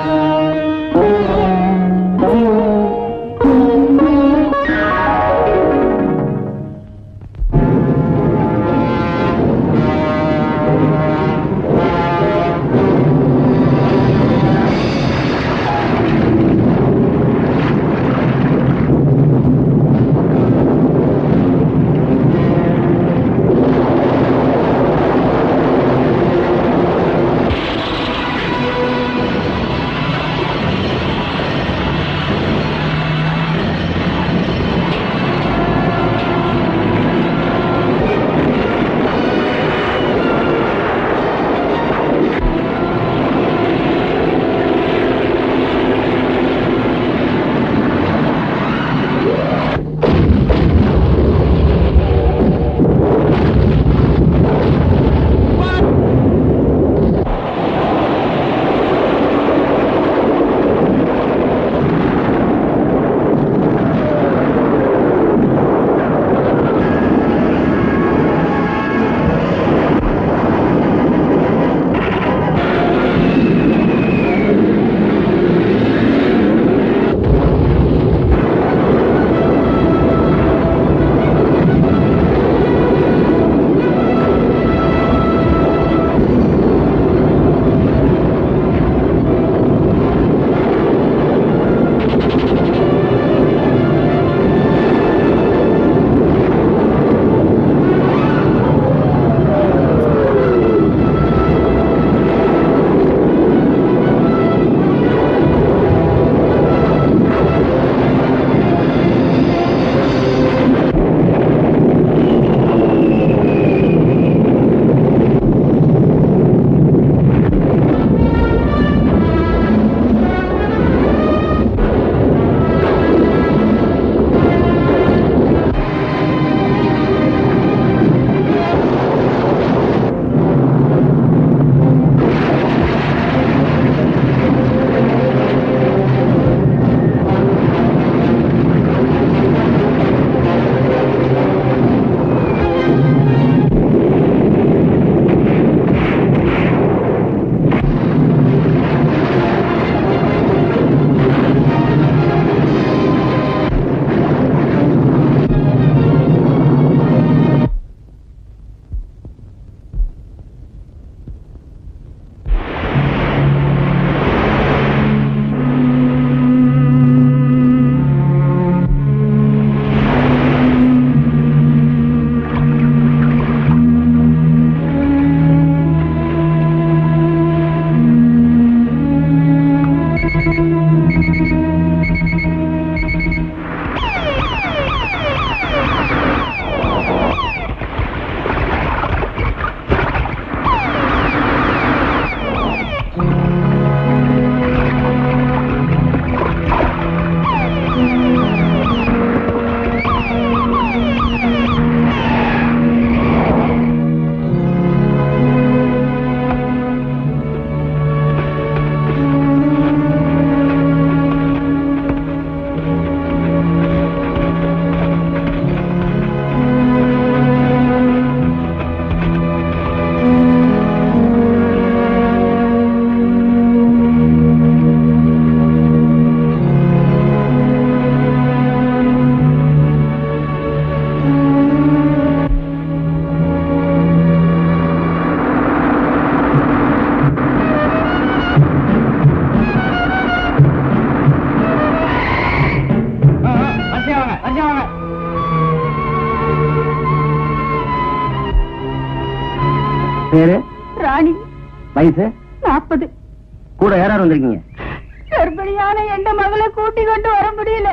பேரு ராணி வயசு நாற்பது கூட யார் யார் வந்திருக்கீங்க கர்ப்பிணியான எந்த மகளை கூட்டி கொண்டு வர முடியல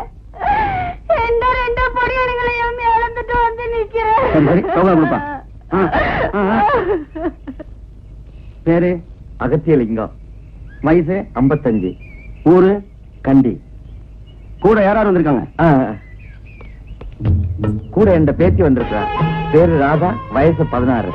எந்த ரெண்டு பொடியனுங்களையும் இழந்துட்டு வந்து சரி, சரி, சோகா கொடுப்பா. ஆ, ஆ, ஆ. பேரு அகத்தியலிங்கம் வயசு ஐம்பத்தஞ்சு ஊரு கண்டி கூட யார் யார் வந்திருக்காங்க ஆ. கூட என்ற பேத்தி வந்திருக்கா பேரு ராதா வயசு பதினாறு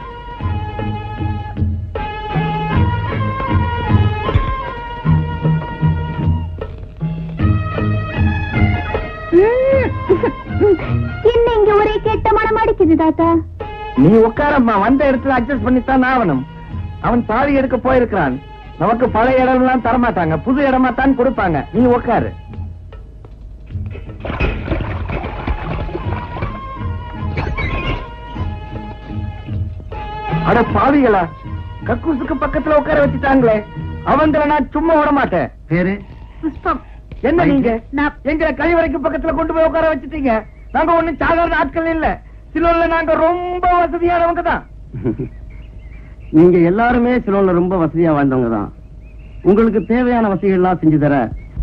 என்ன இங்க ஒரே கெட்ட மனம் அடிக்குது தாத்தா நீ உட்காரம்மா வந்த இடத்துல அட்ஜஸ்ட் பண்ணித்தான் ஆகணும் அவன் தாலி எடுக்க போயிருக்கிறான் நமக்கு பழைய இடம்லாம் தரமாட்டாங்க புது இடமா தான் கொடுப்பாங்க நீ உட்காரு அட பாவிகளா கக்கூசுக்கு பக்கத்துல உட்கார வச்சுட்டாங்களே அவங்கள நான் சும்மா விட மாட்டேன் பேரு புஷ்பம் என்ன நீங்க நான் எங்க கழிவறைக்கு பக்கத்துல கொண்டு போய் உட்கார வச்சுட்டீங்க நாங்க ஒண்ணும் சாதாரண ஆட்கள் இல்ல சிலோன்ல நாங்க ரொம்ப வசதியானவங்க தான் நீங்க எல்லாருமே சிலோன்ல ரொம்ப வசதியா வாழ்ந்தவங்க தான் உங்களுக்கு தேவையான வசதிகள்லாம் செஞ்சு தர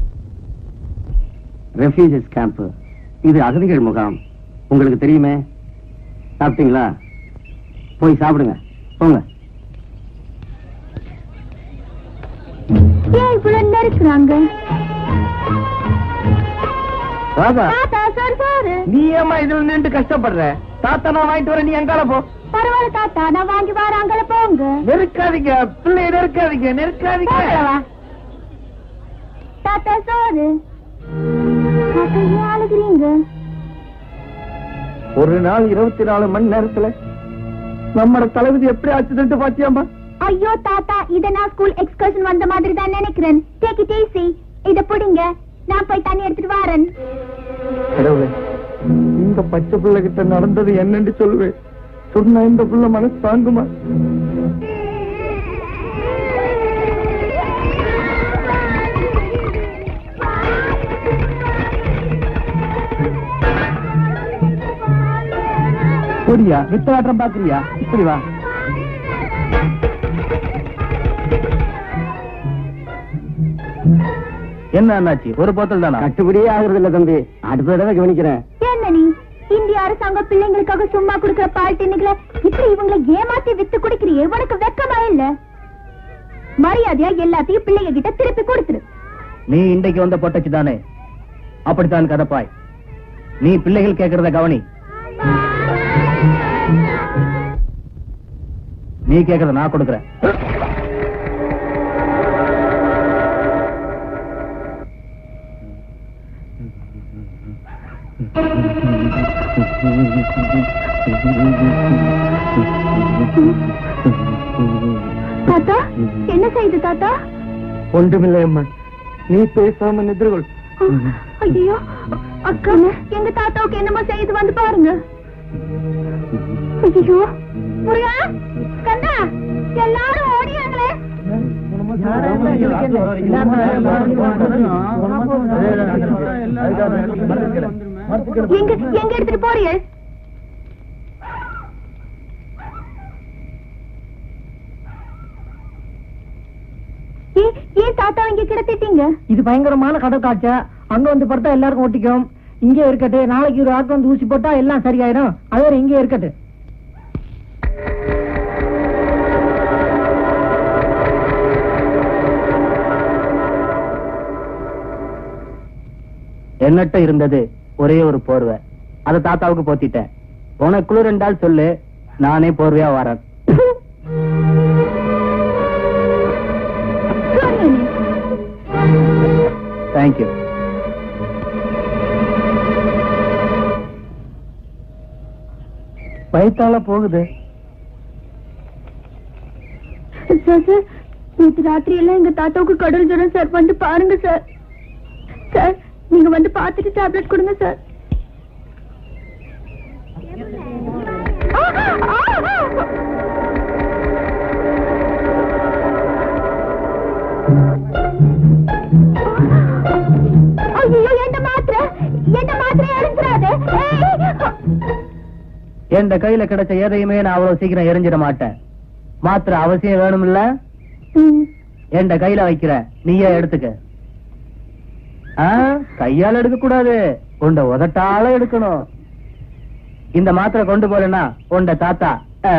ரெஃப்யூஜிஸ் கேம்ப் இது அகதிகள் முகாம் உங்களுக்கு தெரியுமே சாப்பிட்டீங்களா போய் சாப்பிடுங்க போங்க ஏன் இவ்வளவு நெருக்குறாங்க ராதா தாத்தா சார் சாரு நீ ஏமா இதுல நின்று கஷ்டப்படுற தாத்தா நான் வாங்கிட்டு வரேன் நீ எங்கால போ பரவாயில்ல தாத்தா நான் வாங்கி வராங்கள போங்க நெருக்காதீங்க பிள்ளைய நெருக்காதீங்க நெருக்காதீங்க போகலவா? தாத்தா சாரு தாத்தா ஏன் அழுகிறீங்க ஒரு நாள் இருபத்தி நாலு மணி நேரத்துல நம்மட தளபதி எப்படி ஆச்சுட்டு பாத்தியாமா ஐயோ தாத்தா இத நான் ஸ்கூல் எக்ஸ்கர்ஷன் வந்த மாதிரி தான் நினைக்கிறேன் டேக் இட் ஈஸி இத புடிங்க நான் போய் தண்ணி எடுத்துட்டு வரேன் கடவுளே இந்த பச்சை பிள்ளை கிட்ட நடந்தது என்னன்னு சொல்லுவேன் சொன்ன இந்த பிள்ளை மனசு தாங்குமா புரியா வித்தாட்டம் பாக்குறியா இப்படி வா என்ன அண்ணாச்சி ஒரு போத்தல் தானா கட்டுப்படியே ஆகுறது இல்ல தம்பி அடுத்த தடவை கவனிக்கிறேன் என்ன நீ இந்திய அரசாங்கம் பிள்ளைங்களுக்காக சும்மா குடுக்கிற பால் டின்னுகளை இப்படி இவங்களை ஏமாத்தி வித்து குடிக்கிறியே உனக்கு வெக்கமா இல்ல மரியாதையா எல்லாத்தையும் பிள்ளைங்க கிட்ட திருப்பி கொடுத்துரு நீ இன்றைக்கு வந்த பொட்டச்சு தானே அப்படித்தான் கதப்பாய் நீ பிள்ளைகள் கேட்கறத கவனி நீ கேட்கறத நான் கொடுக்கறேன் தாத்தா என்ன செய்யுது தாத்தா ஒன்றுமில்லை அம்மா நீ பேசாம நிதிர்கள் ஐயோ அக்கா எங்க தாத்தாவுக்கு என்னமோ செய்து வந்து பாருங்க ஐயோ முருகா கண்ணா எல்லாரும் ஓடியாங்களே எங்க எங்க எடுத்துட்டு போறீங்க ஏன் ஏன் தாத்தா இங்க கிடத்திட்டீங்க இது பயங்கரமான கடல் காய்ச்ச அங்க வந்து படுத்தா எல்லாருக்கும் ஒட்டிக்கும் இங்கே இருக்கட்டு நாளைக்கு ஒரு ஆக்கு வந்து ஊசி போட்டா எல்லாம் சரியாயிடும் அதே இங்கே இருக்கட்டு என்னட்ட இருந்தது ஒரே ஒரு போர்வை அத தாத்தாவுக்கு போத்திட்டேன் உனக்குள்ள ரெண்டாள் சொல்லு நானே போர்வையா வரேன் சொன்னேனே. தேங்க்யூ வயித்தால போகுது சார் சார் நேற்று ராத்திரி எல்லாம் எங்க தாத்தாவுக்கு கடல் ஜுரம் சார் வந்து பாருங்க சார் சார் நீங்க வந்து பார்த்துட்டு டேப்லெட் கொடுங்க சார் ஆ, ஆ, ஆ. ஐயோ என்ன மாத்திரை என்ன மாத்திரை எடுத்துறாது என் கையில கிடைச்ச எதையுமே நான் அவ்வளவு சீக்கிரம் எரிஞ்சிட மாட்டேன் மாத்திரை அவசியம் வேணும்ல என் கையில வைக்கிற நீயே எடுத்துக்க ஆ, கையால எடுக்க கூடாது உண்ட உதட்டால எடுக்கணும் இந்த மாத்திரை கொண்டு போறேன்னா உண்ட தாத்தா ஆ.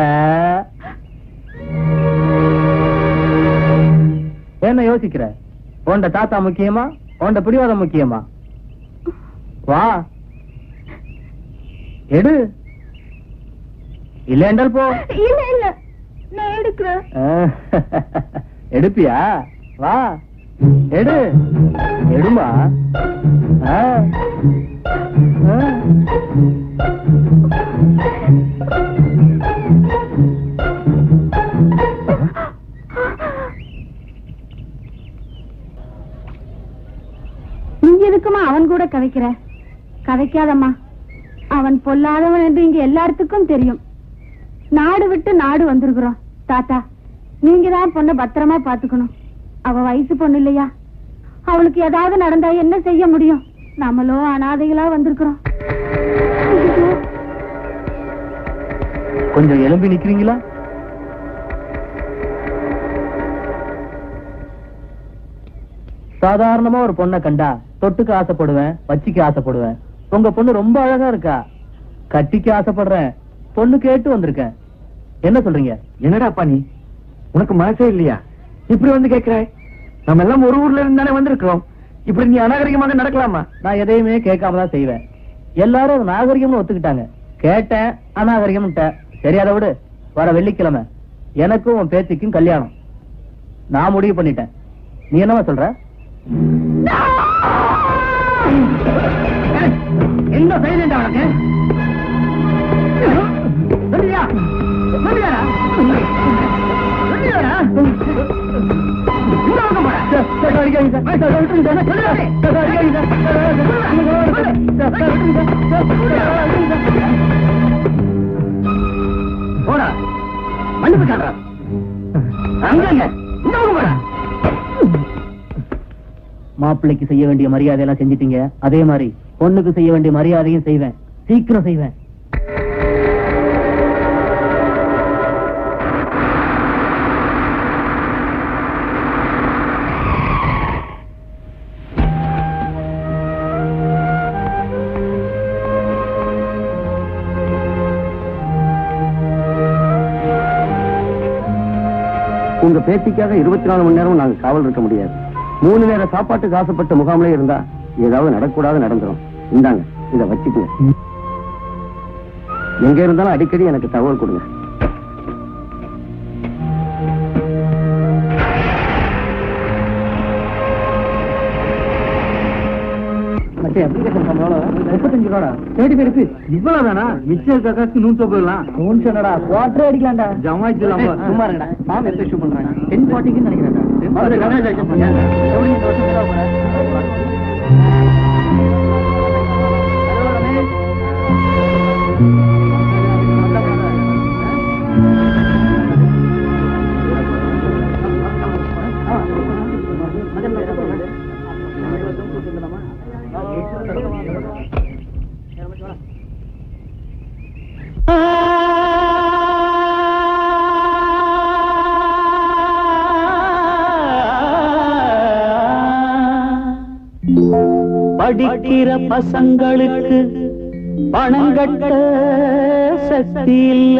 என்ன யோசிக்கிற உண்ட தாத்தா முக்கியமா உண்ட பிடிவாதம் முக்கியமா வா எடு இல்ல என்றால் போ இல்ல இல்ல நான் எடுக்கிறேன் எடுப்பியா வா எடு எடுமா ஆ. ஆ. நீ எதுக்குமா அவன் கூட கதைக்கிற கதைக்காதம்மா அவன் பொல்லாதவன் என்று இங்க எல்லாத்துக்கும் தெரியும் நாடு விட்டு நாடு வந்திருக்கிறோம் தாத்தா நீங்க தான் பொண்ணை பத்திரமா பாத்துக்கணும் அவ வயசு பொண்ணு இல்லையா அவளுக்கு ஏதாவது நடந்தா என்ன செய்ய முடியும் நம்மளோ அனாதைகளா வந்திருக்கிறோம் ஐயோ, கொஞ்சம் எலும்பி நிக்கிறீங்களா சாதாரணமா ஒரு பொண்ணை கண்டா தொட்டுக்கு ஆசைப்படுவேன் வச்சிக்க ஆசைப்படுவேன் உங்க பொண்ணு ரொம்ப அழகா இருக்கா கட்டிக்க ஆசைப்படுறேன் பொண்ணு கேட்டு வந்திருக்கேன் என்ன சொல்றீங்க என்னடாப்பா நீ உனக்கு மனசே இல்லையா இப்படி வந்து கேக்குறாய் நம்ம எல்லாம் ஒரு ஊர்ல இருந்து தானே வந்திருக்கிறோம் இப்படி நீ அநாகரிகமாக நடக்கலாமா நான் எதையுமே கேட்காம தான் செய்வேன் எல்லாரும் அது நாகரிகம்னு ஒத்துக்கிட்டாங்க கேட்டேன் அநாகரிகம்ட்ட சரி அதை விடு வர வெள்ளிக்கிழமை எனக்கும் உன் பேத்திக்கும் கல்யாணம் நான் முடிவு பண்ணிட்டேன் நீ என்னவா சொல்ற என்ன தைரியம் உனக்கு சொல்லியா சொல்லியாடா சொல்லியாடா இந்த பக்கம் போடா. போடா மன்னிப்பு கேட்கறா அங்கங்க இந்த பக்கம் போடா மாப்பிள்ளைக்கு செய்ய வேண்டிய மரியாதை எல்லாம் செஞ்சிட்டீங்க அதே மாதிரி பொண்ணுக்கு செய்ய வேண்டிய மரியாதையும் செய்வேன் சீக்கிரம் செய்வேன் உங்க பேத்திக்காக இருபத்தி நாலு மணி நேரம் நாங்க காவல் இருக்க முடியாது மூணு நேர சாப்பாட்டுக்கு ஆசைப்பட்ட முகாமிலே இருந்தா ஏதாவது நடக்கூடாது நடந்துரும் இந்தாங்க இத வச்சுக்குங்க எங்க இருந்தாலும் அடிக்கடி எனக்கு தகவல் கொடுங்க முப்பத்தஞ்சு ரூபா தேடி பேருக்கு இவ்வளவு தானா மிச்சம் இருக்க காசு நூத்தி போயிடலாம் நூன்ஸ் என்னடா குவார்டரே அடிக்கலாம்டா ஜமாய்ச்சிடலாம் சும்மா இருங்கடா மாம் எப்போ இஷ்யூ பண்றாங்க டென் ஃபார்ட்டிக்குன்னு நினைக்கிறேன்டா எப்படி இந்த வருஷம் செலவு பண்ண? படிக்கிற பசங்களுக்கு பணம் கட்ட சக்தி இல்ல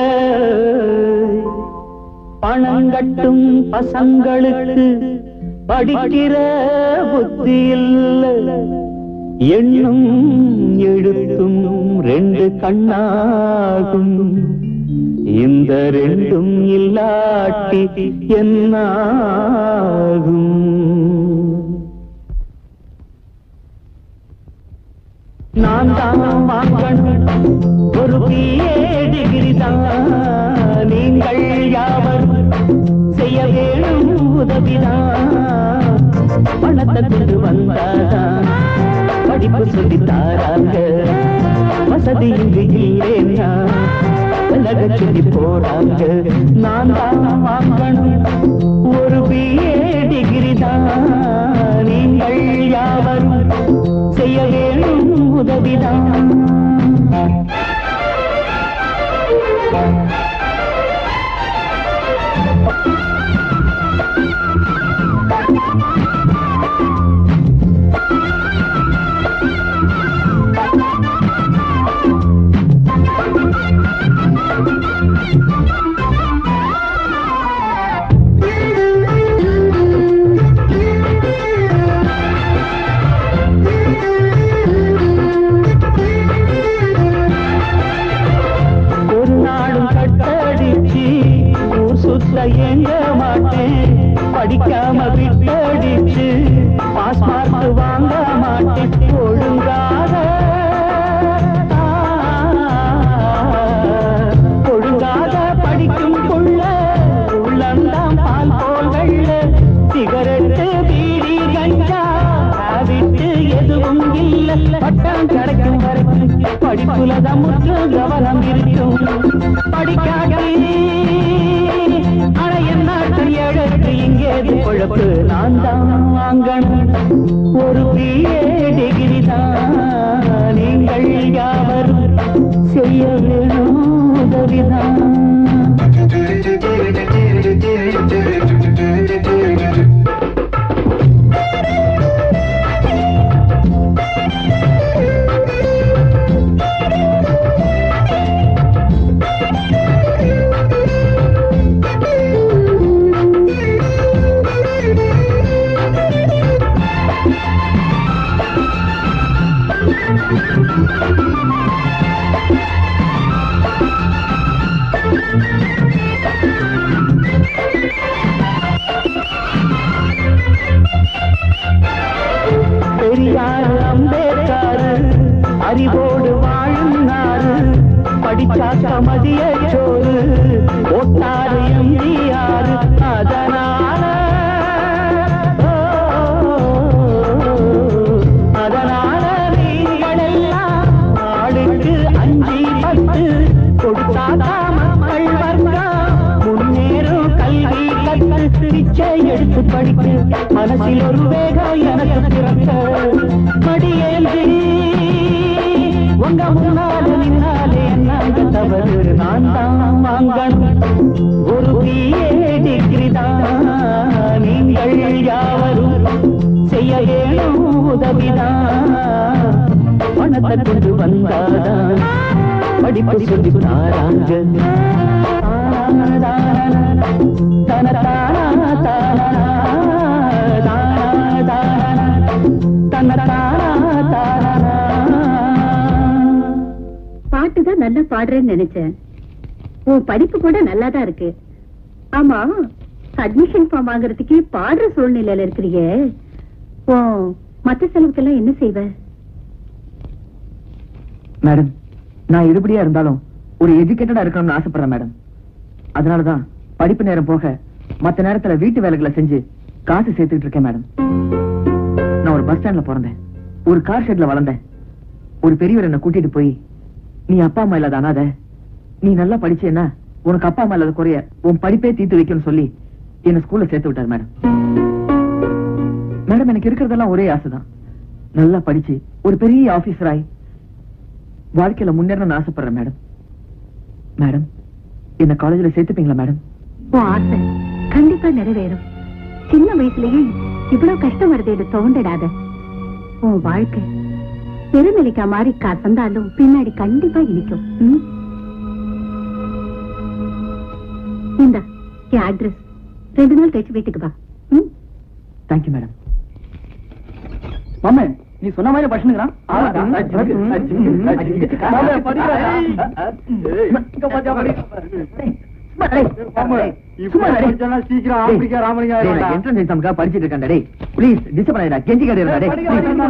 பணம் கட்டும் பசங்களுக்கு படிக்கிற புத்தி இல்ல எண்ணும் எழுத்தும் ரெண்டு கண்ணாகும் இந்த ரெண்டும் இல்லாட்டி என்னாகும் நான் தான் வாங்கணும் ஒரு பிஏ டிகிரி தான் நீங்கள் யாவர் செய்ய வேணும் உதவிதான் பணத்தை கொண்டு வந்தாதான் படிப்பு சொல்லி தாராங்க வசதி இங்கு இல்லைன்னா விலக சொல்லி போறாங்க நான் தான் வாங்கணும் ஒரு பிஏ டிகிரி தான் நீங்கள் யாவரும் செய்ய வேணும் உதவிதான் Thank you. பட்டம் கிடைக்கும் வரைக்கும் படிப்புல தான் முற்றும் கவனம் இருக்கும் படிக்காதே ஆனா என்னாட்டு எழுத்து இங்கேது குழப்பு நான் தான் வாங்கணும் ஒரு பிஏ டிகிரி தான் நீங்கள் யாவரும் செய்ய வேணும் உதவிதான் பெரியார் அம்பேத்கர் அறிவோடு வாழ்ந்தாரு படிச்சாக்க மதிய சோறு போட்டாரு எம்ஜிஆர் அதனால ஓ, அதனால நீங்கள் எல்லாம் ஆளுக்கு அஞ்சு பத்து கொடுத்தாக்கா மக்கள் வர்க்கம் முன்னேறும் கல்வி கற்று பிச்சை எடுத்து படிக்க மனசில் ஒரு வேகம் எனக்கு பிறக்க மடியேந்தி உங்க முன்னால நின்னாலே நாங்க தவறு நான் தான் வாங்கணும் ஒரு பிஏ டிகிரி தான் நீங்கள் யாவரும் செய்ய வேணும் உதவிதான் பணத்தை கொண்டு வந்தாதான் படிப்பு சொல்லி தாராங்க பாட்டு தான் நல்லா பாடுறேன்னு நினைச்சேன் உன் படிப்பு கூட நல்லா தான் இருக்கு ஆமா அட்மிஷன் ஃபார்ம் வாங்குறதுக்கு பாடுற சூழ்நிலையில இருக்கிறீங்க ஓ மத்த செலவுக்கெல்லாம் என்ன செய்வ மேடம் நான் எடுபடியா இருந்தாலும் ஒரு எஜுகேட்டடா இருக்கணும்னு ஆசைப்படுறேன் மேடம் அதனாலதான் படிப்பு நேரம் போக மத்த நேரத்துல வீட்டு வேலைகளை செஞ்சு காசு சேர்த்துக்கிட்டு இருக்கேன் மேடம் நான் ஒரு பஸ் ஸ்டாண்ட்ல பிறந்தேன் ஒரு கார் ஷெட்ல வளர்ந்தேன் ஒரு பெரியவர் என்ன கூட்டிட்டு போய் நீ அப்பா அம்மா இல்லாத அனாத நீ நல்லா படிச்சேன்னா உனக்கு அப்பா அம்மா இல்லாத குறைய உன் படிப்பே தீர்த்து வைக்கணும்னு சொல்லி என்ன ஸ்கூல்ல சேர்த்து விட்டார் மேடம் மேடம் எனக்கு இருக்கிறதெல்லாம் ஒரே ஆசைதான் நல்லா படிச்சு ஒரு பெரிய ஆபீசர் ஆகி வாழ்க்கையில முன்னேறணும்னு ஆசைப்படுறேன் மேடம் மேடம் என்ன காலேஜ்ல சேர்த்துப்பீங்களா மேடம் உன் ஆசை கண்டிப்பா நிறைவேறும் சின்ன வயசுலயே இவ்வளவு கஷ்டம் வருது தோண்டிடாத உன் வாழ்க்கை பெருநிலைக்கா மாதிரி கசந்தாலும் பின்னாடி கண்டிப்பா இனிக்கும் ம்? இந்தா என் அட்ரஸ் ரெண்டு நாள் கழிச்சு வீட்டுக்கு வா ம்? தேங்க்யூ மேடம் மாமே நீ சொன்ன மாதிரி படிச்சுக்கிறான் என்ட்ரன்ஸ் எக்ஸாமுக்காக படிச்சிட்டு இருக்கேன் டேய் ப்ளீஸ் டிஸ்டர்ப் பண்ணாதடா கெஞ்சி கேடுடா டேய்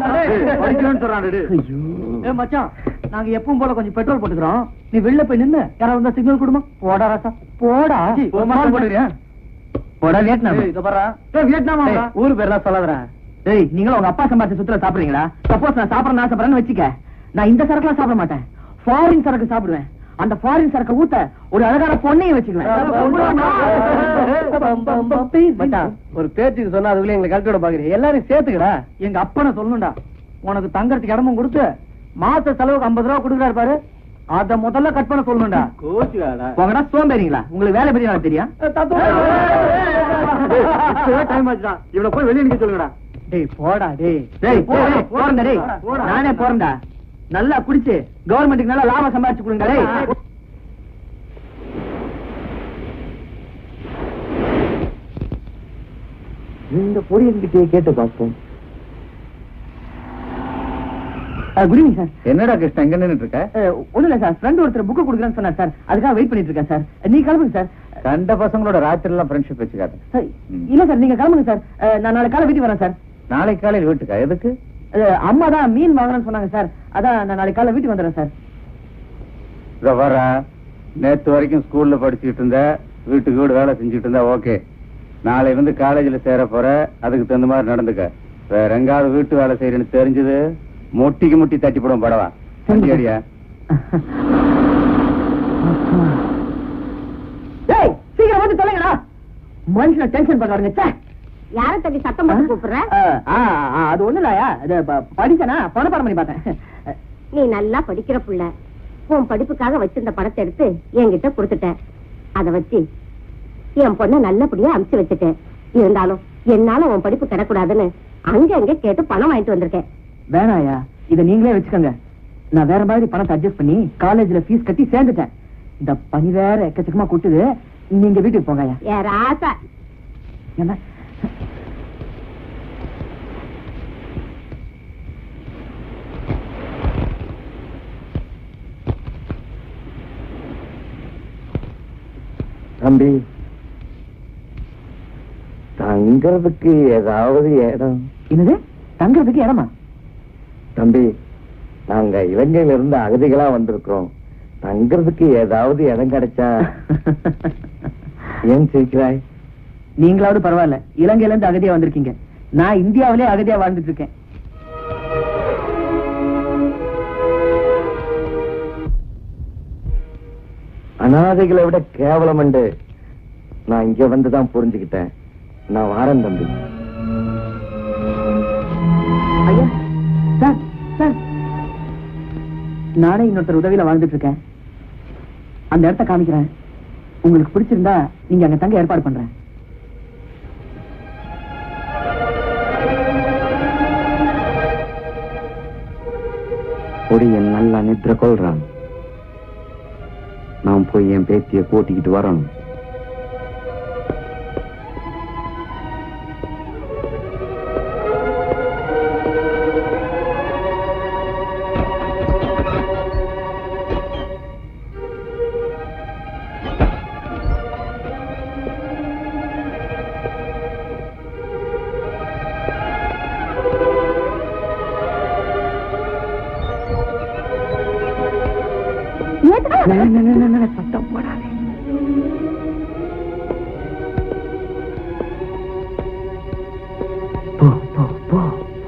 ஏ மச்சான் நாங்க எப்பவும் போல கொஞ்சம் பெட்ரோல் போட்டுக்கிறோம் நீ வெளில போய் நின்னு யாராவது வந்தா சிக்னல் கொடுமா போடா ராசா போடா போடுறியா போடா வியட்நாம் இத பாறா வியட்நாம் ஊர் பேர்லாம் சொல்லாதடா டேய் நீங்களும் உங்க அப்பா சம்பாதிச்ச சுத்துல சாப்பிடுறீங்களா சப்போஸ் நான் சாப்பிடறேன்னு ஆசைப்படுறேன்னு வச்சுக்க நான் இந்த சரக்குலாம் சாப்பிட மாட்டேன் ஃபாரின் சரக்கு சாப்பிடுவேன் அந்த ஃபாரின் சரக்கு ஊத்த ஒரு அழகான பொண்ணையும் வச்சுக்குவேன் ஒரு பேச்சுக்கு சொன்னா அதுக்குள்ள எங்களை கழட்டி விட பாக்குறீங்க எல்லாரும் சேர்த்துக்கடா எங்க அப்பனை சொல்லணும்டா உனக்கு தங்கறதுக்கு இடமும் கொடுத்து மாச செலவுக்கு ஐம்பது ரூபா கொடுக்குறாரு பாரு அத முதல்ல கட் பண்ண சொல்லணும்டா கோச்சுக்காடா உங்கடா சோம்பேறிங்களா உங்களுக்கு வேலை பெரிய தெரியும் டைம் ஆச்சுடா இவனை போய் வெளியே நிக்க சொல்லுங்கடா டேய் போடா டேய் டேய் போடா போறேன்டா டேய் நானே போறேன்டா நல்லா குடிச்சு கவர்மெண்ட்டுக்கு நல்லா லாபம் சம்பாதிச்சு கொடுங்க டேய் இந்த பொரியல்கிட்டே கேட்டு பார்ப்போம் குட் ஈவினிங் சார் என்னடா கிருஷ்ணா எங்க நின்னுட்டு இருக்க ஒண்ணும் இல்ல சார் ஃப்ரெண்ட் ஒருத்தர் புக் கொடுக்குறேன்னு சொன்னார் சார் அதுக்காக வெயிட் பண்ணிட்டு இருக்கேன் சார் நீ கிளம்புங்க சார் கண்ட பசங்களோட ராத்திரி எல்லாம் ஃப்ரெண்ட்ஷிப் வச்சுக்காத சார், ம். இல்ல சார் நீங்க கிளம்புங்க சார் அஹ், நான் நாளை காலை வீட்டுக்கு வரேன் சார் நாளைக்கு காலையில் வீட்டுக்கா எதுக்கு அஹ், அம்மா தான் மீன் வாங்குறேன்னு சொன்னாங்க சார் அதான் நான் நாளைக்கு காலை வீட்டுக்கு வந்துடுறேன் சார் இத வர நேத்து வரைக்கும் ஸ்கூல்ல படிச்சுட்டு இருந்த வீட்டுக்கு வீடு வேலை செஞ்சுட்டு இருந்தா ஓகே நாளை வந்து காலேஜ்ல சேர போற அதுக்கு தகுந்த மாதிரி நடந்துக்க வேற எங்காவது வீட்டு வேலை செய்யறேன்னு தெரிஞ்சது முட்டிக்கு முட்டி தட்டி போடும் படவா சரிங்க. டேய் சீக்கிரம் வந்து தொலைங்கடா மனுஷனை டென்ஷன் பண்ணுவாருங்க ச்சே. யார தள்ளி சத்தம் போட்டு கூப்பிடுற ஆ, ஆ, ஆ, அது ஒண்ணு இல்லையா இது ப- படிச்சேனா பணப்பாடம் பண்ணி பார்த்தேன் நீ நல்லா படிக்கிற புள்ள உன் படிப்புக்காக வச்சிருந்த படத்தை எடுத்து என்கிட்ட கொடுத்துட்ட அத வச்சு என் பொண்ண நல்லபடியா அமுச்சு வச்சுட்டேன் இருந்தாலும் என்னால உன் படிப்பு கிடக்கூடாதுன்னு அங்க அங்க கேட்டு பணம் வாங்கிட்டு வந்திருக்கேன் வேணாயா இத நீங்களே வச்சுக்கோங்க நான் வேற மாதிரி பணத்தை அட்ஜஸ்ட் பண்ணி காலேஜ்ல ஃபீஸ் கட்டி சேர்ந்துட்டேன் இந்த பனி வேற எக்கச்சக்கமா கூட்டுது நீங்க வீட்டுக்கு போங்கய்யா ஏ ராசா என்ன தம்பி தங்கறதுக்கு ஏதாவது இடம் என்னது தங்குறதுக்கு இடமா தம்பி நாங்க இலங்கையில இருந்து அகதிகளா வந்திருக்கிறோம் தங்கறதுக்கு ஏதாவது இடம் கிடைச்சா ஏன் சிரிக்கிறாய் நீங்களாவது பரவாயில்ல இலங்கையில இருந்து அகதியா வந்திருக்கீங்க நான் இந்தியாவிலே அகதியா வாழ்ந்துட்டு இருக்கேன் அனாதைகளை விட கேவலம் உண்டு நான் இங்க வந்துதான் புரிஞ்சுக்கிட்டேன் நான் வாரேன் தம்பி ஐயா சார் சார் நானே இன்னொருத்தர் உதவியில வாழ்ந்துட்டு இருக்கேன் அந்த இடத்த காமிக்கிறேன் உங்களுக்கு பிடிச்சிருந்தா நீங்க அங்க தங்க ஏற்பாடு பண்றேன் பொடியன் நல்லா நிద్ర கொள்றான் நான் போய் என் பேத்திய கூட்டிக்கிட்டு வரணும் சத்தம் போடாதே போ போ போ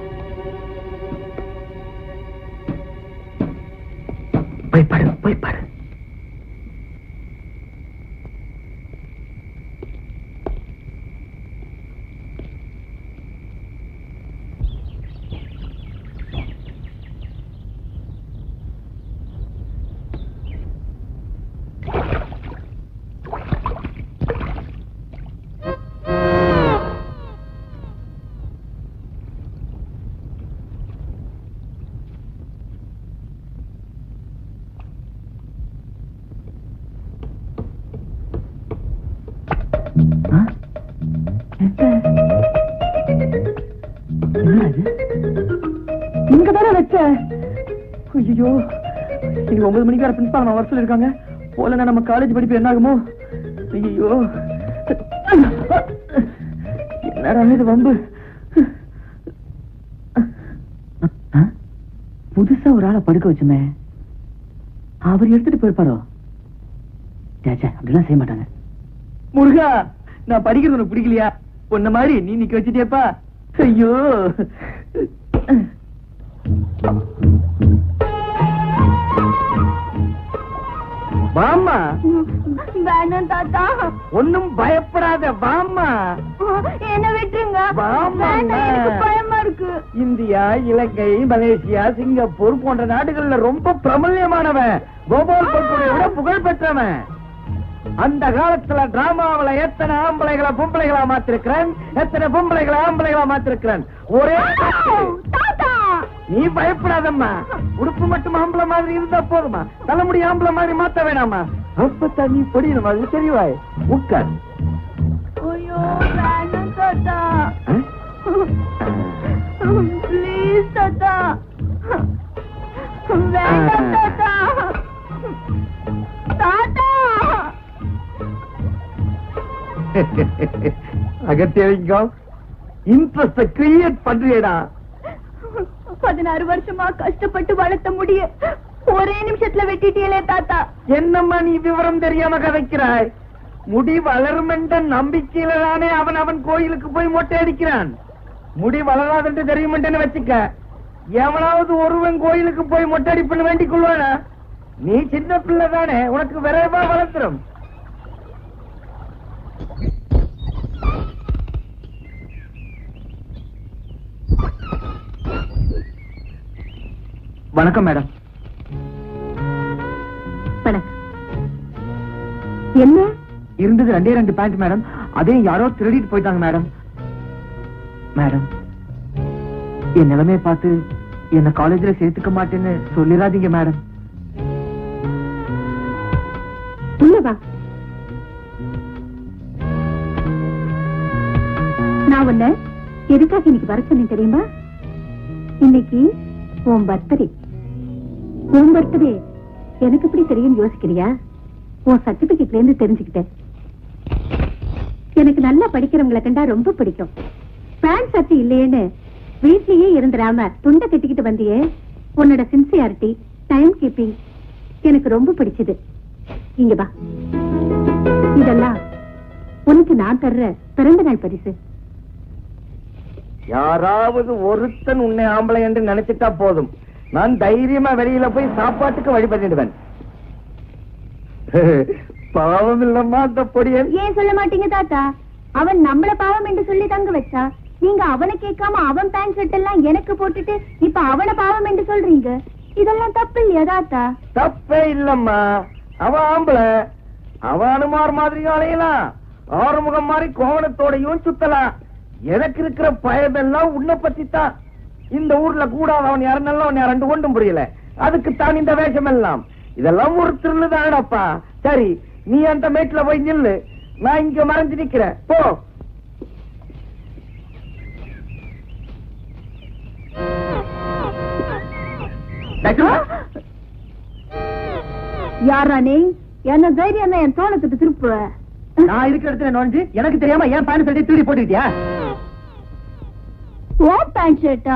போய் படு போய் படு ஆ? என்ன? என்ன இது? இங்க தானே வச்ச ஐயோ இங்க ஒன்பது மணிக்கு வேற பிரின்சிபால் நம்ம வர சொல்லிருக்காங்க போலன்னா நம்ம காலேஜ் படிப்பு என்ன ஆகுமோ ஐயோ என்னடா இது வம்பு ஆ? புதுசா ஒரு ஆளை படுக்க வச்சுமே அவர் எடுத்துட்டு போயிருப்பாரோ சே, சே, அப்படிலாம் செய்ய மாட்டாங்க முருகா நான் படிக்கிறது உனக்கு பிடிக்கலையா உன்ன மாதிரி நீ நிக்க வச்சிட்டியப்பா ஐயோ வாமா வேணாம் தாத்தா ஒன்னும் பயப்படாத வாமா என்ன விட்டுருங்க வாம்மா. வேண்டாம், எனக்கு பயமா இருக்கு இந்தியா இலங்கை மலேசியா சிங்கப்பூர் போன்ற நாடுகள்ல ரொம்ப பிரபல்யமானவன் கோபால்பட்டுடைய விட புகழ் பெற்றவன் அந்த காலத்துல டிராமாவுல எத்தனை ஆம்பளைகளை பொம்பளைகளா மாத்திருக்கிறேன் எத்தனை பொம்பளைகளை ஆம்பளைகளா மாத்திருக்கிறேன் ஒரே கட்டு. தாத்தா நீ பயப்படாதம்மா உடுப்பு மட்டும் ஆம்பளை மாதிரி இருந்தா போதுமா தலைமுடி ஆம்பளை மாதிரி மாத்த வேணாமா அப்பத்தான் நீ பொடியின மாதிரி தெரிவாய் உட்கார் ஐயோ வேணாம் தாத்தா ஆ? ப்ளீஸ் தாத்தா வேண்டாம் தாத்தா தாத்தா அகத்தியலிங்கம் இன்ட்ரெஸ்ட கிரியேட் பண்றியடா பதினாறு வருஷமா கஷ்டப்பட்டு வளர்த்த முடிய ஒரே நிமிஷத்துல வெட்டிட்டீங்களே தாத்தா என்னம்மா நீ விவரம் தெரியாம கதைக்கிறாய் முடி வளரும் என்ற நம்பிக்கையில தானே அவன் அவன் கோயிலுக்கு போய் மொட்டை அடிக்கிறான் முடி வளராதுன்னு தெரியுமென்னு வச்சுக்க எவனாவது ஒருவன் கோயிலுக்கு போய் மொட்டடிப்புன்னு வேண்டிக் கொள்வானா நீ சின்ன பிள்ளை தானே உனக்கு விரைவா வளர்த்துரும் வணக்கம் மேடம் வணக்கம் என்ன இருந்தது ரெண்டே ரெண்டு பேண்ட் மேடம் அதையும் யாரோ திருடிட்டு போயிட்டாங்க மேடம் மேடம் என் நிலைமையை பார்த்து என்ன காலேஜ்ல சேர்த்துக்க மாட்டேன்னு சொல்லிடாதீங்க மேடம் உள்ளவா நான் உன்ன எதுக்காக இன்னைக்கு வர சொன்னேன் தெரியுமா இன்னைக்கு உன் பர்த்டே உன் பர்த்டே எனக்கு எப்படி தெரியும் யோசிக்கிறியா உன் சர்டிபிகேட்ல இருந்து தெரிஞ்சுக்கிட்டேன் எனக்கு நல்லா படிக்கிறவங்களை கண்டா ரொம்ப பிடிக்கும் பேண்ட் சர்ட் இல்லையேன்னு வீட்லயே இருந்துடாம துண்டை கட்டிக்கிட்டு வந்தியே உன்னோட சின்சியாரிட்டி டைம் கீப்பிங் எனக்கு ரொம்ப பிடிச்சது இங்க வா இதெல்லாம் உனக்கு நான் தர்ற பிறந்த நாள் பரிசு யாராவது ஒருத்தன் உன்னை ஆம்பளை என்று நினைச்சிட்டா போதும் நான் தைரியமா வெளியில போய் சாப்பாட்டுக்கு வழி பண்ணிடுவேன் பாவம் இல்லம்மா அந்த பொடியன் ஏன் சொல்ல மாட்டீங்க தாத்தா அவன் நம்மள பாவம் என்று சொல்லி தங்க வச்சா நீங்க அவனை கேட்காம அவன் பேண்ட் ஷர்ட் எல்லாம் எனக்கு போட்டுட்டு இப்ப அவன பாவம் என்று சொல்றீங்க இதெல்லாம் தப்பு இல்லையா தாத்தா தப்பே இல்லம்மா அவன் ஆம்பளை அவன் அனுமார் மாதிரியும் அலையலாம் ஆறுமுகம் மாதிரி கோவணத்தோடையும் சுத்தலாம் எனக்கு இருக்கிற பயமெல்லாம் உன்னை பத்தி தான் இந்த ஊர்ல கூடாதவன் யாரும் நல்லவன் யார் ரெண்டு ஒன்றும் புரியல அதுக்கு தான் இந்த வேஷம் எல்லாம் இதெல்லாம் ஒரு திருளு தானப்பா சரி நீ அந்த மேட்ல போய் நில்லு நான் இங்க மறைஞ்சு நிக்கிறேன் போ யாரா நீ என்ன தைரியம் என் தோணத்துக்கு திருப்பு நான் இருக்கிற இடத்துல நுழைஞ்சு எனக்கு தெரியாம ஏன் பேண்ட் சொல்லி தூடி போட்டுக்கிட்டியா ஓ பேண்ட் ஷர்ட்டா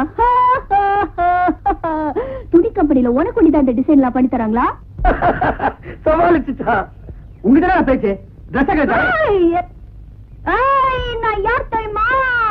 துணி கம்பெனில உனக்கு ஒண்டிதான் இந்த டிசைன் எல்லாம் பண்ணி தராங்களா சமாளிச்சுட்டா உங்ககிட்ட நான் பேச்சு ட்ரெஸ் கேட்டா ஏய், ஏய், நான் யார் தெரியுமா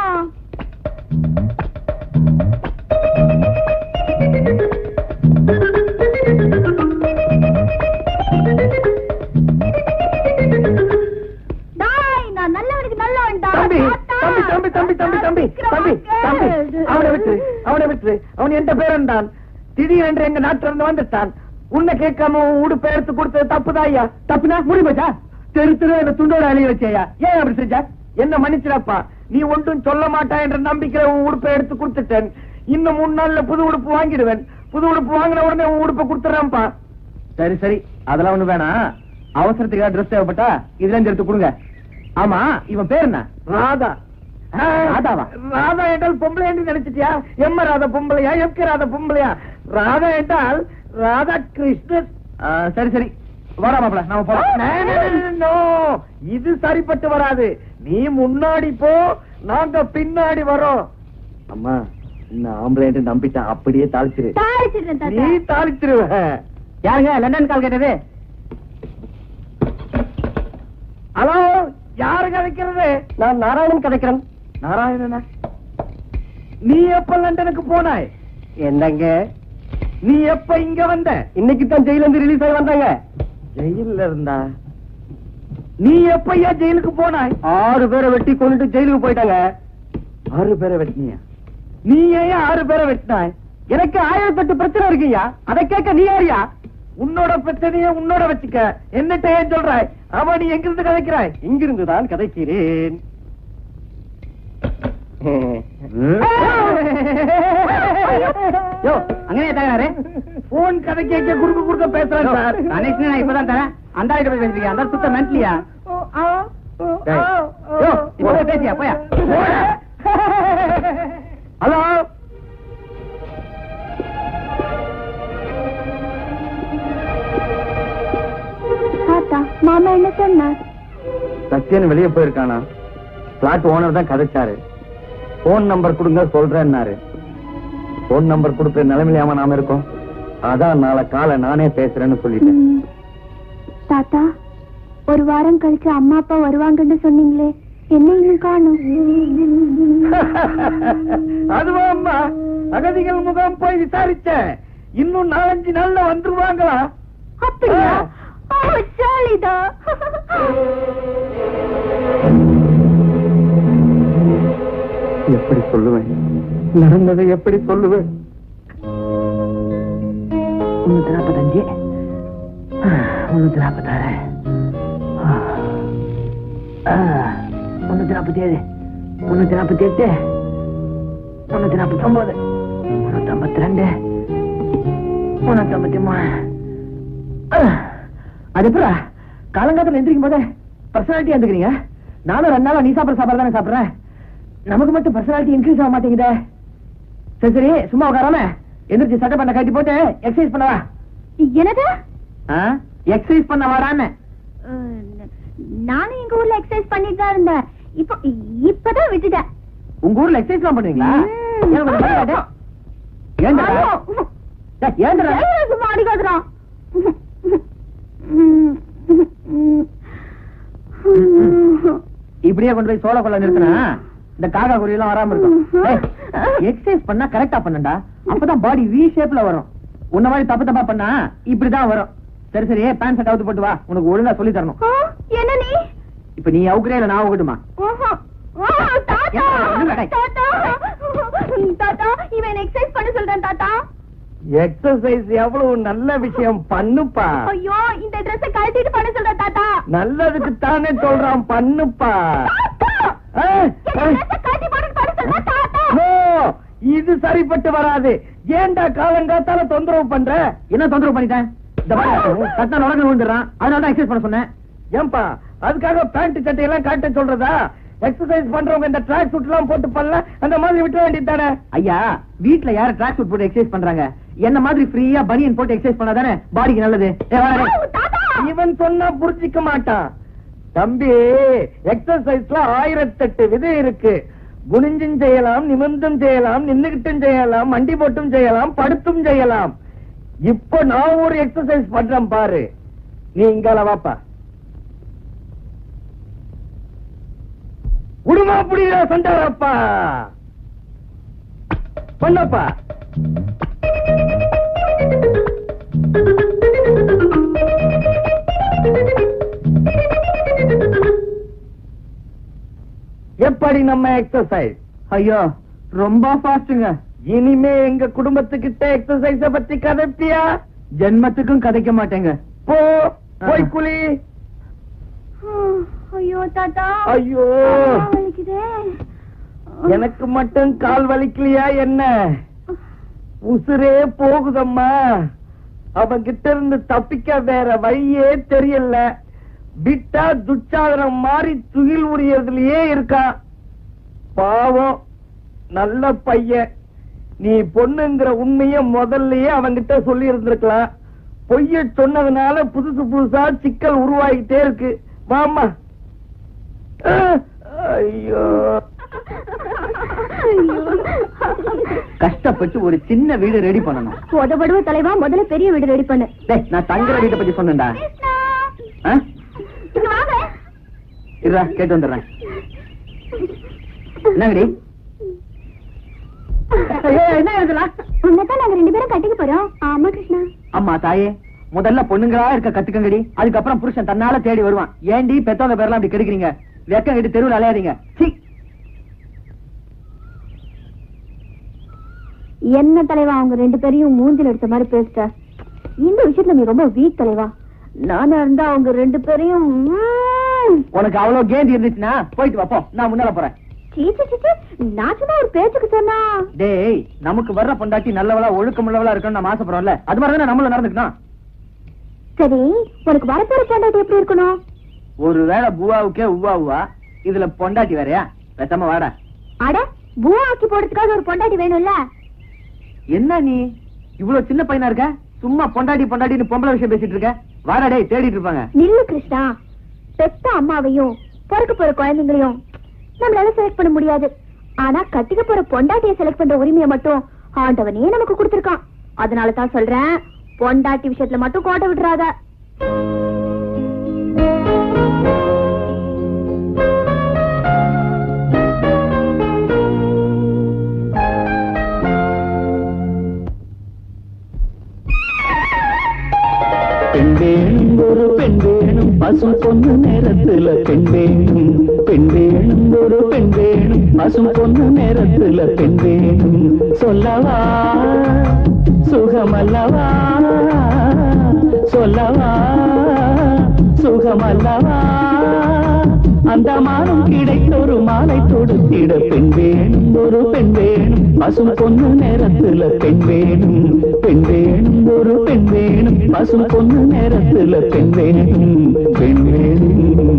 டாய், நான் நல்லவனுக்கு நல்லவன்டா. தம்பி தாத்தா. தம்பி தம்பி தம்பி தம்பி தம்பி தம்பி தம்பி அவனை விட்டு அவனை விட்டு அவன் எந்த பேரன்தான் திடீரென்று எங்க நாட்டுல இருந்து வந்துட்டான் உன்னை கேட்காம உன் உடுப்பை எடுத்து கொடுத்தது தப்புதான் ஐயா தப்புனா முடி போச்சா தெரு தெரு என்ன துண்டோட அழிய வச்சேயா ஏன் அப்படி செஞ்ச என்ன மன்னிச்சிடப்பா நீ ஒன்றும் சொல்ல மாட்டா என்ற நம்பிக்கையில உன் உடுப்பை எடுத்து கொடுத்துட்டேன் இன்னும் மூணு நாள்ல புது உடுப்பு வாங்கிடுவேன் புது உடுப்பு வாங்கின உடனே உன் உடுப்பை கொடுத்துறேன்ப்பா சரி சரி அதெல்லாம் ஒண்ணு வேணாம் அவசரத்துக்கு ட்ரெஸ் தேவைப்பட்டா இதுல இருந்து எடுத்து கொடுங்க ஆமா இவன் பேர் என்ன ராதா ராதாவா? ராதா என்றால் பொம்பளை என்று நினைச்சிட்டியா எம்ம ராதா பொம்பளையா எம் கே ராதா பொம்பளையா ராதா என்றால் ராதா கிருஷ்ணன் ஆ, சரி சரி வாடா மாப்பிள நாம போலாம் நே, நே, நே, நே, no. இது சரிப்பட்டு வராது நீ முன்னாடி போ நாங்க பின்னாடி வரோம் அம்மா இன்னும் ஆம்பளை என்று நம்பிட்டா அப்படியே தாளிச்சிரு தாளிச்சிடுறேன் நீ தாத்தா. தாளிச்சிருவ யாருங்க லண்டன் கால் கேட்டது ஹலோ யாரு கதைக்கிறது நான் நாராயணன் கதைக்கிறேன் நாராயணனா நீ எப்ப லண்டனுக்கு போனாய் என்னங்க நீ எப்ப இங்க வந்த இன்னைக்கு தான் ஜெயில இருந்து ரிலீஸ் ஆகி வந்தாங்க ஜெயில இருந்தா நீ எப்ப ஏன் ஜெயிலுக்கு போனாய் ஆறு பேரை வெட்டி கொண்டுட்டு ஜெயிலுக்கு போயிட்டாங்க ஆறு பேரை வெட்டினியா நீ ஏன் ஆறு பேரை வெட்டினாய் எனக்கு ஆயிரத்தெட்டு பிரச்சனை இருக்குயா அதை கேட்க நீ யாரியா உன்னோட பிரச்சனைய உன்னோட வச்சுக்க என்னட்ட ஏன் சொல்றாய் அவன் நீ எங்கிருந்து கதைக்கிறாய் இங்கிருந்து தான் கதைக்கிறேன் யோ அங்கே தகராறு போன் கதை கேட்க குறுக்க குறுக்க பேசுறேன் சார் கனெக்ஷன் நான் இப்பதான் தரேன் அந்த ஆளுகிட்ட போய் பேசுறீங்க அந்த சுத்த மென்ட்லியா யோ இப்ப போய் பேசியா போயா ஹலோ தாத்தா மாமா என்ன சொன்னார் சத்யன் வெளியே போயிருக்கானா பிளாட் ஓனர் தான் கதைச்சாரு போன் நம்பர் கொடுங்க சொல்றேன்னாரு போன் நம்பர் கொடுக்குற நிலைமையிலாம நாம இருக்கோம் அதான் நாளை காலை நானே பேசுறேன்னு சொல்லிட்டேன் ம். தாத்தா ஒரு வாரம் கழிச்சு அம்மா அப்பா வருவாங்கன்னு சொன்னீங்களே என்ன இன்னும் காணும் அதுவா அம்மா அகதிகள் முகாம் போய் விசாரிச்சேன் இன்னும் நாலஞ்சு நாள்ல வந்துருவாங்களா அப்படியா ஓ ஜாலிதா எப்படி சொல்லுவேன் நடந்ததை எப்படி சொல்லுவேன் முன்னூத்தி நாற்பத்தஞ்சு முன்னூத்தி நாற்பத்தாறு முன்னூத்தி நாற்பத்தி ஏழு முன்னூத்தி நாற்பத்தி எட்டு முன்னூத்தி நாற்பத்தி ஒன்பது முன்னூத்தி ஐம்பத்தி ரெண்டு முன்னூத்தி ஐம்பத்தி மூணு அது எப்படா காலங்காலத்துல எந்திரிக்கும் போதே பர்சனாலிட்டி எந்திரிக்கிறீங்க நானும் ரெண்டு நாளா நீ சாப்பிட சாப்பாடு தானே சாப்பிடுறேன் நமக்கு மட்டும் பர்சனாலிட்டி இன்க்ரீஸ் ஆக மாட்டேங்குதே சரி சரி சும்மா உட்காராம எந்திரிச்சு சட்டை பண்ண கட்டி போட்டு எக்ஸசைஸ் பண்ணவா என்னது எக்ஸசைஸ் பண்ண வாடான்னு அஹ், நானும் எங்க ஊர்ல எக்ஸசைஸ் பண்ணிட்டு தான் இருந்தேன் இப்போ இப்பதான் விட்டுட்டேன் உங்க ஊர்ல எக்ஸசைஸ் எல்லாம் பண்ணுவீங்களா ம். ஏன் கொஞ்சம் பண்ணி காட்டு. ஏன்டா? ஐயோ. டேய், ஏன்டா? ஏன் சும்மா அடிக்காதுடா இப்படியே கொண்டு போய் சோள கொள்ள நிறுத்தினா இந்த காக்கா குருவி எல்லாம் வராம இருக்கும் எக்ஸசைஸ் பண்ணா கரெக்டா பண்ணண்டா அப்பதான் பாடி வி ஷேப்ல வரும் உன்ன மாதிரி தப்பு தப்பா பண்ணா இப்படிதான் வரும் சரி சரி பேண்ட் ஷர்ட் அவுத்து போட்டு வா உனக்கு ஒழுங்கா சொல்லி தரணும் ஆ, என்ன நீ இப்ப நீ அவுக்குறே இல்ல நான் அவுக்கட்டுமா ஆஹா. ஆ, தாத்தா என்ன? தாத்தா தாத்தா இவன் எக்ஸசைஸ் பண்ண சொல்றேன் தாத்தா எக்ஸசைஸ் எவ்வளவு நல்ல விஷயம் பண்ணுப்பா ஐயோ இந்த Dress கழட்டிட்டு பண்ண சொல்றேன் தாத்தா நல்லதுக்கு தானே சொல்றான் பண்ணுப்பா தாத்தா ஆ, இந்த ஆ. Dress கழட்டி போட்டுட்டு பண்ண சொல்றேன் தாத்தா நோ, இது சரிப்பட்டு வராது ஏன்டா காலங்காத்தால தொந்தரவு பண்ற என்ன தொந்தரவு பண்ணிட்டேன் இந்த மாதிரி கட்டினா நடக்க விழுந்துறான் அதனால தான் எக்ஸசைஸ் பண்ண சொன்னேன் ஏன்பா அதுக்காக பேண்ட் சட்டை எல்லாம் காட்ட சொல்றதா எக்ஸசைஸ் பண்றவங்க இந்த ட்ராக் சூட் எல்லாம் போட்டு பண்ணல அந்த மாதிரி விட்டுற வேண்டியது தானே ஐயா வீட்ல யாரு ட்ராக் சூட் போட்டு எக்ஸசைஸ் பண்றாங்க என்ன மாதிரி ஃப்ரீயா பனியன் போட்டு எக்ஸசைஸ் பண்ணாதானே பாடிக்கு நல்லது ஏய், வாடா, டேய். தாத்தா இவன் சொன்னா புரிஞ்சிக்க மாட்டான் தம்பி எக்ஸசைஸ்ல ஆயிரத்தெட்டு விதை இருக்கு குனிஞ்சும் செய்யலாம் நிமிர்ந்தும் செய்யலாம் நின்னுகிட்டும் செய்யலாம் மண்டி போட்டும் செய்யலாம் படுத்தும் செய்யலாம் இப்ப நான் ஒரு எக்ஸசைஸ் பண்றேன் பாரு நீ இங்கால வாப்பா உடுமா புடியா சண்டாரப்பா பண்ணப்பா எப்படி நம்ம எக்ஸசைஸ் ஐயோ ரொம்ப ஃபாஸ்ட்டுங்க இனிமே எங்க குடும்பத்துக்கிட்ட எக்ஸசைஸ பத்தி கதைப்பியா ஜென்மத்துக்கும் கதைக்க மாட்டேங்க போ போய் குளி ஐயோ தாத்தா ஐயோ ஆ, வலிக்குதே எனக்கு மட்டும் கால் வலிக்கலையா என்ன உசுரே போகுதம்மா அவங்கிட்ட இருந்து தப்பிக்க வேற வழியே தெரியல விட்டா துச்சாதனம் மாதிரி துகில் உரியதுலயே இருக்கான் பாவம் நல்ல பையன் நீ பொண்ணுங்கிற உண்மைய முதல்லயே அவங்கிட்ட சொல்லி இருந்திருக்கலாம் பொய்ய சொன்னதுனால புதுசு புதுசா சிக்கல் உருவாகிட்டே இருக்கு வாமா ஐயோ கஷ்டப்பட்டு ஒரு சின்ன வீடு ரெடி பண்ணணும் உதப்படுவ தலைவா முதல்ல பெரிய வீடு ரெடி பண்ணு டேய், நான் தங்குற வீட்டை பத்தி சொன்னேன்டா கிருஷ்ணா ஆ? இங்க வாங்க இருடா கேட்டு வந்துடுறேன் என்னங்கடி ஏய், என்ன இருக்குடா உன்னதான் நாங்க ரெண்டு பேரும் கட்டிக்க போறோம் ஆமா கிருஷ்ணா அம்மா தாயே முதல்ல பொண்ணுங்களா இருக்க கத்துக்கங்கடி அதுக்கப்புறம் புருஷன் தன்னால தேடி வருவான் ஏண்டி பெத்தவங்க பேர்லாம் அப்படி கெடுக்கிறீங்க வெக்கம் கிட்ட தெருவில் அலையாதீங்க சீ என்ன தலைவா அவங்க ரெண்டு பேரையும் மூஞ்சில எடுத்த மாதிரி பேசிட்ட இந்த விஷயத்துல நீ ரொம்ப வீக் தலைவா நானா இருந்தா அவங்க ரெண்டு பேரையும் ம்ம். உனக்கு அவ்வளவு கேந்தி இருந்துச்சுன்னா போயிட்டு வாப்போ நான் முன்னால போறேன் சீ, சீ, சீ, சீ. நான் சும்மா ஒரு பேச்சுக்கு சொன்னா டேய் நமக்கு வர்ற பொண்டாட்டி நல்லவளா ஒழுக்கமுள்ளவளா இருக்கணும்னு நம்ம ஆசைப்படுறோம்ல அது மாதிரி தானே நம்மள நடந்துக்கணும் சரி உனக்கு வரப்போற பொண்டாட்டி எப்படி இருக்கணும் ஒருவேளை பூவாவுக்கே உவா உவா இதுல பொண்டாட்டி வேறயா பேசாம வாடா அட பூ ஆக்கி போடுறதுக்காக ஒரு பொண்டாட்டி வேணும்ல என்ன நீ இவ்வளவு சின்ன பையனா இருக்க சும்மா பொண்டாட்டி பொண்டாட்டின்னு பொம்பளை விஷயம் பேசிட்டு இருக்க வாடா டேய் தேடிட்டு இருப்பாங்க நில்லு கிருஷ்ணா பெத்த அம்மாவையும் பிறக்க போற குழந்தைங்களையும் நம்மளால செலக்ட் பண்ண முடியாது ஆனா கட்டிக்க போற பொண்டாட்டியை செலக்ட் பண்ற உரிமையை மட்டும் ஆண்டவனே நமக்கு கொடுத்திருக்கான் அதனால தான் சொல்றேன் பொண்டாட்டி விஷயத்துல மட்டும் கோட்டை விட்டுறாத ஒரு பெண் வேணும் பசும் பொண்ணு நேரத்துல பெண் வேணும் பெண் வேணும் ஒரு பெண் வேணும் பசும் பொண்ணு நேரத்துல பெண் வேணும் சொல்லவா சுகமல்லவா சொல்லவா சுகமல்லவா அந்த மானம் கிடைத்த ஒரு மாலை தொடுத்திட பெண் வேணும் ஒரு பெண் வேணும் பசும் பொண்ணு நேரத்துல பெண் வேணும் பெண் வேணும் ஒரு பெண் வேணும் பசும் பொண்ணு நேரத்துல பெண் வேணும் பெண் வேணும்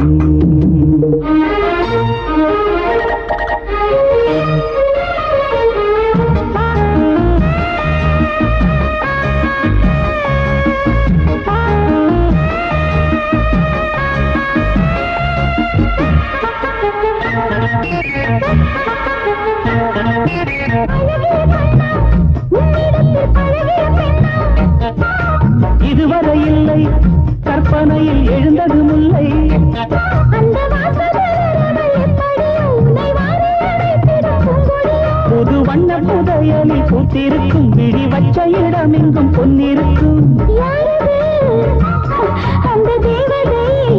இதுவரை இல்லை கற்பனையில் எழுந்தது முல்லை புது வண்ண புதையலில் பூத்திருக்கும் விழி வச்ச இடம் எங்கும் பொன்னிருக்கும் அந்த தேவதை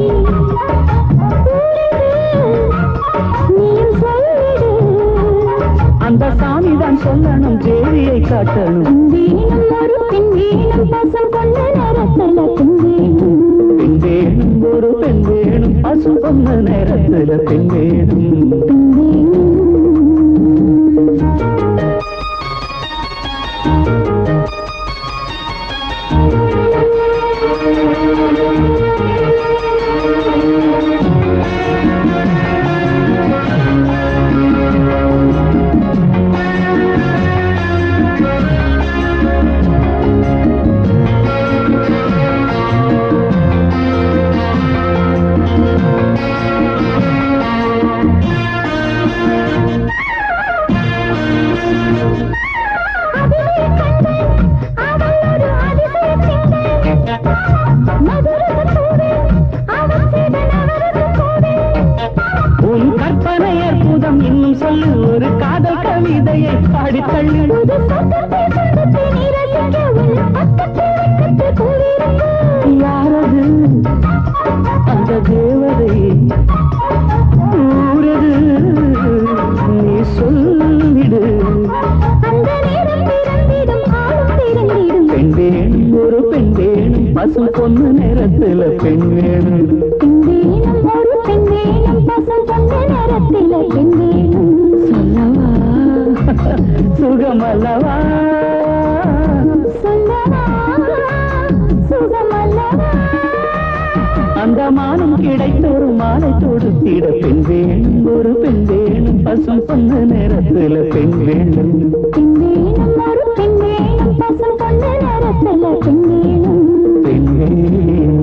நீயும் சொல்லிடு அந்த சாமி தான் சொல்லணும் தேவியை காட்டணும் வீணும் ஒரு பெண் வீணும் பசம் கொண்ட நேரத்துல குந்தீனும் பெண் வேணும் ஒரு பெண் வேணும் பசு பொண்ணு நேரத்துல பெண் வேணும் உன் கற்பனை அற்புதம் இன்னும் சொல்லு ஒரு காதல் கவிதையை பாடித்தள்ளு யாரது அந்த தேவதை ஊரது நீ சொல்லிடு பெண் வேணும் ஒரு பெண் வேணும் பசு பொண்ணு நேரத்துல பெண் வேணும் சொல்லவா சுகமல்லவா அந்த மானம் கிடைத்த ஒரு மாலை தொடுத்திட பெண் வேணும் ஒரு பெண் வேணும் பசு பொண்ணு நேரத்துல பெண் வேணும் பெண் வேணும்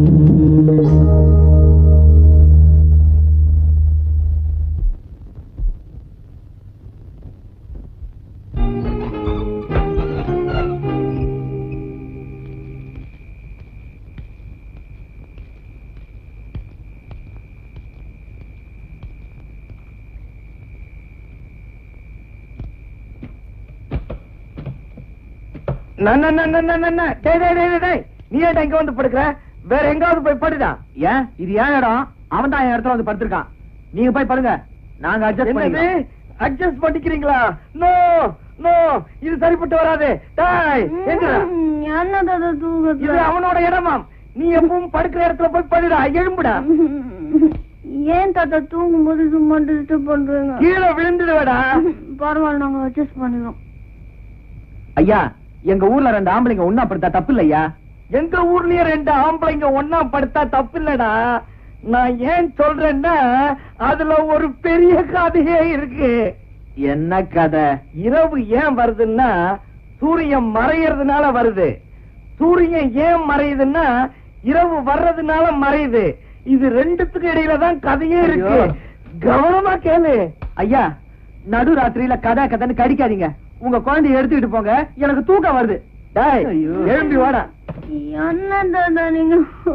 நன்ன, நன்ன, நன்ன, நன்ன. டேய், டேய், டேய், டேய், டேய். நீ ஏன்டா இங்க வந்து படுக்கிற வேற எங்காவது போய் படுடா ஏன் இது ஏன் இடம் அவன் தான் என் இடத்துல வந்து படுத்திருக்கான் நீங்க போய் படுங்க நாங்க அட்ஜஸ்ட் பண்ணிக்கிறோம் அட்ஜஸ்ட் பண்ணிக்கிறீங்களா நோ நோ இது சரிப்பட்டு வராது டேய் எங்கடா இது அவனோட இடமாம் நீ எப்பவும் படுக்கிற இடத்துல போய் படுடா எழும்புடா ஏன் தாத்தா தூங்கும் போது சும்மா டிஸ்டர்ப் பண்றீங்க கீழே விழுந்துடுவேடா பரவாயில்ல நாங்க அட்ஜஸ்ட் பண்ணிக்கிறோம் ஐயா எங்க ஊர்ல ரெண்டு ஆம்பளைங்க ஒன்னா படுத்தா தப்பு இல்லையா எங்க ஊர்லயே ரெண்டு ஆம்பளைங்க ஒன்னா படுத்தா தப்பு இல்லடா நான் ஏன் சொல்றேன்னா அதுல ஒரு பெரிய கதையே இருக்கு என்ன கதை இரவு ஏன் வருதுன்னா சூரியன் மறையறதுனால வருது சூரியன் ஏன் மறையுதுன்னா இரவு வர்றதுனால மறையுது இது ரெண்டுத்துக்கு இடையில தான் கதையே இருக்கு கவனமா கேளு ஐயா நடு ராத்திரியில கதை கதைன்னு கடிக்காதீங்க உங்க குழந்தைய எடுத்துக்கிட்டு போங்க எனக்கு தூக்கம் வருது டேய் எழும்பி வாடா என்ன தாத்தா நீங்க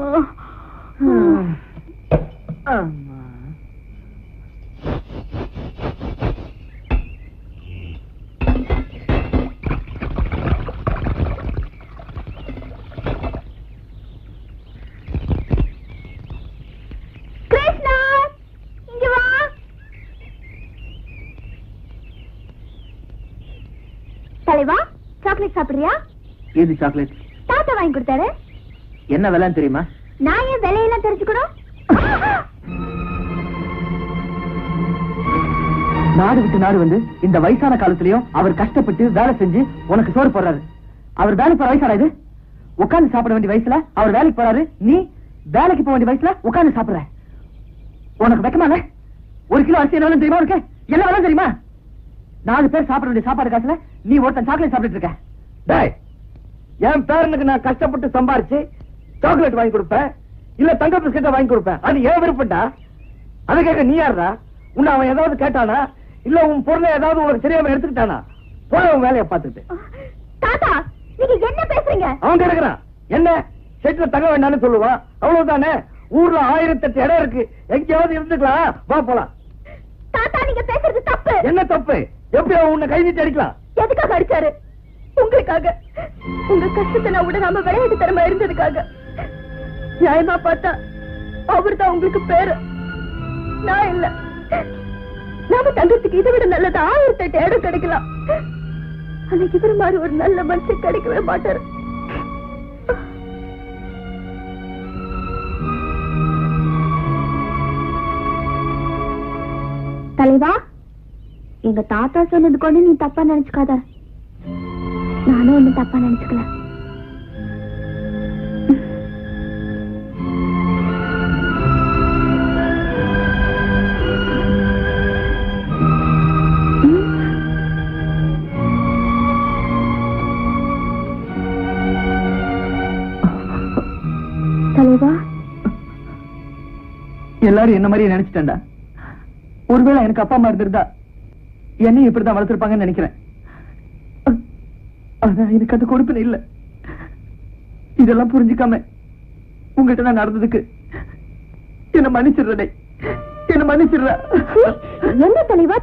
ஆமா. தலைவா சாக்லேட் சாப்பிடுறியா இது சாக்லேட் தாத்தா வாங்கி கொடுத்தாரு என்ன விலைன்னு தெரியுமா நான் ஏன் விலையெல்லாம் தெரிஞ்சுக்கணும் நாடு விட்டு நாடு வந்து இந்த வயசான காலத்திலயும் அவர் கஷ்டப்பட்டு வேலை செஞ்சு உனக்கு சோறு போடுறாரு அவர் வேலைக்கு போற வயசாடா இது உட்கார்ந்து சாப்பிட வேண்டிய வயசுல அவர் வேலைக்கு போறாரு நீ வேலைக்கு போக வேண்டிய வயசுல உட்கார்ந்து சாப்பிடுற உனக்கு வெக்கமால ஒரு கிலோ அரிசி என்ன விலை தெரியுமா உனக்கு என்ன விலை தெரியுமா நாலு பேர் சாப்பிட வேண்டிய சாப்பாடு காசுல நீ ஒருத்தன் சாக்லேட் சாப்பிட்டு இருக்க டேய் என் பேரனுக்கு நான் கஷ்டப்பட்டு சம்பாரிச்சு சாக்லேட் வாங்கி கொடுப்பேன் இல்ல தங்க பிஸ்கெட்டை வாங்கி கொடுப்பேன் அது ஏன் விருப்பம்டா அதை கேட்க நீ யாருடா உன்னை அவன் ஏதாவது கேட்டானா இல்ல உன் பொருளை ஏதாவது உனக்கு தெரியாம எடுத்துக்கிட்டானா போய் அவன் வேலையை பார்த்துட்டு தாத்தா நீங்க என்ன பேசுறீங்க அவன் கிடக்குறான் என்ன செட்டில் தங்க வேண்டாம்னு சொல்லுவான் அவ்வளவுதானே ஊர்ல ஆயிரத்தெட்டு இடம் இருக்கு எங்கேயாவது இருந்துக்கலாம் வா போலாம் தாத்தா நீங்க பேசுறது தப்பு என்ன தப்பு எப்படி அவன் உன்னை கை நீட்டி அடிக்கலாம் எதுக்காக அடிச்சாரு உங்களுக்காக உங்க கஷ்டத்தை நான் விடாம விளையாட்டு தரமா இருந்ததுக்காக நியாயமா பார்த்தா அவர்தான் உங்களுக்கு பேரு நான் இல்ல நாம தங்கத்துக்கு இதை விட நல்லது ஆயிரத்தி எட்டு இடம் கிடைக்கலாம் ஆனா இவர் மாதிரி ஒரு நல்ல மனுஷன் கிடைக்கவே மாட்டாரு தலைவா எங்க தாத்தா சொன்னது கொண்டு நீ தப்பா நினைச்சுக்காத நானும் ஒண்ணு தப்பா நினைச்சுக்கல தலைவா எல்லாரும் என்ன மாதிரி நினைச்சிட்டேன்டா ஒருவேளை எனக்கு அப்பா அம்மா இருந்திருந்தா என்னையும் இப்படிதான் வளர்த்திருப்பாங்கன்னு நினைக்கிறேன் ஆனா எனக்கு அது கொடுப்பின இல்ல இதெல்லாம் புரிஞ்சுக்காம உங்ககிட்ட நான் நடந்ததுக்கு என்ன மன்னிச்சிடுறடே என்ன மன்னிச்சிடுற என்ன தலைவா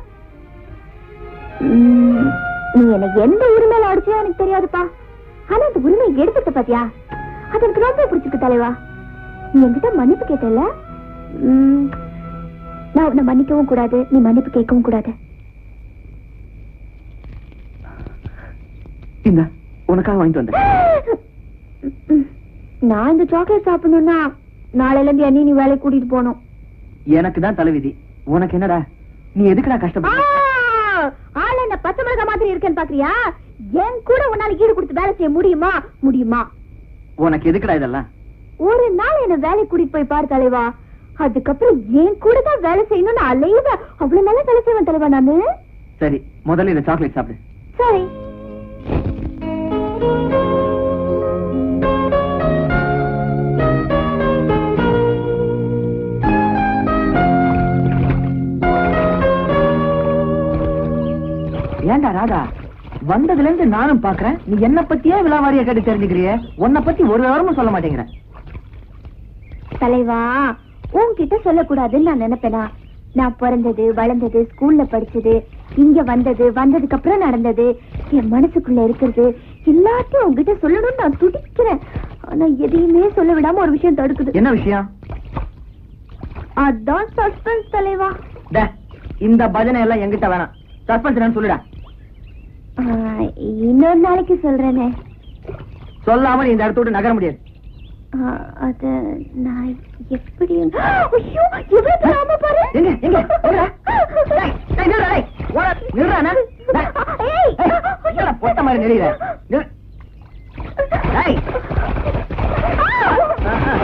உம், நீ எனக்கு எந்த உரிமையில அடிச்சியோ எனக்கு தெரியாதுப்பா ஆனா அந்த உரிமை எடுத்துட்ட பாத்தியா அது எனக்கு ரொம்ப பிடிச்சிருக்கு தலைவா நீ என்கிட்ட மன்னிப்பு கேட்டல உம், நான் உன்னை மன்னிக்கவும் கூடாது நீ மன்னிப்பு கேட்கவும் கூடாது இந்த உனக்காக வாங்கிட்டு வந்தேன் உம், நான் இந்த சாக்லேட் சாப்பிடணும்னா நாளையில இருந்து என்னையும் நீ வேலைக்கு கூட்டிட்டு போகணும் எனக்கு தான் தலைவிதி உனக்கு என்னடா நீ எதுக்குடா கஷ்டப்பட ஆள என்ன பச்சை மிளகா மாதிரி இருக்கேன்னு பாக்குறியா என் கூட உன்னால ஈடு கொடுத்து வேலை செய்ய முடியுமா முடியுமா உனக்கு எதுக்குடா இதெல்லாம் ஒரு நாள் என்ன வேலை கூட்டிட்டு போய் பாரு தலைவா அதுக்கப்புறம் என் கூட தான் வேலை செய்யணும்னு அலையுவ அவ்வளவு நல்லா வேலை செய்வேன் தலைவா நானு சரி முதல்ல இந்த சாக்லேட் சாப்பிடு சரி ஏன்டா ராதா வந்ததுல இருந்து நானும் பாக்குறேன் நீ என்ன பத்தியே விழாவாரியா கேட்டு தெரிஞ்சுக்கிறிய உன்னை பத்தி ஒரு விவரமும் சொல்ல மாட்டேங்கிற தலைவா உன்கிட்ட சொல்லக்கூடாதுன்னு நான் நினைப்பேனா நான் பிறந்தது வளர்ந்தது ஸ்கூல்ல படிச்சது இங்க வந்தது வந்ததுக்கு அப்புறம் நடந்தது என் மனசுக்குள்ள இருக்கிறது எல்லாத்தையும் உன்கிட்ட சொல்லணும்னு நான் துடிக்கிறேன் ஆனா எதையுமே சொல்ல விடாம ஒரு விஷயம் தடுக்குது என்ன விஷயம் அதான் சஸ்பென்ஸ் தலைவா டே, இந்த பஜனை எல்லாம் என்கிட்ட வேணாம் சஸ்பென்ஸ் என்னன்னு சொல்லுடா ஆ, இன்னொரு நாளைக்கு சொல்றேனே சொல்லாம நீ இந்த இடத்த விட்டு நகர முடியாது ஆ, அத நான் எப்படி ஐயோ எவ்வளவு தெரியாம பாரு எங்க எங்க ஓடுடா. டேய், டேய், நில்லுடா, டேய். ஓட, நில்லுடா, அண்ணா. டேய். ஏய். ஏய், என்னடா பொட்ட மாதிரி நெளியுற? நில்லு. டேய். ஆஹா.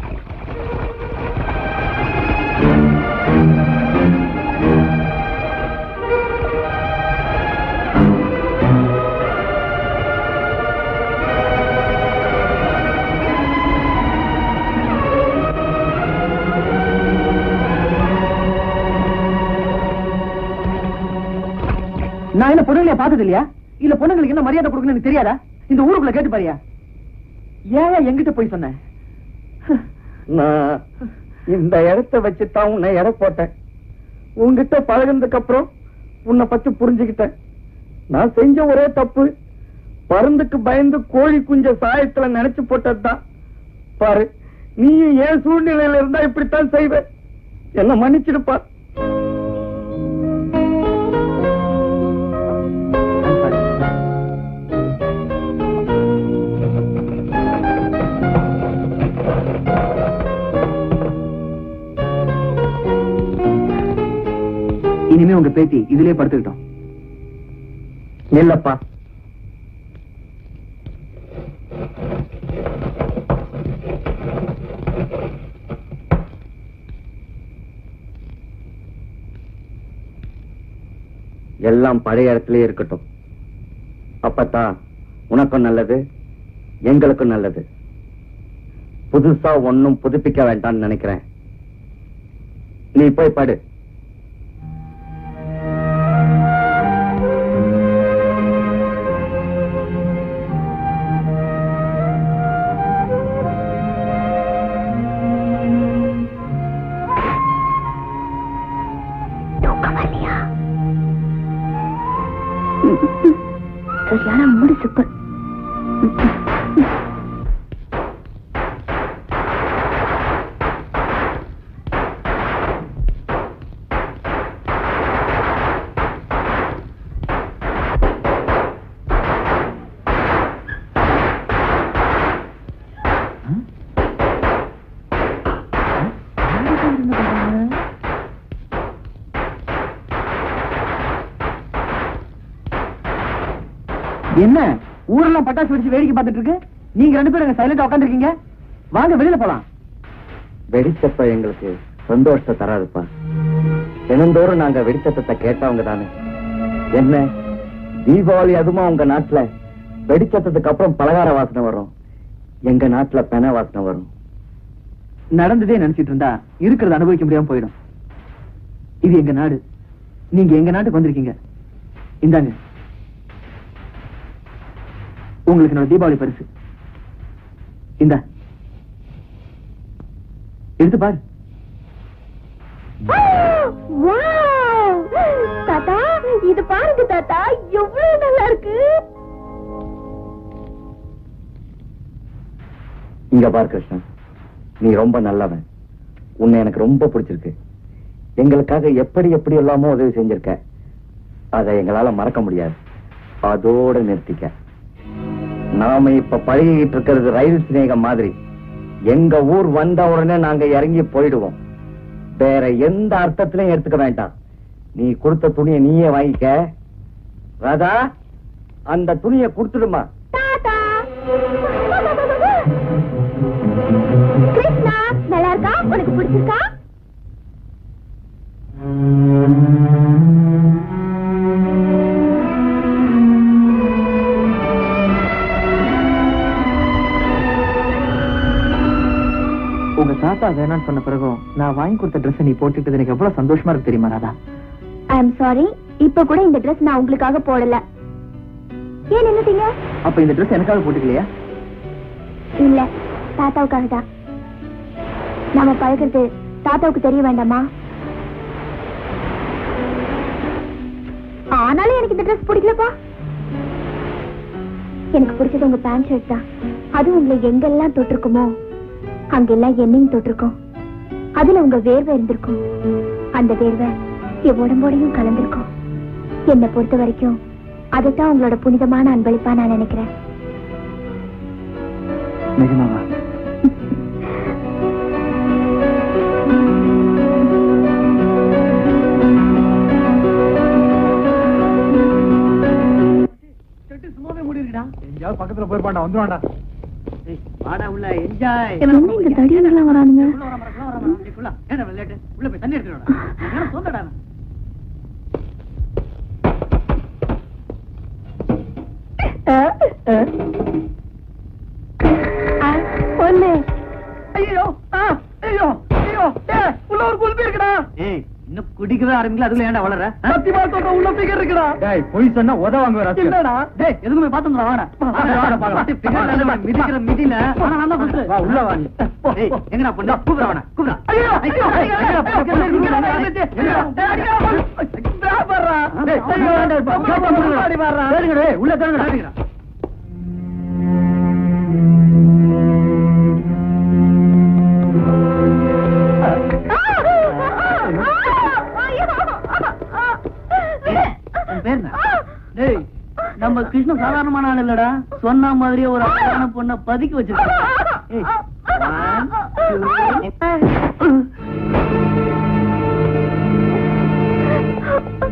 நான் என்ன பொண்ணுங்களே பார்த்தது இல்லையா இல்ல பொண்ணுங்களுக்கு என்ன மரியாதை கொடுக்கணும்னு எனக்கு தெரியாதா இந்த ஊருக்குள்ள கேட்டு பாரியா ஏன் என்கிட்ட போய் சொன்ன நான் இந்த இடத்த வச்சுதான் உன்னை எடை போட்டேன் உன்கிட்ட பழகுனதுக்கு அப்புறம் உன்னை பத்தி புரிஞ்சுக்கிட்டேன் நான் செஞ்ச ஒரே தப்பு பருந்துக்கு பயந்து கோழி குஞ்ச சாயத்துல நினைச்சு போட்டதுதான் பாரு நீ ஏன் சூழ்நிலையில இருந்தா இப்படித்தான் செய்வ என்ன மன்னிச்சிடுப்பா I'm sorry. இனிமே உங்க பேத்தி இதுலயே படுத்துக்கிட்டோம் இல்லப்பா எல்லாம் பழைய இடத்துலயே இருக்கட்டும் அப்பத்தான் உனக்கும் நல்லது எங்களுக்கும் நல்லது புதுசா ஒன்னும் புதுப்பிக்க வேண்டாம்னு நினைக்கிறேன் நீ போய் படு சரியான மூடி சுக்கு என்ன ஊரெல்லாம் பட்டாசு வெடிச்சு வேடிக்கை பார்த்துட்டு இருக்கு நீங்க ரெண்டு பேரும் சைலண்டா உட்காந்துருக்கீங்க வாங்க வெளியில போலாம் வெடிச்சப்ப எங்களுக்கு சந்தோஷத்தை தராதுப்பா தினந்தோறும் நாங்க வெடிச்சத்தத்தை கேட்டவங்க தானே என்ன தீபாவளி அதுமா உங்க நாட்டுல வெடிச்சத்தத்துக்கு அப்புறம் பலகார வாசனை வரும் எங்க நாட்டுல பென வாசனை வரும் நடந்ததே நினைச்சிட்டு இருந்தா இருக்கிறத அனுபவிக்க முடியாம போயிடும் இது எங்க நாடு நீங்க எங்க நாட்டுக்கு வந்திருக்கீங்க இந்தாங்க உங்களுக்கு என்னோட தீபாவளி பரிசு இந்த எடுத்து பாரு தாத்தா இது பாருங்க தாத்தா எவ்வளவு நல்லா இருக்கு இங்க பார் கிருஷ்ணன் நீ ரொம்ப நல்லவன் உன்னை எனக்கு ரொம்ப பிடிச்சிருக்கு எங்களுக்காக எப்படி எப்படி எல்லாமோ உதவி செஞ்சிருக்க அதை எங்களால மறக்க முடியாது அதோட நிறுத்திக்க நாம இப்ப பழகிட்டு இருக்கிறது ரயில் சிநேகம் மாதிரி எங்க ஊர் வந்த உடனே நாங்க இறங்கி போயிடுவோம் வேற எந்த அர்த்தத்திலையும் எடுத்துக்க வேண்டாம் நீ கொடுத்த துணியை நீயே வாங்கிக்க ராதா அந்த துணியை கொடுத்துடுமா தாத்தா கிருஷ்ணா நல்லா இருக்கா உனக்கு பிடிச்சிருக்கா உங்க தாத்தா வேணாம்னு சொன்ன பிறகும் நான் வாங்கி கொடுத்த ட்ரெஸ் நீ போட்டுக்கிட்டது எனக்கு எவ்வளவு சந்தோஷமா இருக்கு தெரியுமா ராதா ஐ எம் சாரி இப்ப கூட இந்த ட்ரெஸ் நான் உங்களுக்காக போடல ஏன் நின்னுட்டீங்க அப்ப இந்த ட்ரெஸ் எனக்காக போட்டுக்கலையா இல்ல தாத்தாவுக்காக தான் நாம பழகிறது தாத்தாவுக்கு தெரிய வேண்டாமா ஆனாலும் எனக்கு இந்த ட்ரெஸ் பிடிக்கலப்பா எனக்கு பிடிச்சது உங்க பேண்ட் ஷர்ட் தான் அது உங்களை எங்கெல்லாம் தொட்டிருக்குமோ அங்கெல்லாம் என்னையும் தொட்டிருக்கும் அதுல உங்க வேர்வை இருந்திருக்கும் அந்த வேர்வை என் உடம்போடையும் கலந்திருக்கும் என்னை பொறுத்த வரைக்கும் அதுதான் உங்களோட புனிதமான அன்பளிப்பா நான் நினைக்கிறேன் நிஜமாவா எங்கேயாவது பக்கத்துல போயிருப்பாண்டா வந்துருவாண்டா வாடா உள்ள என்ஜாய் என்ன இந்த தடியனெல்லாம் வரானுங்க ஏன்டா விளையாட்டு உள்ள போய் தண்ணி எடுத்துடா சோந்தடா பொண்ணு ஐயோ ஐயோ ஐயோ உள்ள ஒரு குல்பி இருக்குடா ஏய் இன்னும் குடிக்கவே ஆரம்பிக்கல அதுக்குள்ள ஏன்டா வளர சத்தியமா சொல்ற உள்ள பிகர் இருக்குடா டேய் பொய் சொன்னா உத வாங்குவார் இல்லடா டேய் எதுக்குமே பாத்துங்கடா வாடா வாடா பார்க்கலாம் மிதிக்கிற மிதில ஆனா நான் தான் சொல்றேன் வா, உள்ள வா நீ. ஏய் எங்கடா பண்ணா கூப்பிடா அவன கூப்பிடா ஐயோ ஐயோ எங்கடா பக்கத்துல இருக்கீங்க உள்ள தருங்கடா உன் பேர் என்ன? டேய் நம்ம கிருஷ்ண சாதாரணமான ஆள் இல்லடா சொன்ன மாதிரியே ஒரு அழகான பொண்ண பதுக்கி வச்சிருக்கோம் ஏய், one, two,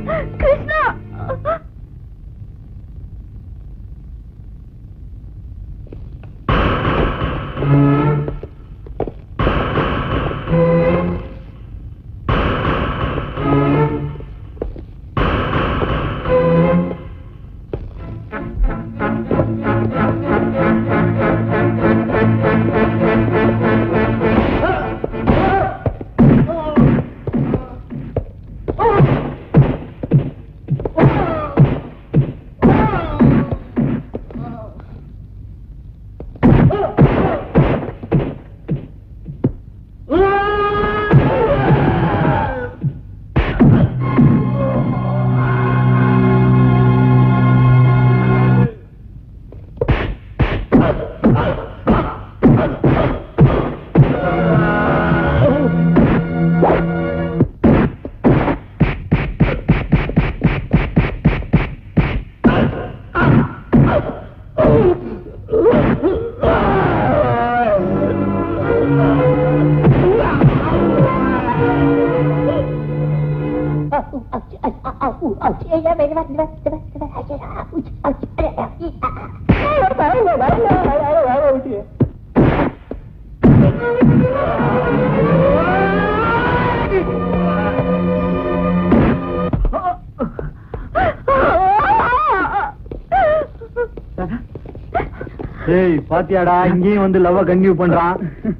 ஏய் பாத்தியாடா இங்கேயும் வந்து லவ் கன்டினியூ பண்றான்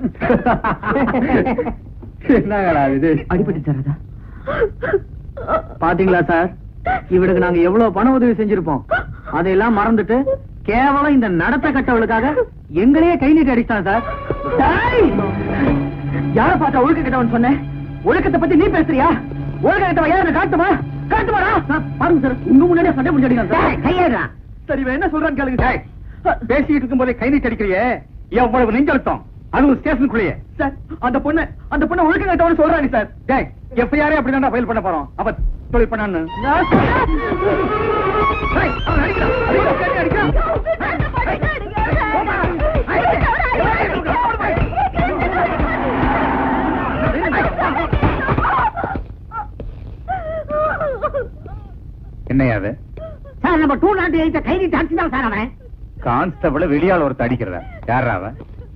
என்னங்கடா இது அடிபட்டு சார் பாத்தீங்களா சார் இவனுக்கு நாங்க எவ்வளவு பண உதவி செஞ்சிருப்போம் அதையெல்லாம் மறந்துட்டு கேவலம் இந்த நடத்த கட்டவளுக்காக எங்களையே கை நீட்டி அடிச்சான் சார் டேய்! யார பார்த்தா ஒழுக்க கட்டவன் சொன்னேன் ஒழுக்கத்தை பத்தி நீ பேசுறியா ஒழுக்க கட்டவன் யாரு காட்டுமா காட்டுமாடா சார், பாருங்க சார் உங்க முன்னாடியே சண்டை முடிஞ்சாடிங்க சார் கையேறா சரி இவன் என்ன சொல்றான்னு கேளுங்க டேய், பேசிக்கிட்டு இருக்கும் போதே கை நீட்டி அடிக்கிறியே எவ்வளவு நெஞ்சழுத்தம் அதுவும் ஸ்டேஷனுக்குள்ளேயே சார் அந்த பொண்ணு அந்த பொண்ணு ஒழுக்க கட்டவன் சொல்றாங்க சார் டேய் எஃப்ஐஆரே அப்படிதான் ஃபைல் பண்ண போறோம் அப்ப தொழில் பண்ணான்னு டேய், அவன் அடிக்கிறான், அடிக்கிறான், அடிக்கிறான். என்னையா அது சார் நம்ம டூ நாட் எயிட்ட கை நீட்டி அடிச்சுதான் சார் அவன் கான்ஸ்டபிள் வெளியால் ஒருத்த அடிக்கிறதா யாரா அவன்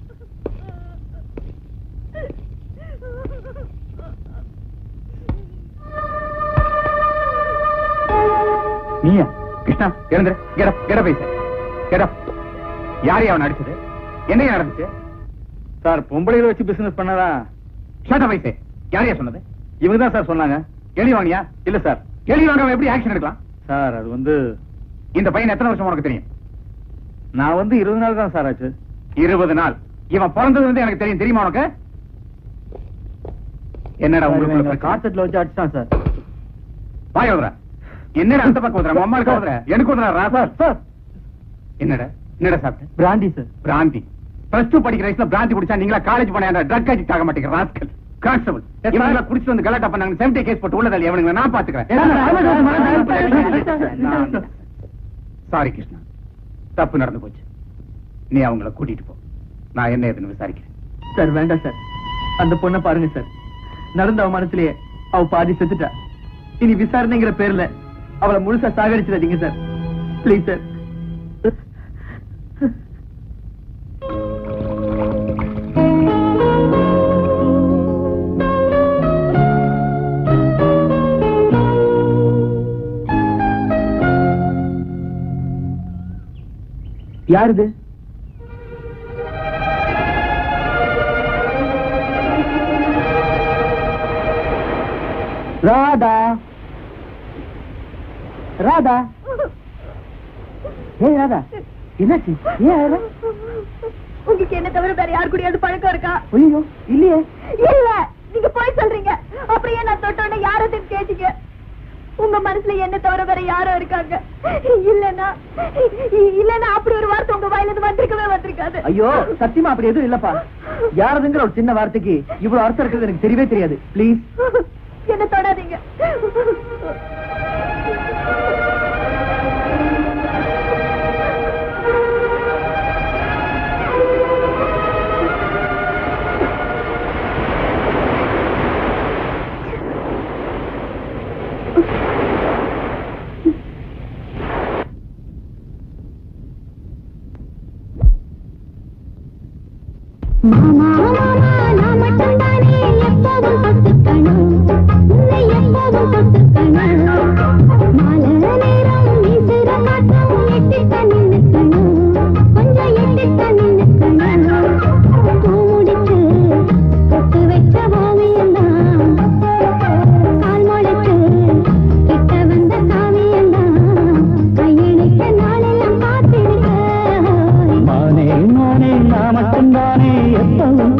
நீயா கிருஷ்ணா எழுந்துரு கெட கெட பேச கெட யாரையா அவன் அடிச்சது என்னையா நடந்துச்சு சார் பொம்பளைகளை வச்சு பிசினஸ் பண்ணதா ஷாட்டா பைசே யாரையா சொன்னது இவங்க தான் சார் சொன்னாங்க கேள்வி வாங்கியா இல்ல சார் கேள்வி வாங்க எப்படி ஆக்ஷன் எடுக்கலாம் சார் அது வந்து இந்த பையன் எத்தனை வருஷம் உனக்கு தெரியும் நான் வந்து இருபது நாள் தான் சார் ஆச்சு இருபது நாள் இவன் பிறந்தது வந்து எனக்கு தெரியும் தெரியுமா உனக்கு என்னடா உங்களுக்கு காசட்ல வச்சு அடிச்சான் சார் வாய் வந்துற என்னடா அந்த பக்கம் வந்துற அம்மாளுக்கு வந்துற எனக்கு வந்துற சார் சார் என்னடா என்னடா சாப்பிட்ட brandy sir brandy plus two படிக்கிற வயசுல பிராந்தி குடிச்சா நீங்களா காலேஜ் போன ட்ரக் அடிக்ட் ஆக மாட்டேங்கிற ராஸ்கல் கான்ஸ்டபிள் இவங்க குடிச்சு வந்து கலாட்டா பண்ணாங்க செவன்டி கேஸ் போட்டு உள்ளதால் எவனுங்க நான் பாத்துக்கிறேன் சாரி கிருஷ்ணா தப்பு நடந்து போச்சு நீ அவங்கள கூட்டிட்டு போ நான் என்ன ஏதுன்னு விசாரிக்கிறேன் சார் வேண்டாம் சார் அந்த பொண்ணை பாருங்க சார் நடந்த அவமானத்திலேயே அவ பாதி செத்துட்டா இனி விசாரணைங்கிற பேர்ல அவளை முழுசா சாகடிச்சிடாதீங்க சார் ப்ளீஸ் சார் யார் இது ராதா ராதா ஏய் ராதா என்னாச்சு ஏன் அழற? உங்களுக்கு என்ன தவிர வேற யாரு கூடயாவது பழக்கம் இருக்கா ஐயோ இல்லையே இல்ல நீங்க போய் சொல்றீங்க அப்புறம் ஏன் நான் தொட்டோட யாரது கேட்டீங்க உங்க மனசுல என்ன தவிர வேற யாரும் இருக்காங்க இல்லன்னா இல்லன்னா அப்படி ஒரு வார்த்தை உங்க வாயில இருந்து வந்திருக்கவே வந்திருக்காது ஐயோ சத்தியமா அப்படி எதுவும் இல்லப்பா யாரதுங்கிற ஒரு சின்ன வார்த்தைக்கு இவ்வளவு அர்த்தம் இருக்கிறது எனக்கு தெரியவே தெரியாது ப்ளீஸ் என்ன தொடாதீங்க மாமா மாமா நான் மட்டும்தானே எப்போதும் தொட்டுக்கணும் உன்னை எப்போதும் தொட்டுக்கணும் மாலை நேரம் வீசுற காற்றும் எட்டிட்ட நின்னுக்கணும் கொஞ்சம் எட்டிட்ட நின்னுக்கணும் பூ முடிச்சு தொட்டு வச்ச ஓவியம்தான் கால் முளைச்சு கிட்ட வந்த காவியம்தான் கையெழுத்த நாளெல்லாம் பார்த்திருக்க மானே மானே நான் மட்டும்தானே எப்பவும்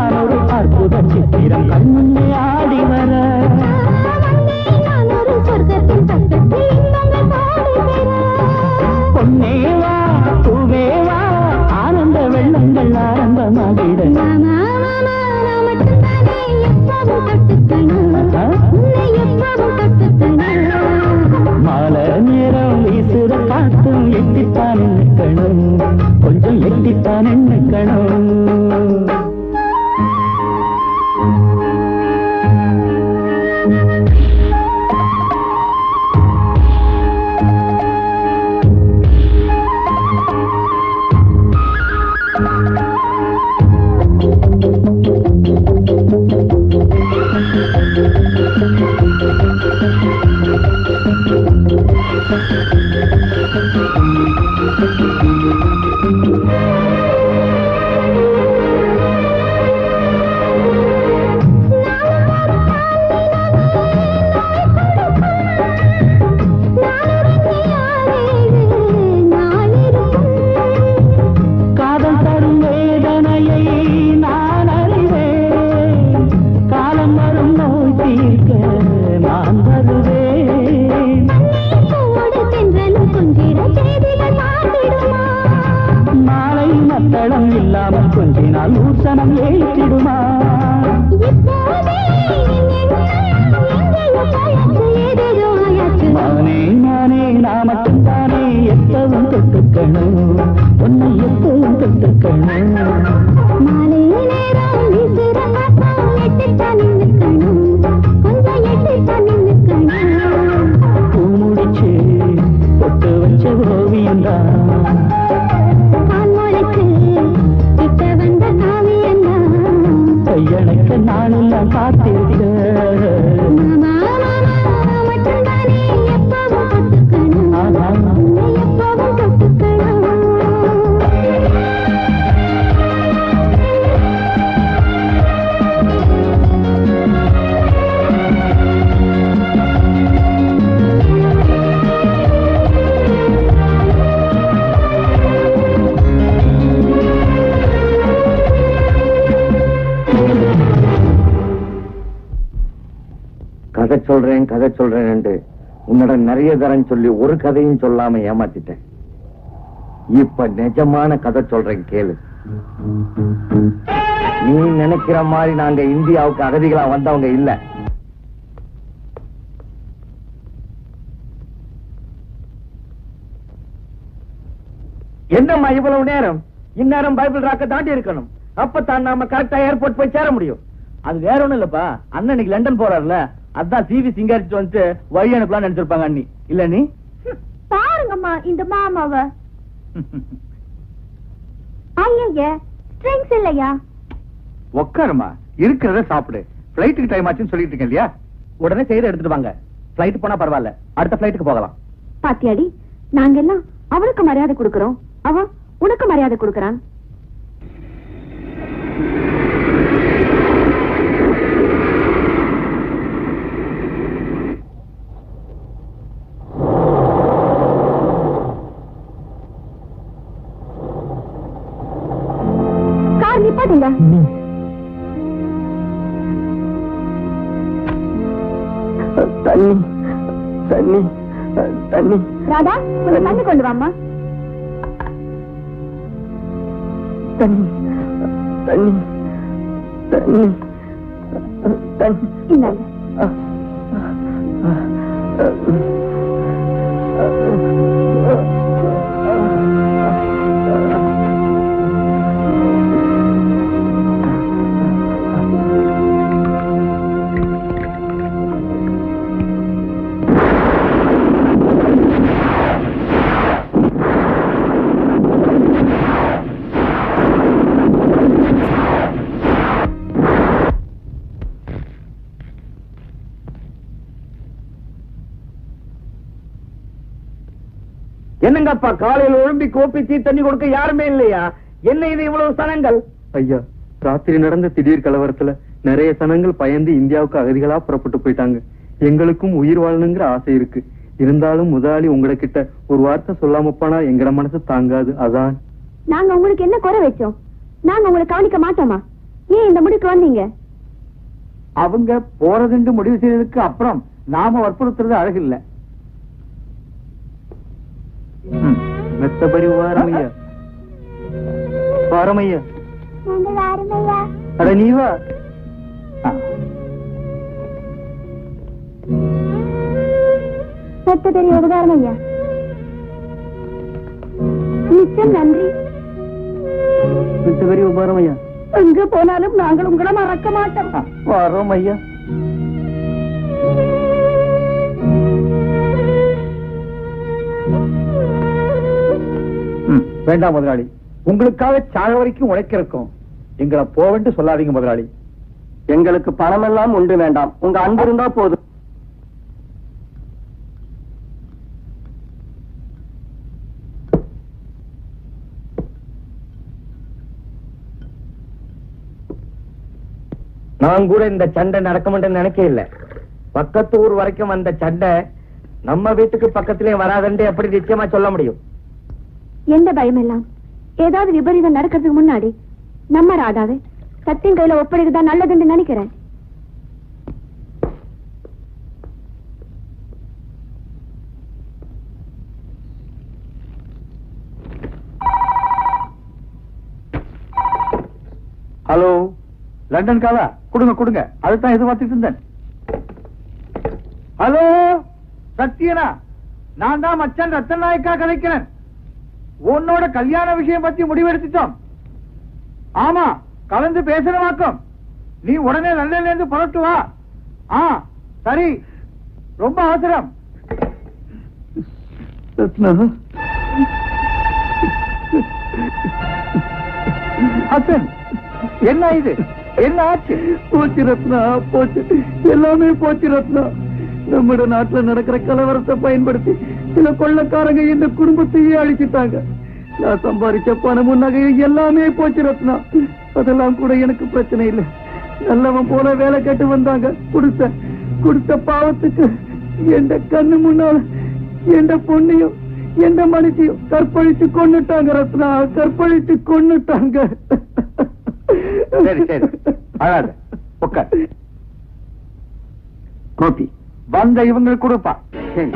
நான் ஒரு அற்புத சித்திரம் கண்முன்னே ஆடி வர நான் ஒரு சொர்க்கத்தின் பக்கத்தில் இன்பங்கள் பாடி பெற பொன்னே வா பூவே வா ஆனந்த வெள்ளங்கள் ஆரம்பமாகிட மாமா மாமா நான் மட்டும்தானே எப்பவும் தொட்டுக்கணும் உன்னை எப்பவும் தொட்டுக்கணும் மாலை நேரம் வீசுற காத்தும் எட்டித்தான் நிற்கணும் கொஞ்சம் எட்டித்தான் நிற்கணும் காதல் தரும் வேதனையை நான் அறிவேன் காலம் வரும் நோய் தீர்க்க நான் வருவேன் மாலை மத்தளம் இல்லாமல் கொஞ்சினால் ஊசனம் ஏற்றிடுமா மானே மானே நான் மட்டும்தானே எப்பவும் தொட்டுக்கணும் உன்னை எப்பவும் தொட்டுக்கணும் பூ முடிச்சு பொட்டு வச்ச ஓவியம்தான் கையணைக்க நானெல்லாம் காத்திருக்க ஆனா கதை சொல்றேன் கதை சொல்றேன் உன்னிடம் நிறைய தரம் சொல்லி ஒரு கதையும் சொல்லாம ஏமாத்திட்டேன் இப்ப நிஜமான கதை சொல்றேன் கேளு நீ நினைக்கிற மாதிரி நாங்க இந்தியாவுக்கு அகதிகளா வந்தவங்க இல்ல என்னம்மா இவ்வளவு நேரம் இந்நேரம் பைபிள் ராக்க தாண்டி இருக்கணும் அப்பதான் நாம கரெக்டா ஏர்போர்ட் போய் சேர முடியும் அது வேற ஒண்ணும் இல்லப்பா அண்ணன் இன்னைக்கு லண்டன் போறாருல அதான் சிவி சிங்காரிச்சு வந்துட்டு வழி அனுப்பலாம்னு நினைச்சிருப்பாங்க அண்ணி இல்ல நீ பாருங்கம்மா இந்த மாமாவ ஐய ஸ்ட்ரிங்ஸ் இல்லையா உட்காருமா இருக்கிறத சாப்பிடு பிளைட்டுக்கு டைம் ஆச்சுன்னு சொல்லிட்டு இருக்கேன் இல்லையா உடனே செய்து எடுத்துட்டு வாங்க பிளைட் போனா பரவாயில்ல அடுத்த பிளைட்டுக்கு போகலாம் பாத்தியாடி நாங்க எல்லாம் அவனுக்கு மரியாதை கொடுக்கறோம் அவன் உனக்கு மரியாதை கொடுக்கறான் கார் நிப்பாட்டுங்க தண்ணி தண்ணி தண்ணி ராதா கொஞ்சம் தண்ணி கொண்டு வாம்மா தண்ணி தண்ணி தண்ணி தண்ணி இந்தாங்க என்னங்கப்பா காலையில ஒழும்பி கோப்பி தீ தண்ணி கொடுக்க யாருமே இல்லையா என்ன இது இவ்வளவு சனங்கள் ஐயா ராத்திரி நடந்த திடீர் கலவரத்துல நிறைய சனங்கள் பயந்து இந்தியாவுக்கு அகதிகளா புறப்பட்டு போயிட்டாங்க எங்களுக்கும் உயிர் வாழணுங்கிற ஆசை இருக்கு இருந்தாலும் முதலாளி உங்ககிட்ட ஒரு வார்த்தை சொல்லாம போனா எங்கட மனசு தாங்காது அதான் நாங்க உங்களுக்கு என்ன குறை வச்சோம் நாங்க உங்களை கவனிக்க மாட்டோமா ஏன் இந்த முடிவுக்கு வந்தீங்க அவங்க போறதுன்னு முடிவு செய்ததுக்கு அப்புறம் நாம வற்புறுத்துறது அழகு இல்ல மெத்தபடி வாரமையா வாரமையா அட நீ வா சத்த பெரிய உபகாரம் ஐயா மிச்சம் நன்றி மெத்தபடி வாரமையா எங்க போனாலும் நாங்கள் உங்களை மறக்க மாட்டோம் வாரோம் ஐயா ம், வேண்டாம் முதலாளி உங்களுக்காக சாக வரைக்கும் உழைக்கிறக்கும் எங்களை போவென்று சொல்லாதீங்க முதலாளி எங்களுக்கு பணம் எல்லாம் உண்டு வேண்டாம் உங்க அன்பு இருந்தா போதும் நான் கூட இந்த சண்டை நடக்கும்னு நினைக்க இல்ல பக்கத்து ஊர் வரைக்கும் வந்த சண்டை நம்ம வீட்டுக்கு பக்கத்திலே வராதுன்னு எப்படி நிச்சயமா சொல்ல முடியும் எந்த பயம் எல்லாம் ஏதாவது விபரீதம் நடக்கிறதுக்கு முன்னாடி நம்ம ராதாவை சத்தியம் கையில ஒப்படைக்குதான் நல்லதுன்னு நினைக்கிறேன் ஹலோ லண்டன் காலா கொடுங்க கொடுங்க அதுதான் எதிர்பார்த்துட்டு இருந்தேன் ஹலோ சத்யனா நான் தான் மச்சான் ரத்தன் நாயக்கா கதைக்கிறேன் உன்னோட கல்யாண விஷயம் பத்தி முடிவெடுத்துட்டோம் ஆமா கலந்து பேசணுமாக்கும் நீ உடனே லண்டன்ல இருந்து புறட்டு வா ஆ சரி ரொம்ப அவசரம் அசன் என்ன இது என்ன ஆச்சு போச்சு ரத்னா போச்சு எல்லாமே போச்சு ரத்னா நம்ம நாட்டுல நடக்கிற கலவரத்தை பயன்படுத்தி சில கொள்ளக்காரங்க இந்த குடும்பத்தையே அழிச்சிட்டாங்க நான் சம்பாதிச்ச பணமும் நகையும் எல்லாமே போச்சு ரத்னா அதெல்லாம் கூட எனக்கு பிரச்சனை இல்லை நல்லவன் போல வேலை கேட்டு வந்தாங்க கொடுத்த கொடுத்த பாவத்துக்கு எந்த கண்ணு முன்னால எந்த பொண்ணையும் எந்த மனுஷியும் கற்பழித்து கொன்னுட்டாங்க ரத்னா கற்பழித்து கொன்னுட்டாங்க சரி சரி அழாத உட்கார் கோபி வந்த இவங்களுக்கு கொடுப்பா சரி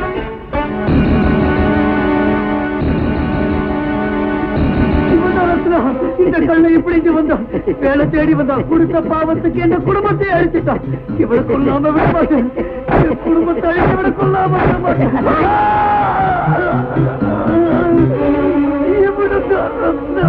இவன்தான் ரத்னா. இந்த கண்ணை இப்படி இங்க வந்தான் வேலை தேடி வந்தான் கொடுத்த பாவத்துக்கு என் குடும்பத்தை அழிச்சிட்டான் இவனை கொல்லாம விட மாட்டேன் என் குடும்பத்தை அழிக்க விட கொல்லாம விட மாட்டேன் இவனைத்தான் ரத்னா.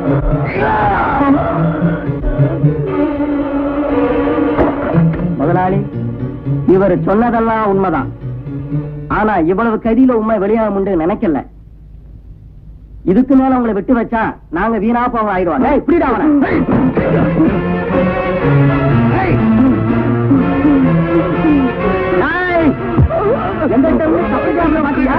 முதலாளி இவர் சொன்னதெல்லாம் உண்மைதான் ஆனா இவ்வளவு கதியில உண்மை வெளியாகும்னு நினைக்கல இதுக்கு மேல உங்களை விட்டு வச்சா நாங்க வீணா போக ஆயிடுவாங்க ஏய், இப்படிடா அவனை. ஏய், எங்கள்கிட்ட வந்து தப்பு செய்யாம மாட்டியா?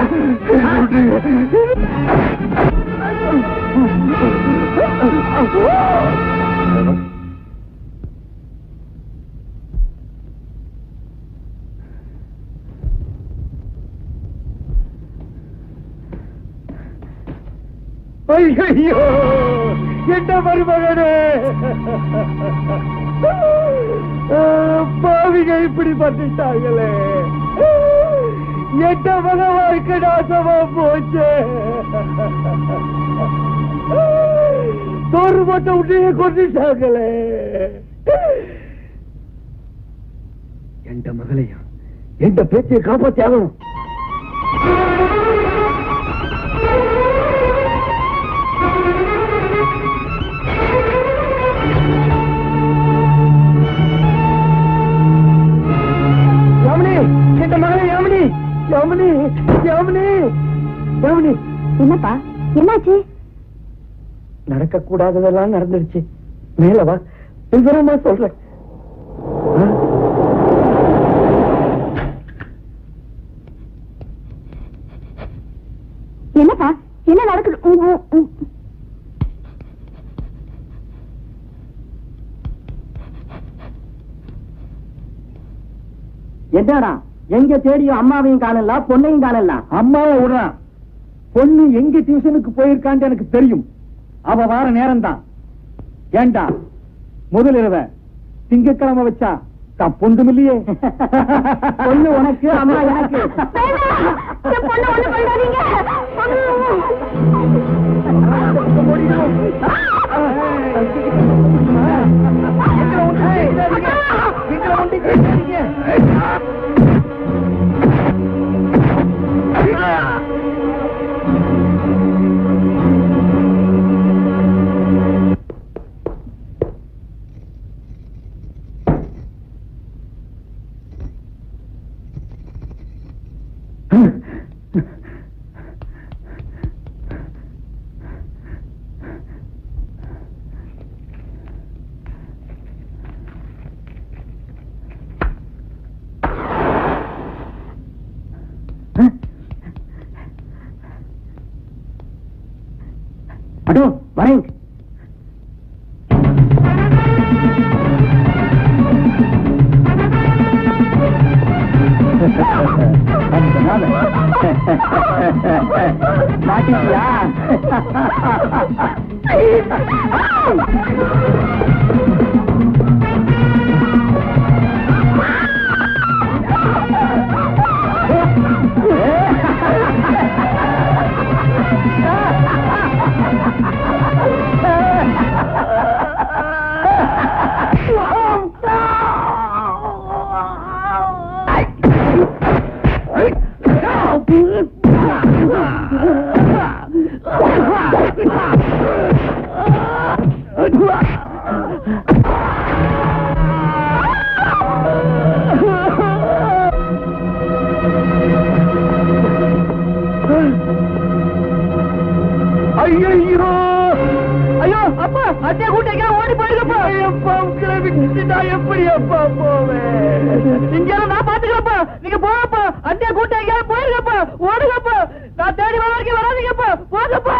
ஐயோ என்ன மருமகனே பாவிக இப்படி பண்ணிட்டாங்களே எட்ட மக வாழ்க்கை நாசமா போச்சு தோறு போட்ட உடனே கொண்டுட்டாங்களே எந்த மகளையும் எந்த பேச்சை காப்பாத்தி ஆகணும் யாமினி எந்த மகளே யாமினி யாமினி யாமினி யாமினி என்னப்பா என்னாச்சு நடக்க கூடாததெல்லாம் நடந்துருச்சு மேல வா விவரமா சொல்றேன் ஆ? என்னப்பா என்ன நடக்குது உ- உ- உ- என்னடா எங்க தேடியும் அம்மாவையும் காணல பொண்ணையும் காணல அம்மாவை விடுறான் பொண்ணு எங்க டியூஷனுக்கு போயிருக்கான்னு எனக்கு தெரியும் அவ வார நேரம் தான் ஏண்டா முதல் இரவ திங்கக்கிழமை வச்சா தான் பொண்டும் இல்லையே பொண்ணு உனக்கு அம்மா எனக்கு என் பொண்ணு ஒண்ணு பண்ணாதீங்க அடோ வரேன் மாட்டிக்கியா ஐயோ ஐயோ அப்பா அத்தை கூட்டைக்கா ஓடி போயிருக்கப்பா அப்பா உங்களை விட்டு நான் எப்படி அப்பா போவேன் இங்க நான் பாத்துக்கிறப்பா நீங்க போங்கப்பா அத்தை கூட்டம் எங்கேயாவது போயிருக்கப்பா ஓடுங்கப்பா நான் தேடி வர வரைக்கும் வராதீங்கப்பா போங்கப்பா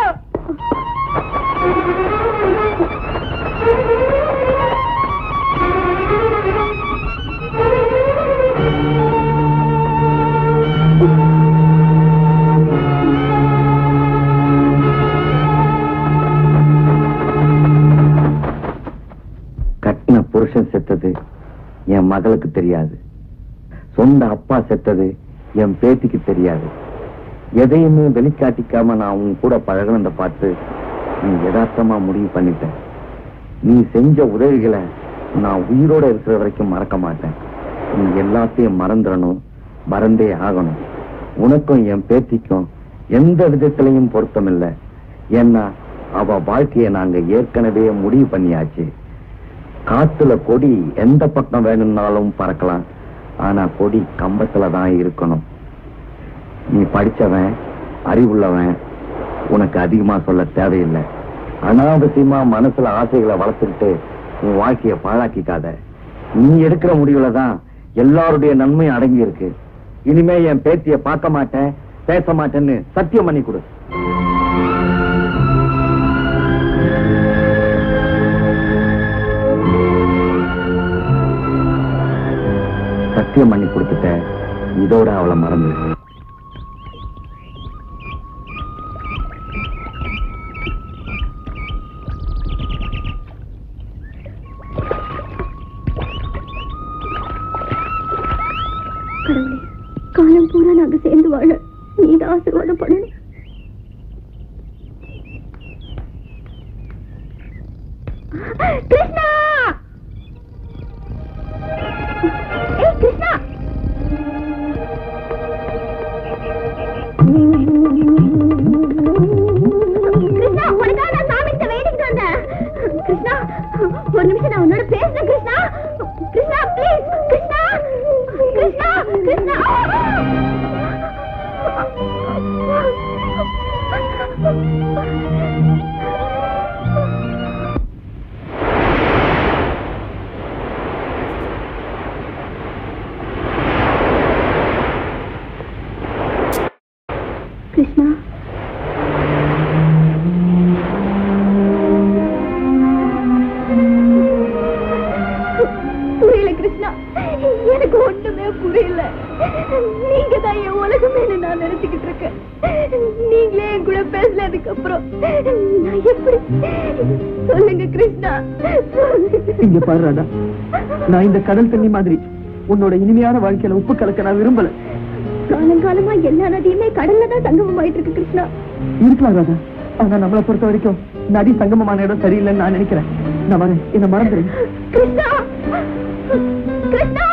கட்டின புருஷன் செத்தது என் மகளுக்கு தெரியாது சொந்த அப்பா செத்தது என் பேத்திக்கு தெரியாது எதையுமே வெளிக்காட்டிக்காம நான் உன் கூட பழகினத பார்த்து நீ யதார்த்தமா முடிவு பண்ணிட்ட நீ செஞ்ச உதவிகளை நான் உயிரோட இருக்கிற வரைக்கும் மறக்க மாட்டேன் நீ எல்லாத்தையும் மறந்துடணும் மறந்தே ஆகணும் உனக்கும் என் பேத்திக்கும் எந்த விதத்திலையும் பொருத்தம் இல்லை ஏன்னா அவ வாழ்க்கையை நாங்க ஏற்கனவே முடிவு பண்ணியாச்சு காத்துல கொடி எந்த பக்கம் வேணும்னாலும் பறக்கலாம் ஆனா கொடி கம்பத்துல தான் இருக்கணும் நீ படிச்சவன் அறிவுள்ளவன் உனக்கு அதிகமா சொல்ல தேவையில்லை அனாவசியமா மனசுல ஆசைகளை வளர்த்துக்கிட்டு உன் வாழ்க்கைய பாழாக்கிக்காத நீ எடுக்கிற முடிவுல தான் எல்லாருடைய நன்மை அடங்கி இருக்கு இனிமே என் பேத்திய பார்க்க மாட்டேன் பேச மாட்டேன்னு சத்தியம் பண்ணி கொடு சத்தியம் பண்ணி கொடுத்துட்ட இதோட அவளை மறந்து கடவுளே காலம் பூரா நாங்க சேர்ந்து வாழ நீதான் ஆசீர்வாதப்படணும் கிருஷ்ணா ஏய் கிருஷ்ணா கிருஷ்ணா உனக்காக நான் சாமிகிட்ட வேண்டிக்கிட்டு வந்தேன் கிருஷ்ணா ஒரு நிமிஷம் நான் உன்னோட பேசுறேன் கிருஷ்ணா கிருஷ்ணா ப்ளீஸ் கிருஷ்ணா கிருஷ்ணா கிருஷ்ணா கிருஷ்ணா எனக்கு ஒண்ணுமே புரியல நீங்க தான் என் உலகமேனு நான் நினைச்சுக்கிட்டு இருக்கேன் நீங்களே என் கூட பேசலதுக்கு அப்புறம் நான் எப்படி சொல்லுங்க கிருஷ்ணா இங்க பாரு ராதா நான் இந்த கடல் தண்ணி மாதிரி உன்னோட இனிமையான வாழ்க்கையில உப்பு கலக்க நான் விரும்பல காலங்காலமா எல்லா நதியுமே கடல்ல தான் சங்கமம் ஆயிட்டு இருக்கு கிருஷ்ணா இருக்கலாம் ராதா ஆனா நம்மளை பொறுத்த வரைக்கும் நதி சங்கமமான இடம் சரியில்லைன்னு நான் நினைக்கிறேன் நான் வரேன் என்ன மறந்துடுங்க கிருஷ்ணா கிருஷ்ணா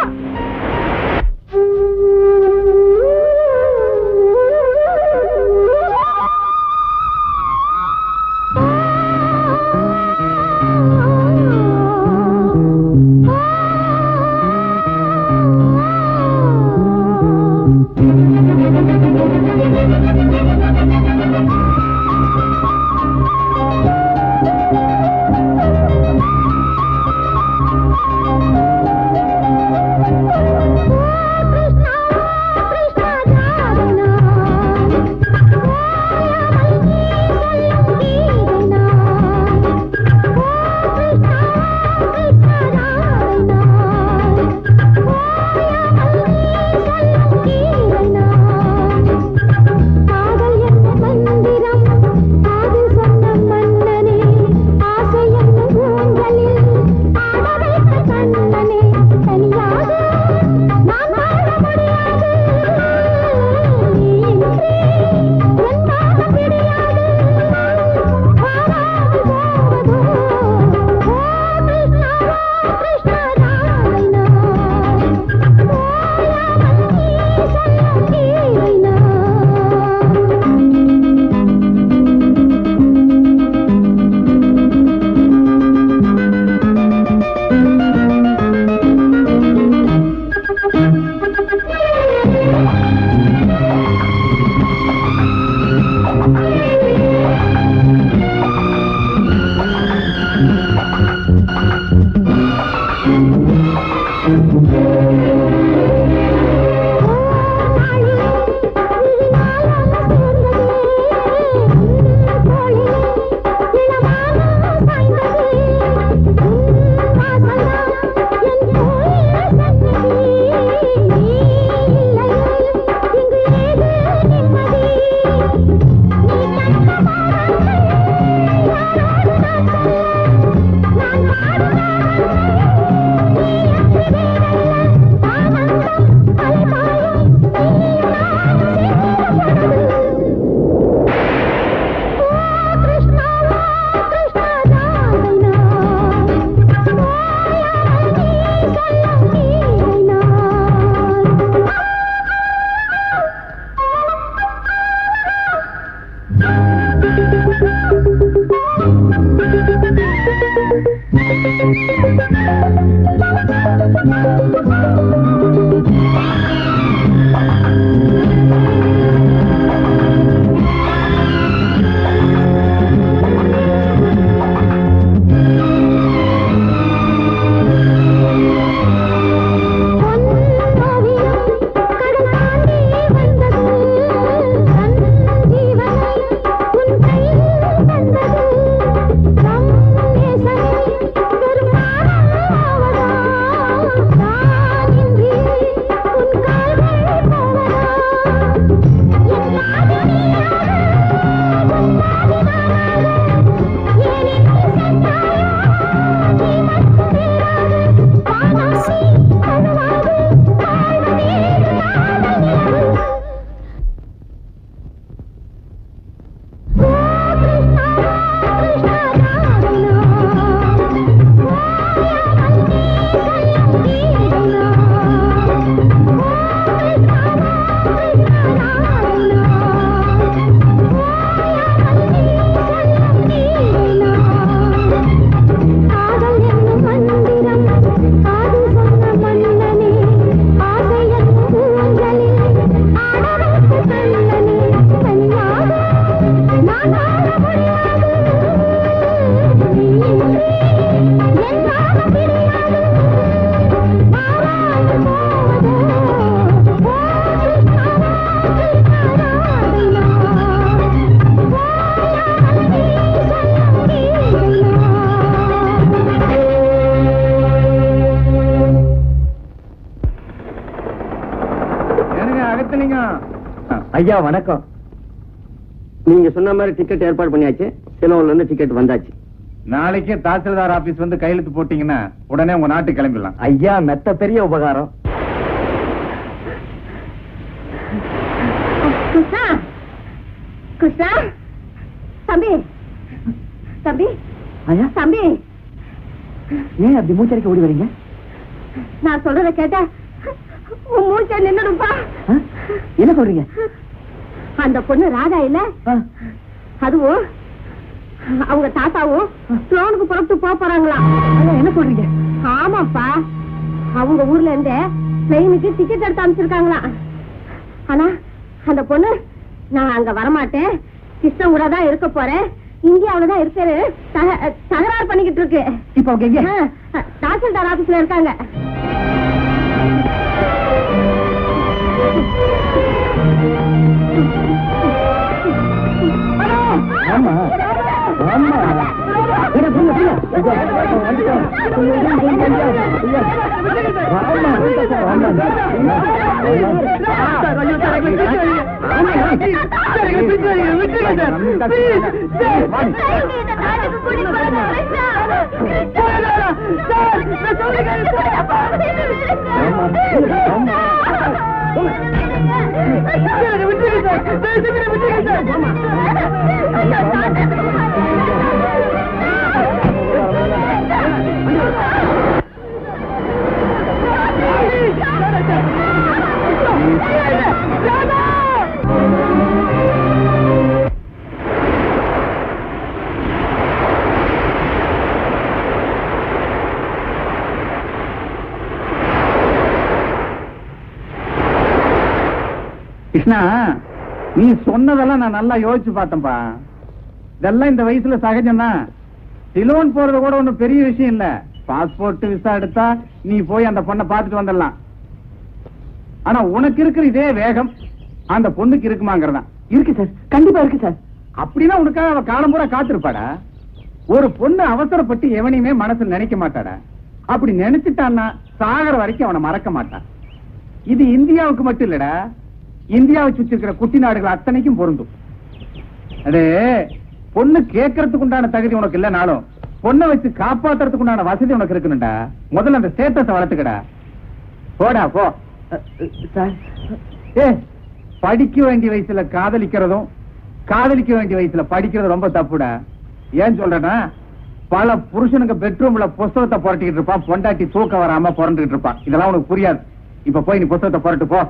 காதல் என்ன மந்திரம் அது சொன்ன மன்னனே ஆசை என்ன ஊஞ்சலில் ஆட வைத்த கண்ணனே தனியாக நான் வாழ முடியாது நீ இன்றி என் பாதம் கிடையாது வாழாது போவதோ ஓ கிருஷ்ணா கிருஷ்ணா ராமைனா ஓயாமல் நீ சொல்லும் கீரைனா நான் இன்றி ஐயா வணக்கம் நீங்க சொன்ன மாதிரி டிக்கெட் ஏற்பாடு பண்ணியாச்சு சிலோன்ல இருந்து டிக்கெட் வந்தாச்சு நாளைக்கே தாசில்தார் ஆபீஸ் வந்து கையெழுத்து போட்டீங்கன்னா உடனே உங்க நாட்டுக்கு கிளம்பிடலாம் ஐயா மெத்த பெரிய உபகாரம் கிருஷ்ணா கிருஷ்ணா தம்பி தம்பி ஐயா தம்பி ஏன் அப்படி மூச்சரிக்க ஓடி வரீங்க நான் சொல்றத கேட்டா உன் மூச்ச நின்னுடுப்பா ஆ? என்ன சொல்றீங்க அந்த பொண்ணு ராதா இல்ல ஆ, அதுவும் அவங்க தாத்தாவும் ஸ்லோனுக்கு புறப்பட்டு போக போறாங்களாம் ஐயா, என்ன சொல்றீங்க ஆமாப்பா அவங்க ஊர்ல இருந்து ட்ரெயினுக்கு டிக்கெட் எடுத்து அனுப்பிச்சிருக்காங்களாம் ஆனா அந்த பொண்ணு நான் அங்க வரமாட்டேன் கிருஷ்ணன் கூட தான் இருக்க போறேன் இந்தியாவில தான் இருக்கிறது தகராறு பண்ணிக்கிட்டு இருக்கு இப்ப அவங்க எங்க ஆ, தாசில்தார் ஆபீஸ்ல இருக்காங்க ஆமா ஆமா ஐயா, போங்க, போங்க. ஐயா, வந்துட்டோம். ஐயா, ஐயா, ஐயா, ஐயா, ஐயா. ஆமா, ஆமா. கிருஷ்ணா நீ சொன்னதெல்லாம் நான் நல்லா யோசிச்சு பார்த்தேன்பா இதெல்லாம் இந்த வயசுல சகஜம்தான் சிலோன் போறது கூட ஒண்ணும் பெரிய விஷயம் இல்ல பாஸ்போர்ட் விசா எடுத்தா நீ போய் அந்த பொண்ணை பார்த்துட்டு வந்துடலாம் ஆனா உனக்கு இருக்கிற இதே வேகம் அந்த பொண்ணுக்கு இருக்குமாங்கிறதா இருக்கு சார் கண்டிப்பா இருக்கு சார் அப்படின்னா உனக்காக அவ காலம் பூரா காத்திருப்பாடா ஒரு பொண்ணு அவசரப்பட்டு எவனையுமே மனசுல நினைக்க மாட்டாடா அப்படி நினைச்சிட்டான்னா சாகர வரைக்கும் அவனை மறக்க மாட்டான் இது இந்தியாவுக்கு மட்டும் இல்லடா இந்தியாவை சுத்தி இருக்கிற குட்டி நாடுகள் அத்தனைக்கும் பொருந்தும் அது பொண்ணு கேட்கறதுக்கு உண்டான தகுதி உனக்கு இல்லனாலும் பொண்ணை வச்சு காப்பாத்துறதுக்கு உண்டான வசதி உனக்கு இருக்கணும்டா முதல்ல அந்த ஸ்டேட்டஸ வளர்த்துக்கடா போடா போ சார் ஏ படிக்க வேண்டிய வயசுல காதலிக்கிறதும் காதலிக்க வேண்டிய வயசுல படிக்கிறது ரொம்ப தப்புடா ஏன் சொல்றேன்னா பல புருஷனுங்க பெட்ரூம்ல புஸ்தகத்தை புரட்டிக்கிட்டு இருப்பான் பொண்டாட்டி தூக்கம் வராம புரண்டுகிட்டு இருப்பான் இதெல்லாம் உனக்கு புரியாது இப்ப போய் நீ புஸ்தகத்தை புரட்டு போ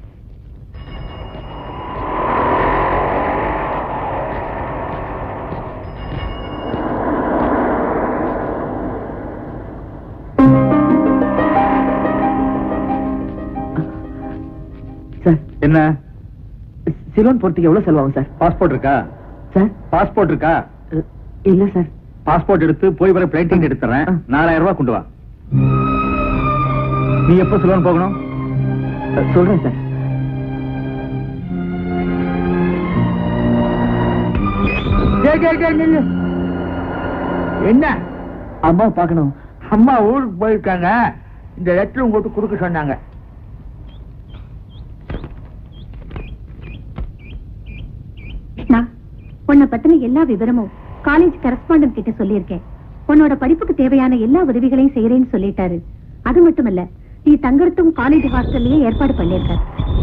சார் என்ன சிலோன் போறதுக்கு எவ்வளவு செலவாகும் சார் பாஸ்போர்ட் இருக்கா சார் பாஸ்போர்ட் இருக்கா அஹ், இல்ல சார் பாஸ்போர்ட் எடுத்து போய் வர பிளைட் டிக்கெட் எடுத்துறேன் ஆ. நாலாயிரம் ரூபாய் கொண்டு வா நீ எப்ப சிலோன் போகணும் அஹ், சொல்றேன் சார் என்ன அம்மா பார்க்கணும் அம்மா ஊருக்கு போயிருக்காங்க இந்த லெட்டர் உங்களுக்கு கொடுக்க சொன்னாங்க கிருஷ்ணா உன்னை பத்தின எல்லா விவரமும் காலேஜ் கரஸ்பாண்டன்ட் கிட்ட சொல்லியிருக்கேன் உன்னோட படிப்புக்கு தேவையான எல்லா உதவிகளையும் செய்யறேன்னு சொல்லிட்டாரு அது மட்டுமல்ல நீ தங்கறதும் காலேஜ் ஹாஸ்டல்லயே ஏற்பாடு பண்ணிருக்க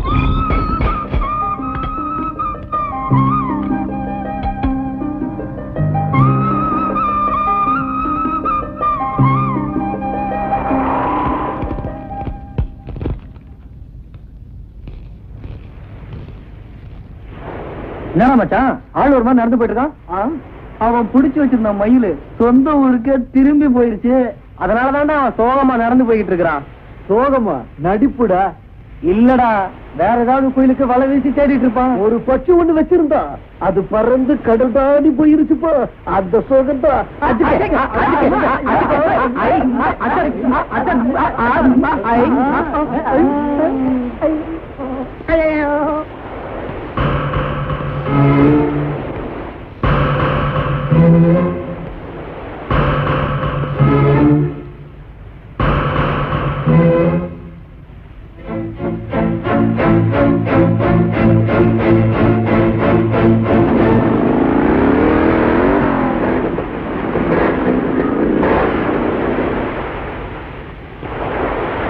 என்ன மச்சான் ஆள் ஒரு மாதிரி நடந்து போயிட்டு இருக்கான் அவன் புடிச்சு வச்சிருந்த மயிலு சொந்த ஊருக்கே திரும்பி போயிருச்சு அதனாலதான்டா அவன் சோகமா நடந்து போய்கிட்டு இருக்கிறான் சோகமா நடிப்புடா இல்லடா வேற ஏதாவது கோயிலுக்கு வலை வீசி தேடிட்டு இருப்பான் ஒரு பச்சு ஒண்ணு வச்சிருந்தா அது பறந்து கடல் தாண்டி போயிருச்சுப்பா அந்த சோகம் தான்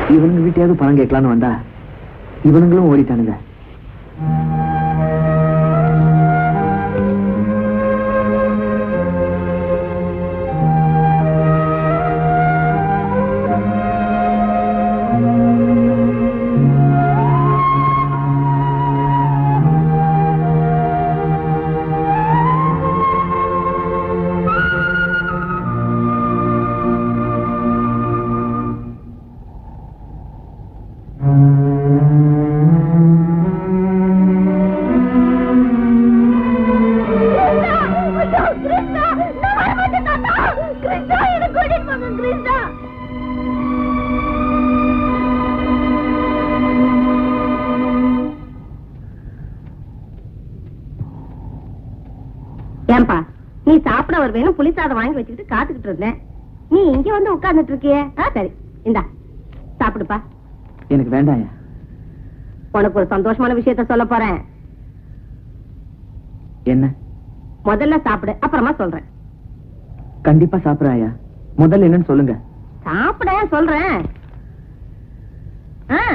இவனுங்க கிட்டயாவது பணம் கேட்கலான்னு வந்தா இவனுங்களும் ஓடிட்டானுங்க ஏன்பா நீ சாப்பிட வருவேன்னு புளிசாதம் வாங்கி வச்சுக்கிட்டு காத்துக்கிட்டு இருந்தேன் நீ இங்க வந்து உட்கார்ந்துட்டு இருக்கியே ஆ சரி இந்தா சாப்பிடுப்பா எனக்கு வேண்டாயா உனக்கு ஒரு சந்தோஷமான விஷயத்த சொல்ல போறேன் என்ன முதல்ல சாப்பிடு அப்புறமா சொல்றேன் கண்டிப்பா சாப்பிடுறாயா முதல்ல என்னன்னு சொல்லுங்க சாப்பிட சொல்றேன் ஆ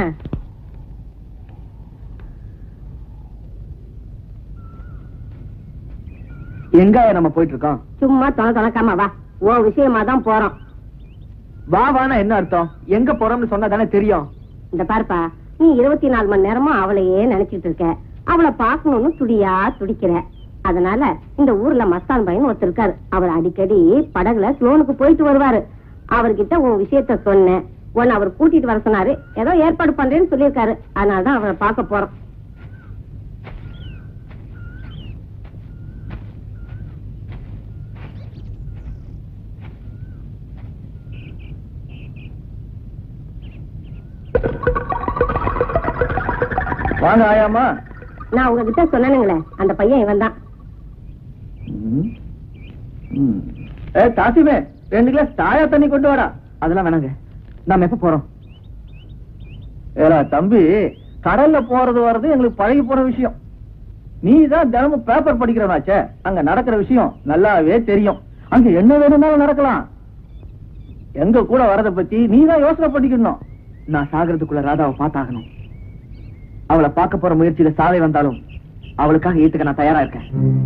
எங்கயா நம்ம போயிட்டு இருக்கோம் சும்மா தொண தொணக்காம வா உன் விஷயமா தான் போறோம் வா வானா என்ன அர்த்தம் எங்க போறோம்னு சொன்னா தானே தெரியும் இந்த பாருப்பா நீ இருபத்தி நாலு மணி நேரமும் அவளையே நினைச்சிட்டு இருக்க அவளை பார்க்கணும்னு துடியா துடிக்கிற அதனால இந்த ஊர்ல மஸ்தான் பையன் ஒருத்தர் இருக்காரு அவர் அடிக்கடி படகுல ஸ்லோனுக்கு போயிட்டு வருவாரு அவர்கிட்ட உன் விஷயத்த சொன்னேன் உன்னை அவர் கூட்டிட்டு வர சொன்னாரு ஏதோ ஏற்பாடு பண்றேன்னு சொல்லியிருக்காரு அதனாலதான் அவரை பார்க்க போறோம் வாங்க ஆயாமா நான் உங்ககிட்ட சொன்னேனுங்களே அந்த பையன் இவன் தான் ஏ தாசிமே ரெண்டு கிளாஸ் தாயா தண்ணி கொண்டு வாடா அதெல்லாம் வேணாங்க நாம எப்ப போறோம் ஏடா தம்பி கடல்ல போறது வர்றது எங்களுக்கு பழகி போன விஷயம் நீ தான் தினமும் பேப்பர் படிக்கிறவனாச்சே அங்க நடக்கிற விஷயம் நல்லாவே தெரியும் அங்க என்ன வேணும்னாலும் நடக்கலாம் எங்க கூட வரத பத்தி நீ தான் யோசனை பண்ணிக்கணும் நான் சாகிறதுக்குள்ள ராதாவை பார்த்தாகணும் அவளை பார்க்க போற முயற்சியில சாவை வந்தாலும் அவளுக்காக ஏத்துக்க நான் தயாரா இருக்கேன்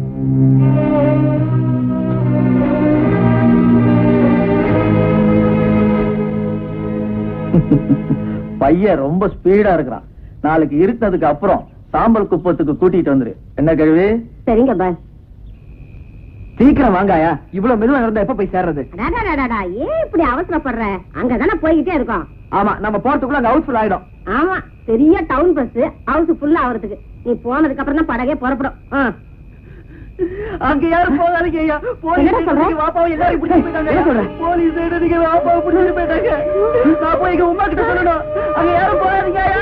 பையன் ரொம்ப ஸ்பீடா இருக்கிறான் நாளைக்கு இருந்ததுக்கு அப்புறம் சாம்பல் குப்பத்துக்கு கூட்டிட்டு வந்துரு என்ன கழுவி சரிங்க பாய் சீக்கிரம் வாங்காயா இவ்வளவு மெதுவா நடந்தா எப்ப போய் சேர்றது அடாடாடாடா, ஏன் இப்படி அவசரப்படுற அங்கதானே போய்கிட்டே இருக்கோம் ஆமா நம்ம போறதுக்குள்ள அங்க ஹவுஸ்ஃபுல் ஆயிடும் ஆமா பெரிய டவுன் பஸ் ஹவுஸ் ஃபுல்லா ஆவறதுக்கு நீ போனதுக்கு அப்புறம் தான் படகே புறப்படும் ஆ. அங்க யாரும் போகாதீங்க ஐயா என்னடா சொல்ற? போலீஸ் வாப்பாவை எல்லாரும் பிடிச்சிட்டு போயிட்டாங்க என்ன சொல்ற? போலீஸ் நீங்க வாப்பாவை பிடிச்சிட்டு போயிட்டாங்க நான் போய் எங்க உமா கிட்ட சொல்லணும் அங்க யாரும் போகாதீங்க ஐயா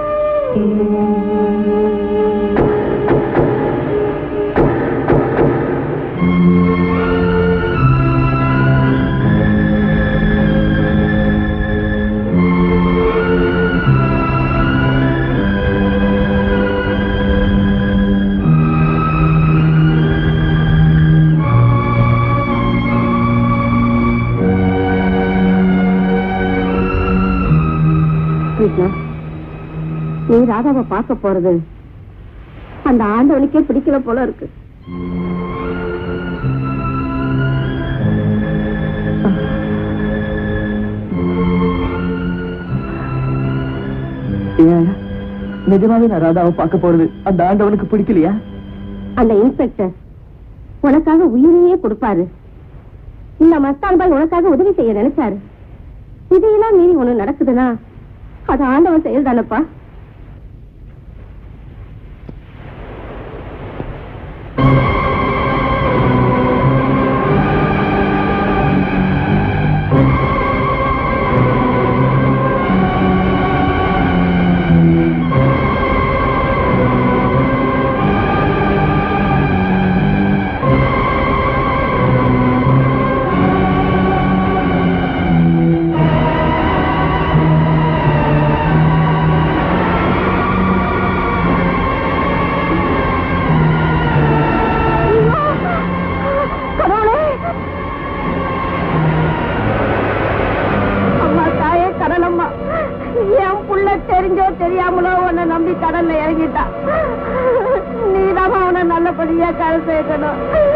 கிருஷ்ணா நீ ராதாவை பார்க்க போறது அந்த ஆண்டவனுக்கே பிடிக்கல போல இருக்கு ஏன் நிஜமாவே நான் ராதாவை பார்க்க போறது அந்த ஆண்டவனுக்கு பிடிக்கலையா அந்த இன்ஸ்பெக்டர் உனக்காக உயிரையே கொடுப்பாரு இந்த மஸ்தான் பாய் உனக்காக உதவி செய்ய நினைச்சாரு இதையெல்லாம் மீறி ஒண்ணு நடக்குதுன்னா அது ஆண்டவன் செயல் தானப்பா ஆ என் புள்ள தெரிஞ்சோ தெரியாமலோ உன்னை நம்பி கடல்ல இறங்கிட்டான் நீதான் அவனை நல்லபடியா கரை சேர்க்கணும்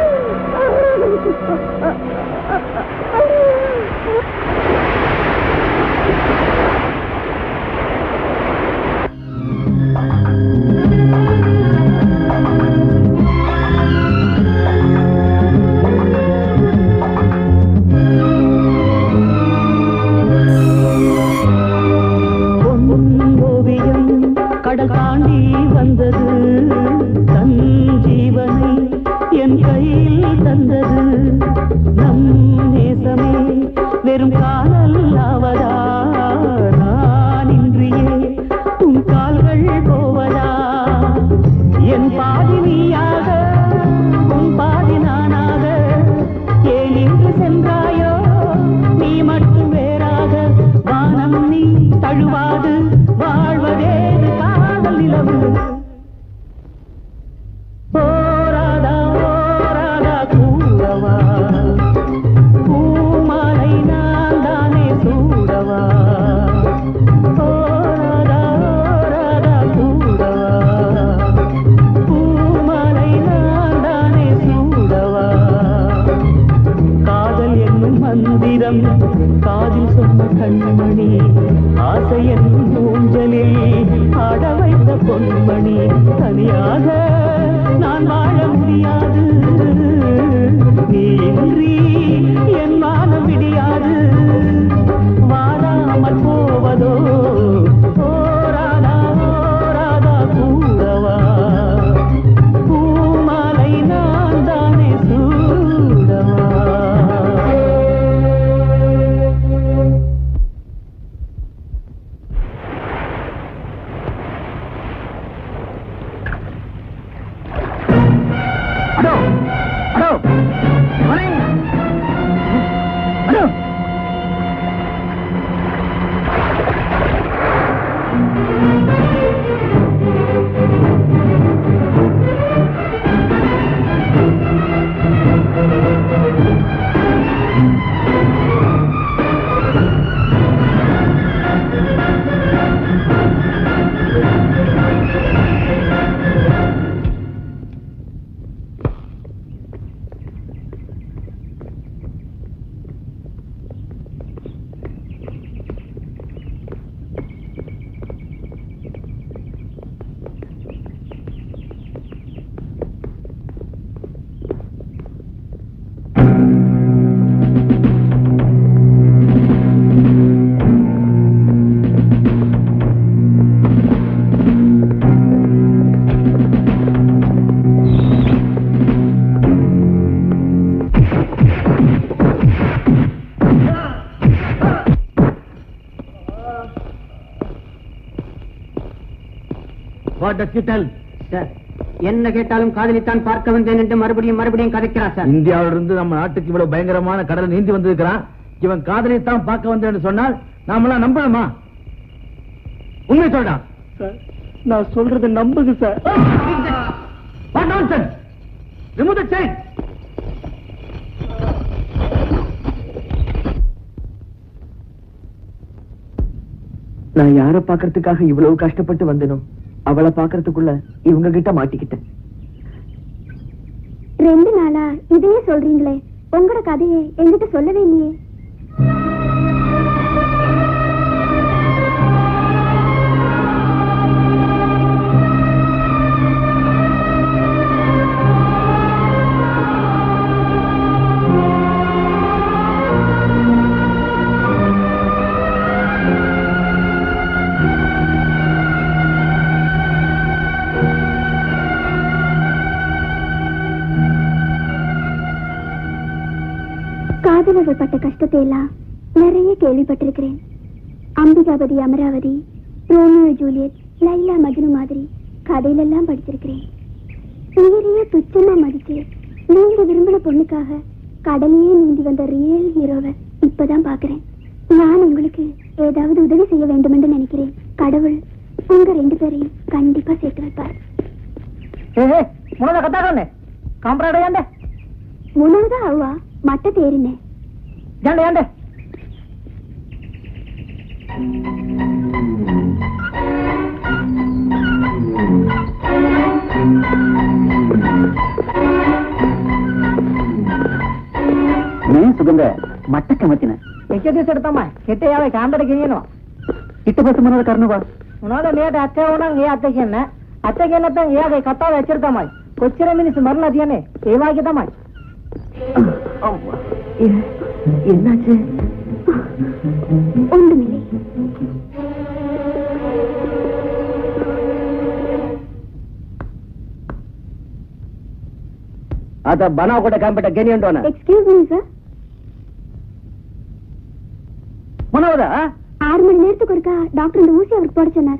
ஓவியம் கடல் தாண்டி வந்தது தன் ஜீவனை என் கையில் தந்தது நம் நேசமே வெறும் காணல் ஆவதா நான் இன்றியே உன் கால்கள் போவதா என் பாதி நீயாக உன் பாதி நானாக ஏன் இன்று சென்றாயோ நீ மட்டும் வேறாக வானம் நீ தழுவாது வாழ்வதேது காதல் நிலவு போராதா போராதா கூடவா பூமாலை நான் தானே சூடவா போராதா போராதா கூடவா பூமாலை நான் தானே சூடவா காதல் என்னும் மந்திரம் காதில் சொன்ன கண்மணி ஆசை என்னும் ஊஞ்சலில் ஆட வைத்த பொன்மணி தனியாக நான் வாழ முடியாது நீ இன்றி என் வானம் விடியாது வாழாமல் போவதோ ஓராதா ஓராதா கூடவா பூமாலை நான் தானே சூடவா அடோ அடோ மணி அடோ what does you tell sir என்ன கேட்டாலும் காதலித்தான் பார்க்க வந்தேன் என்று மறுபடியும் மறுபடியும் கதைக்கிறார் சார் இந்தியாவில இருந்து நம்ம நாட்டுக்கு இவ்வளவு பயங்கரமான கடல் நீந்தி வந்திருக்கிறான் இவன் காதலித்தான் பார்க்க வந்தேன்னு சொன்னால் நாமெல்லாம் நம்பணுமா உண்மை சொல்றான் சார் நான் சொல்றதை நம்புங்க sir What nonsense! Remove the chain! நான் யார பாக்குறதுக்காக இவ்வளவு கஷ்டப்பட்டு வந்தேனோ அவளை பாக்குறதுக்குள்ள இவங்க கிட்ட மாட்டிக்கிட்டேன் ரெண்டு நாளா இதையே சொல்றீங்களே உங்களோட கதையை என்கிட்ட சொல்லவே இல்லையே காதலர்கள் பட்ட கஷ்டத்தை எல்லாம் நிறைய கேள்விப்பட்டிருக்கிறேன் அம்பிகாபதி அமராவதி ரோமியோ ஜூலியட் லைலா மஜ்னு மாதிரி கதையிலெல்லாம் படிச்சிருக்கிறேன் உயிரையே துச்சமா மதிச்சு நீங்க விரும்பின பொண்ணுக்காக கடலையே நீந்தி வந்த ரியல் ஹீரோவை இப்பதான் பாக்குறேன் நான் உங்களுக்கு ஏதாவது உதவி செய்ய வேண்டும் என்று நினைக்கிறேன் கடவுள் உங்க ரெண்டு பேரையும் கண்டிப்பா சேர்த்து வைப்பார் முனದ ಕತ್ತಾಕೊಂಡೆ ಕಾಂಪ್ರಾಡ ಎಂದೆ முன்னதா அவ்வா மட்ட தேறினேன் ಜಂಡೆ ಎಂದೆ ಮಟ್ಟಕ್ಕೆ ಮತ್ತಿನ ಎಕ್ಕೆ ದಿವಸ ಇಡ್ತಮ್ಮ ಕೆಟ್ಟೆ ಯಾವ ಕಾಂದಡಿಗೆ ಏನು ಇಟ್ಟು ಬಸ್ ಮನದ ಕರ್ನುವಾ உன்னோட நேற்று அத்தை உணவு ஏ அத்தைக்கு என்ன அத்தைக்கு என்னத்தான் ஏ அதை கத்தாத வச்சிருக்காமாய் கொச்சிர மினிஸ் மரணதியானே ஏவாகிதமாய் என்னாச்சு ஒன்றுமில்லை அத பனா கூட காம்பிட்ட கெனி உண்டோன எக்ஸ்கியூஸ் மீ சார் மனோதா ஆறு மணி நேரத்துக்கு ஒருக்கா டாக்டர் இந்த ஊசி அவருக்கு போட சொன்னார்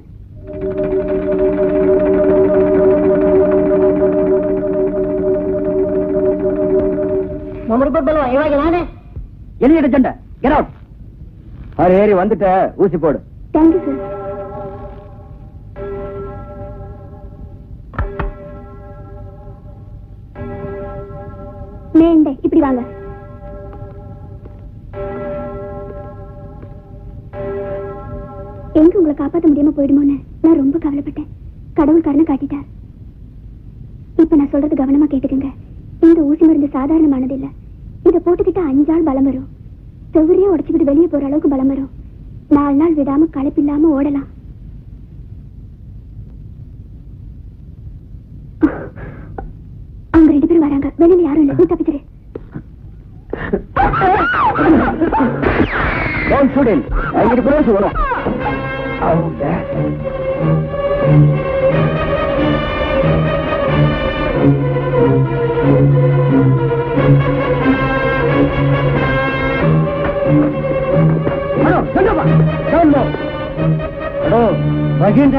நம்மளுக்கு சொல்லுவோம் இவாக நானே எலியிட சண்டை கெட் அவுட் அவர் ஏறி வந்துட்ட ஊசி போடு தேங்க்யூ சார் மேண்டே இப்படி வாங்க எங்க உங்களை காப்பாற்ற முடியாம போயிடுமோன்னு நான் ரொம்ப கவலைப்பட்டேன் கடவுள் கருணை காட்டிட்டார் இப்ப நான் சொல்றது கவனமா கேட்டுக்கங்க இந்த ஊசி மருந்து சாதாரணமானது இல்ல இத போட்டுக்கிட்ட அஞ்சாள் பலம் வரும் செவ்வறியே உடைச்சுக்கிட்டு வெளியே போற அளவுக்கு பலம் வரும் நாலு நாள் விடாம களைப்பில்லாம ஓடலாம் அவங்க ரெண்டு பேரும் வராங்க வெளியில யாரும் இல்ல நீ தப்பிச்சிரு டோன்ட் ஷூட் ஹிம் அங்கிட்டு போய் வரும் ஹலோ சொல்லுப்பா சொல்லு ஹலோ வகிண்ட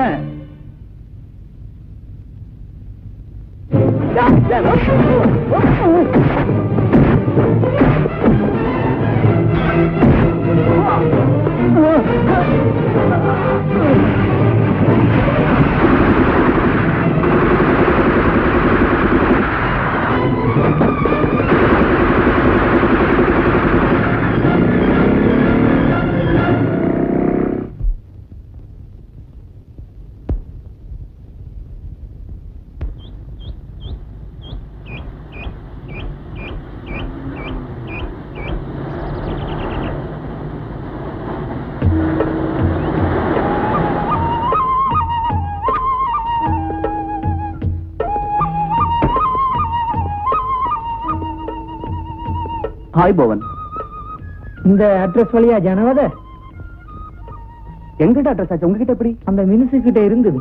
ஹாய் பவன் இந்த அட்ரஸ் வழியா ஜனவத எங்கிட்ட அட்ரஸ் ஆச்சு உங்ககிட்ட எப்படி அந்த மினிசு கிட்ட இருந்தது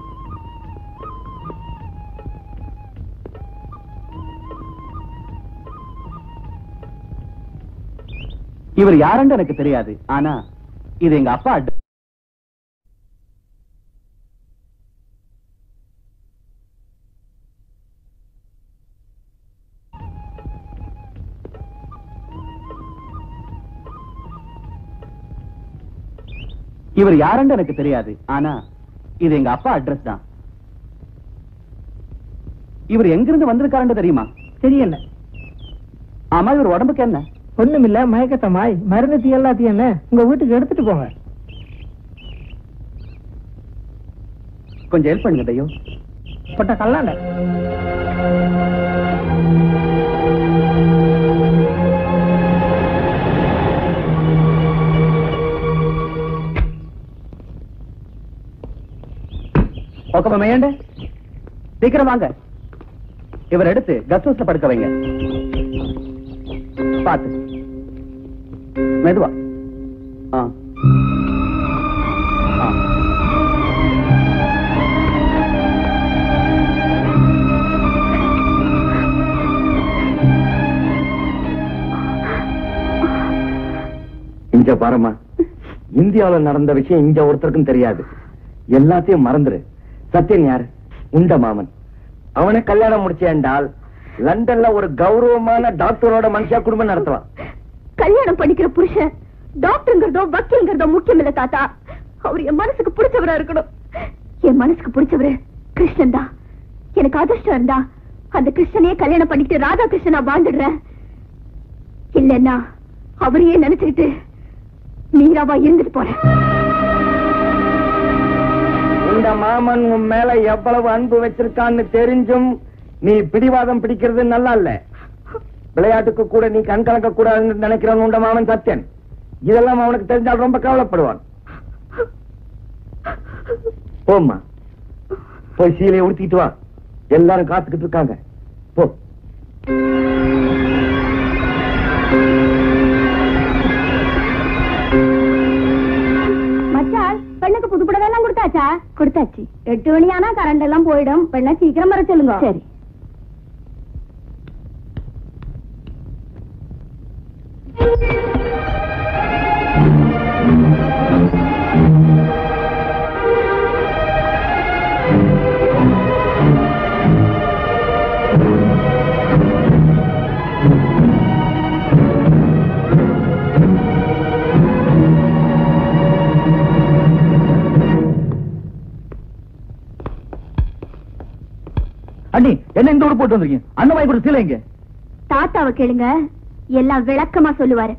இவர் யாருன்னு எனக்கு தெரியாது ஆனா இது எங்க அப்பா அட்ரஸ் இவர் யாருன்னு எனக்கு தெரியாது ஆனா இது எங்க அப்பா அட்ரஸ் தான் இவர் எங்கிருந்து வந்திருக்காருன்னு தெரியுமா தெரியல ஆமா இவர் உடம்புக்கு என்ன ஒண்ணுமில்ல மயக்கத்தமாய் மருந்து தீ எல்லாத்தையும் என்ன உங்க வீட்டுக்கு எடுத்துட்டு போங்க கொஞ்சம் ஹெல்ப் பண்ணுங்க தையோ பட்ட கல்லாண்ட ஒக்கமா மையண்ட சீக்கிரம் வாங்க இவர் எடுத்து கஸ்ட் ஹவுஸ்ல படுக்க வைங்க பாத்து மெதுவா ஆ ஆ இங்க பாருமா இந்தியாவுல நடந்த விஷயம் இங்க ஒருத்தருக்கும் தெரியாது எல்லாத்தையும் மறந்துரு சத்யன் யாரு உண்ட மாமன் அவனை கல்யாணம் முடிச்சேன்டால் லண்டன்ல ஒரு கௌரவமான டாக்டரோட மனுஷா குடும்பம் நடத்தலாம் கல்யாணம் பண்ணிக்கிற புருஷன் டாக்டருங்கிறதோ வக்கீல்ங்கிறதோ முக்கியம் இல்ல தாத்தா அவர் என் மனசுக்கு பிடிச்சவரா இருக்கணும் என் மனசுக்கு பிடிச்சவரு கிருஷ்ணன் தான் எனக்கு அதிர்ஷ்டம் இருந்தா அந்த கிருஷ்ணனையே கல்யாணம் பண்ணிக்கிட்டு ராதா கிருஷ்ணனா வாழ்ந்துடுறேன் இல்லன்னா அவரையே நினைச்சுக்கிட்டு மீராவா இருந்துட்டு போறேன் இந்த மாமன் உன் மேல எவ்வளவு அன்பு வச்சிருக்கான்னு தெரிஞ்சும் நீ பிடிவாதம் பிடிக்கிறது நல்லா இல்ல விளையாட்டுக்கு கூட நீ கண் கலக்க கூடாதுன்னு நினைக்கிறவன் உண்ட மாமன் சத்யன் இதெல்லாம் அவனுக்கு தெரிஞ்சால் ரொம்ப கவலைப்படுவான் போம்மா போய் சீலையை உடுத்திட்டு வா எல்லாரும் காத்துக்கிட்டு இருக்காங்க போ மச்சான் பெண்ணுக்கு புது புடவை எல்லாம் கொடுத்தாச்சா கொடுத்தாச்சு எட்டு மணி ஆனா கரண்ட் எல்லாம் போயிடும் பெண்ணை சீக்கிரம் வர சொல்லுங்க சரி அண்ணி என்ன இந்த ஊர் போட்டு வந்திருக்கீங்க அண்ணன் வாங்கி கொடுத்த சீலை எங்க தாத்தாவை கேளுங்க எல்லாம் விளக்கமா சொல்லுவாரு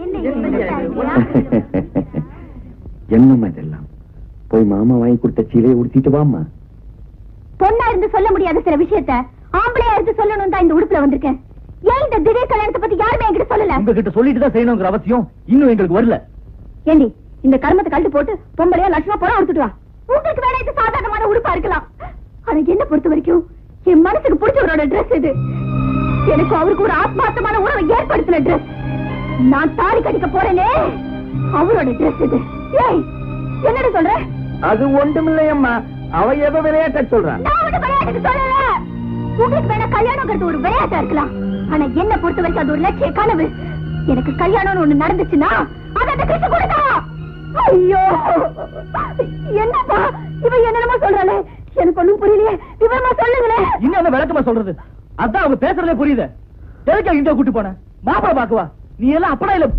என்னம்மா இதெல்லாம் போய் மாமா வாங்கி கொடுத்த சீலையை உடுத்திட்டு வாம்மா பொண்ணா இருந்து சொல்ல முடியாத சில விஷயத்த ஆம்பளையா இருந்து சொல்லணும் தான் இந்த உடுப்புல வந்திருக்கேன் ஏன் இந்த திடீர் கல்யாணத்தை பத்தி யாருமே என்கிட்ட சொல்லல உங்ககிட்ட சொல்லிட்டு தான் செய்யணுங்கிற அவசியம் இன்னும் எங்களுக்கு வரல ஏண்டி இந்த கர்மத்தை கழட்டி போட்டு பொம்பளையா லட்சமா புறம் எடுத்துட்டு வா உங்களுக்கு வேணா இது சாதாரணமான உடுப்பா இருக்கலாம் ஆனா என்ன பொறுத்த வரைக்கும் என் மனசுக்கு பிடிச்சவரோட Dress இது எனக்கு அவருக்கு ஒரு ஆத்மார்த்தமான உறவை ஏற்படுத்தின Dress நான் தாலி கட்டிக்க போறேனே அவரோட Dress இது ஏய் என்னடி சொல்ற அது ஒன்றுமில்லையம்மா அவ ஏதோ விளையாட்ட சொல்றான் நான் ஒண்ணும் விளையாட்டுக்கு சொல்லல உங்களுக்கு வேணா கல்யாணங்கிறது ஒரு விளையாட்டா இருக்கலாம் ஆனா என்ன பொறுத்த வரைக்கும் அது ஒரு லட்சிய கனவு எனக்கு கல்யாணம்னு ஒண்ணு நடந்துச்சுன்னா அது அந்த கிறிஸ்து கொடுத்தா ஐயோ என்னப்பா இவ என்னென்னமோ சொல்றாளே எனக்கு ஒண்ணும் புரியலையே விவரமா சொல்லுங்களேன் இன்னும் என்ன விளக்கமா சொல்றது அதான் அவங்க பேசுறதே புரியுது எதுக்கு இங்க கூட்டி போன மாப்பிள பாக்குவா நீ எல்லாம் அப்படா இல்ல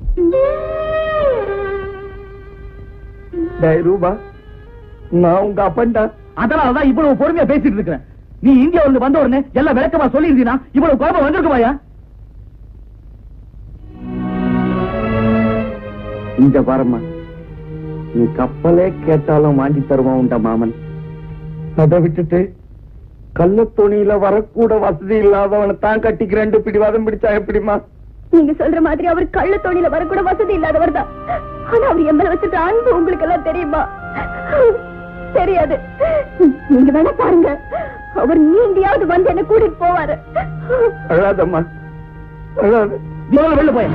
டேய் ரூபா நான் உங்க அப்பன்டா அதனாலதான் இவ்வளவு பொறுமையா பேசிட்டு இருக்கிறேன் நீ இந்தியா வந்து வந்த உடனே எல்லாம் விளக்கமா சொல்லியிருந்தீனா இவ்வளவு குழப்பம் வந்திருக்குமாயா இந்த பாரம்மா நீ கப்பலே கேட்டாலும் வாங்கி தருவான் உண்ட மாமன் அதை விட்டுட்டு கள்ளத்தோணியில வரக்கூட வசதி இல்லாதவனை தான் கட்டிக்கிறேன் பிடிவாதம் பிடிச்சா எப்படிமா நீங்க சொல்ற மாதிரி அவர் கள்ள தோணியில வரக்கூட வசதி இல்லாதவர் தான் ஆனா அவர் எம்மல வச்சுட்டு அன்பு உங்களுக்கு எல்லாம் தெரியுமா தெரியாது நீங்க வேணா பாருங்க அவர் நீண்டியாவது வந்து என்ன கூட்டிட்டு போவாரு அழாதம்மா அழாத நீ முதல்ல வெளில போய்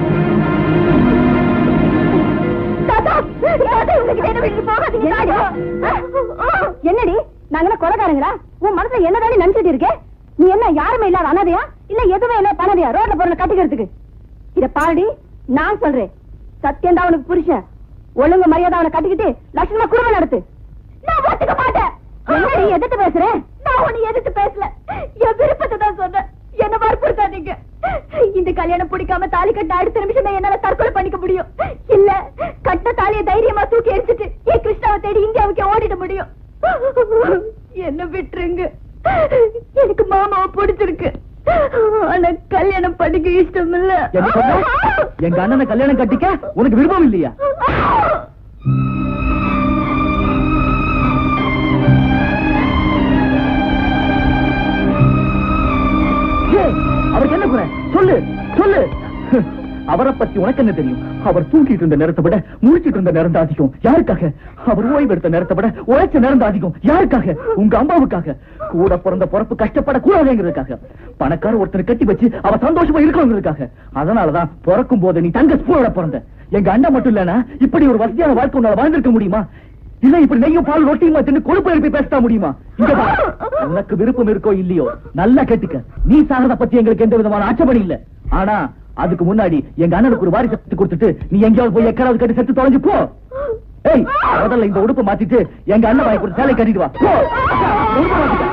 தாத்தா, தாத்தா, இவனுக்கு வேணும் விட்டு போகாதீங்க, தாத்தா. என்னடி நாங்கள கொலைகாரங்களா உன் மனசுல என்னதானே நினைச்சிட்டு இருக்கே நீ என்ன யாருமே இல்லாத அனாதையா இல்ல எதுவுமே இல்ல பணதையா ரோட்ல பொருளை கட்டிக்கிறதுக்கு இத பாருடி நான் சொல்றேன் சத்தியம் தான் அவனுக்கு புருஷன் ஒழுங்கு மரியாதை அவனை கட்டிக்கிட்டு லட்சணமா குடும்பம் நடத்து நான் ஒத்துக்க மாட்டேன் என்னடி எதிர்த்து பேசுறேன் நான் உன்னை எதிர்த்து பேசல என் விருப்பத்தை தான் சொன்னேன் என்ன வற்புறுத்தாதீங்க இந்த கல்யாணம் பிடிக்காம தாலி கட்ட அடுத்த நிமிஷம் தான் என்னால தற்கொலை பண்ணிக்க முடியும் இல்ல கட்ட தாலியை தைரியமா தூக்கி எரிச்சிட்டு ஏன் கிருஷ்ணாவை தேடி இந்தியாவுக்கு ஓடிட முடியும் என்ன விட்டுருங்க எனக்கு மாமாவை பிடிச்சிருக்கு ஆனா கல்யாணம் பண்ணிக்க இஷ்டம் இல்ல என்ன சொன்ன? எங்க அண்ணனை கல்யாணம் கட்டிக்க உனக்கு விருப்பம் இல்லையா ஏய், அவருக்கு என்ன குறை சொல்லு சொல்லு அவரை பத்தி உனக்கு என்ன தெரியும் அவர் தூங்கிட்டு இருந்த நேரத்தை விட முழிச்சிட்டு இருந்த நேரம் தான் அதிகம் யாருக்காக அவர் ஓய்வு எடுத்த நேரத்தை விட உழைச்ச நேரம் தான் அதிகம் யாருக்காக உங்க அம்மாவுக்காக கூட பிறந்த பிறப்பு கஷ்டப்படக்கூடாதுங்கிறதுக்காக பணக்கார ஒருத்தனை கட்டி வச்சு அவ சந்தோஷமா இருக்கணுங்கிறதுக்காக அதனாலதான் பிறக்கும் போது நீ தங்க ஸ்பூனோட பிறந்த எங்க அண்ணன் மட்டும் இல்லனா இப்படி ஒரு வசதியான வாழ்க்கை உன்னால வாழ்ந்திருக்க முடியுமா இல்ல இப்படி நெய்யும் பால் ரொட்டியுமா தின்னு கொழுப்பு எழுப்பி பேச முடியுமா இங்க பாரு. உனக்கு விருப்பம் இருக்கோ இல்லையோ நல்லா கேட்டுக்க நீ சாகிறத பத்தி எங்களுக்கு எந்த விதமான ஆட்சேபணி இல்ல ஆனா அதுக்கு முன்னாடி எங்க அண்ணனுக்கு ஒரு வாரிசு சக்தி கொடுத்துட்டு நீ எங்கேயாவது போய் எக்கராவது கட்டி செத்து தொலைஞ்சு போ ஏய் முதல்ல இந்த உடுப்பு மாத்திட்டு எங்க அண்ணன் வாங்கி கொடுத்து சேலை கட்டிட்டு வா போ உடுப்பு மாத்திக்க.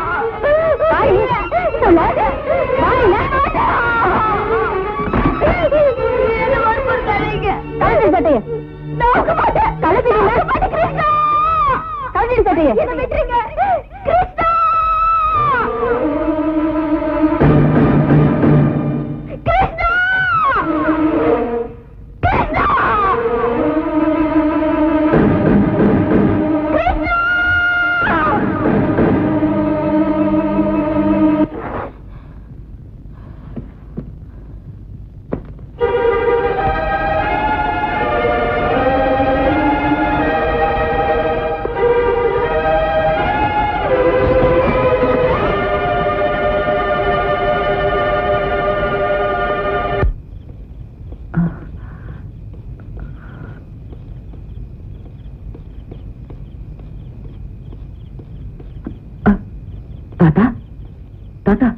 தாத்தா தாத்தா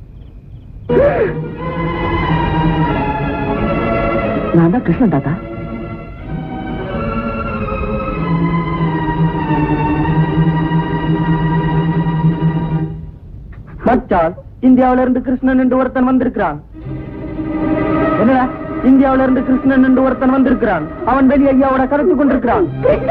நான் தான் கிருஷ்ணன் தாத்தா மச்சான் இந்தியாவில இருந்து கிருஷ்ணன் என்று ஒருத்தன் வந்திருக்கிறான் என்னடா இந்தியாவில இருந்து கிருஷ்ணன் என்று ஒருத்தன் வந்திருக்கிறான் அவன் வெளி ஐயாவோட கருத்து கொண்டிருக்கிறான்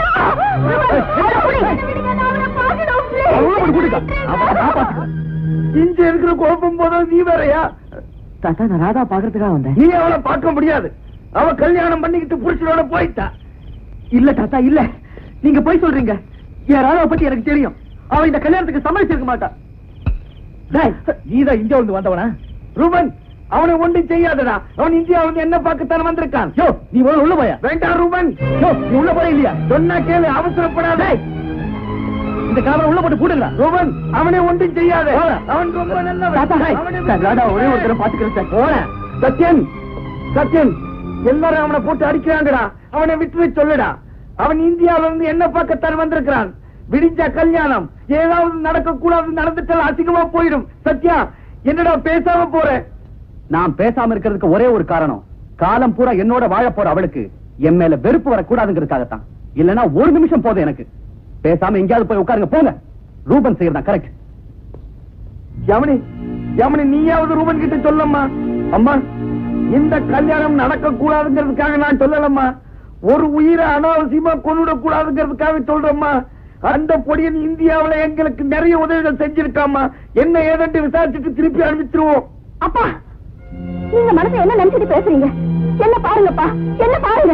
இங்க இருக்கிற குழப்பம் போதும் நீ வேறயா தாத்தா நான் ராதா பாக்குறதுக்காக வந்தேன் நீ அவளை பார்க்க முடியாது அவ கல்யாணம் பண்ணிக்கிட்டு புருஷனோட போயிட்டா இல்ல தாத்தா இல்ல நீங்க போய் சொல்றீங்க என் ராதாவை பத்தி எனக்கு தெரியும் அவன் இந்த கல்யாணத்துக்கு சம்மதிச்சிருக்க மாட்டான் நீதான் இந்தியா வந்து வந்தவனா ரூபன் அவனை ஒன்றும் செய்யாதடா அவன் இந்தியா வந்து என்ன பார்க்கத்தான் வந்திருக்கான் யோ நீ முதல்ல உள்ள போய வேண்டாம் ரூபன் யோ நீ உள்ள போற இல்லையா சொன்னா கேளு அவசரப்படாத இந்த காவலை உள்ள போட்டு போடுங்க ரூபன் அவனை ஒன்றும் செய்யாத அவன் ரொம்ப நல்லவன் ராதா ஒரே ஒருத்தர பாத்துக்கிறேன் சார் போறேன் சத்யன் சத்யன் எல்லாரும் அவனை போட்டு அடிக்கிறாங்கடா அவனை விட்டு சொல்லுடா அவன் இந்தியாவில இருந்து என்ன பார்க்கத்தான் வந்திருக்கிறான் விடிஞ்ச கல்யாணம் ஏதாவது நடக்க கூடாது நடந்துட்டால் அசிங்கமா போயிடும் சத்யா என்னடா பேசாம போற நான் பேசாம இருக்கிறதுக்கு ஒரே ஒரு காரணம் காலம் பூரா என்னோட வாழ போற அவளுக்கு என் மேல வெறுப்பு வரக்கூடாதுங்கிறதுக்காகத்தான் இல்லனா ஒரு நிமிஷம் போதும் எனக்கு பேசாம எங்கேயாவது போய் உட்காருங்க போங்க ரூபன் செய்யறதா கரெக்ட் யமனி யமனி நீயாவது ரூபன் கிட்ட சொல்லம்மா அம்மா இந்த கல்யாணம் நடக்க கூடாதுங்கிறதுக்காக நான் சொல்லலம்மா ஒரு உயிரை அனாவசியமா கொண்டுட கூடாதுங்கிறதுக்காக சொல்றேம்மா அந்த பொடியன் இந்தியாவுல எங்களுக்கு நிறைய உதவிகள் செஞ்சிருக்காமா என்ன ஏதென்று விசாரிச்சுட்டு திருப்பி அனுப்பிச்சிருவோம் அப்பா நீங்க மனசுல என்ன நினைச்சிட்டு பேசுறீங்க என்ன பாருங்கப்பா என்ன பாருங்க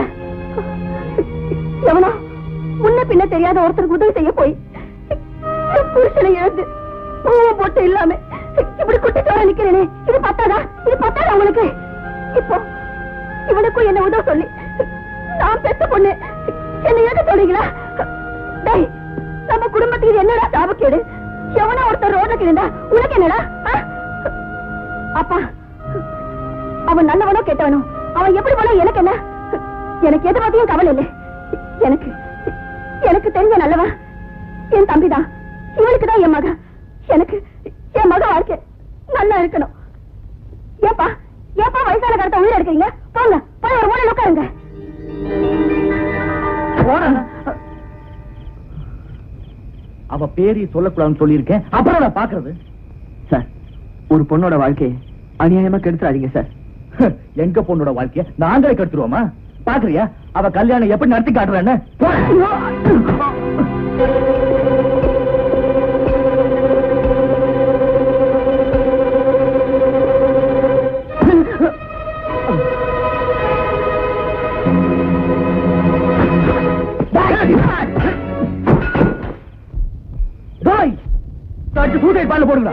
எவனோ முன்ன பின்ன தெரியாத ஒருத்தருக்கு உதவி செய்ய போய் என் புருஷனை இழந்து பூவும் போட்டு இல்லாம இப்படி குட்டிச்சோட நிக்கிறேனே இது பத்தாதா இது பத்தாதா உங்களுக்கு இப்போ இவனுக்கும் என்ன உதவ சொல்லி நான் பெத்த பொண்ணு என்ன ஏற்க சொல்றீங்களா டேய் நம்ம குடும்பத்துக்கு இது என்னடா சாபக்கேடு எவனா ஒருத்தர் ரோட்ல கிடந்தா உனக்கு என்னடா ஆ? அப்பா அவன் நல்லவனோ கெட்டவனோ அவன் எப்படி போனா எனக்கு என்ன எனக்கு எது பத்தியும் கவலை இல்லை எனக்கு எனக்கு தெரிஞ்ச நல்லவன் என் தம்பிதான் இவனுக்கு தான் என் மக எனக்கு என் மக வாழ்க்கை நல்லா இருக்கணும் ஏப்பா ஏப்பா வயசான கடத்த உயிர் எடுக்கிறீங்க போங்க போய் ஒரு மூலையில உட்காருங்க அவ பேரி சொல்லக்கூடாதுன்னு சொல்லியிருக்கேன் அப்புறம் நான் பாக்குறது சார் ஒரு பொண்ணோட வாழ்க்கையை அநியாயமா கெடுத்துறாதீங்க சார் எங்க பொண்ணோட வாழ்க்கைய நாங்களே கெடுத்துருவோமா பாக்குறியா அவ கல்யாணம் எப்படி நடத்தி காட்டுறான்னு சூட்டை பால போடுங்க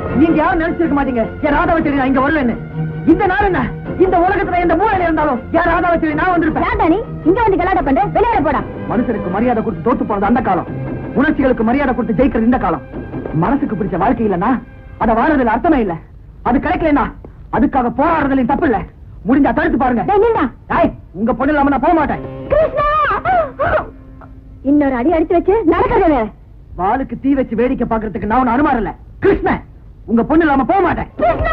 நீங்க யாரும் நினைச்சிருக்க மாட்டீங்க என் ராதாவை சரி நான் இங்க வரலன்னு இந்த நாள் என்ன இந்த உலகத்துல எந்த மூலையில இருந்தாலும் என் ராதாவை சரி நான் வந்திருப்பேன் ஏன்டா நீ இங்க வந்து கலாட்ட பண்ற வெளியில போடா மனுஷனுக்கு மரியாதை கொடுத்து தோத்து போறது அந்த காலம் உணர்ச்சிகளுக்கு மரியாதை கொடுத்து ஜெயிக்கிறது இந்த காலம் மனசுக்கு பிடிச்ச வாழ்க்கை இல்லனா அத வாழறதுல அர்த்தமே இல்ல அது கிடைக்கலனா அதுக்காக போராடுறதுல தப்பு இல்ல முடிஞ்சா தடுத்து பாருங்க டேய், நில்டா. ஏய், உங்க பொண்ணு இல்லாம நான் போக மாட்டேன் கிருஷ்ணா இன்னொரு அடி அடிச்சு வச்சு நடக்கிறது வேற வாளுக்கு தீ வச்சு வேடிக்கை பாக்குறதுக்கு நான் ஒண்ணு அனுமானம் இல்ல கிருஷ்ணன் உங்க பொண்ணு இல்லாம போக மாட்டேன் கிருஷ்ணா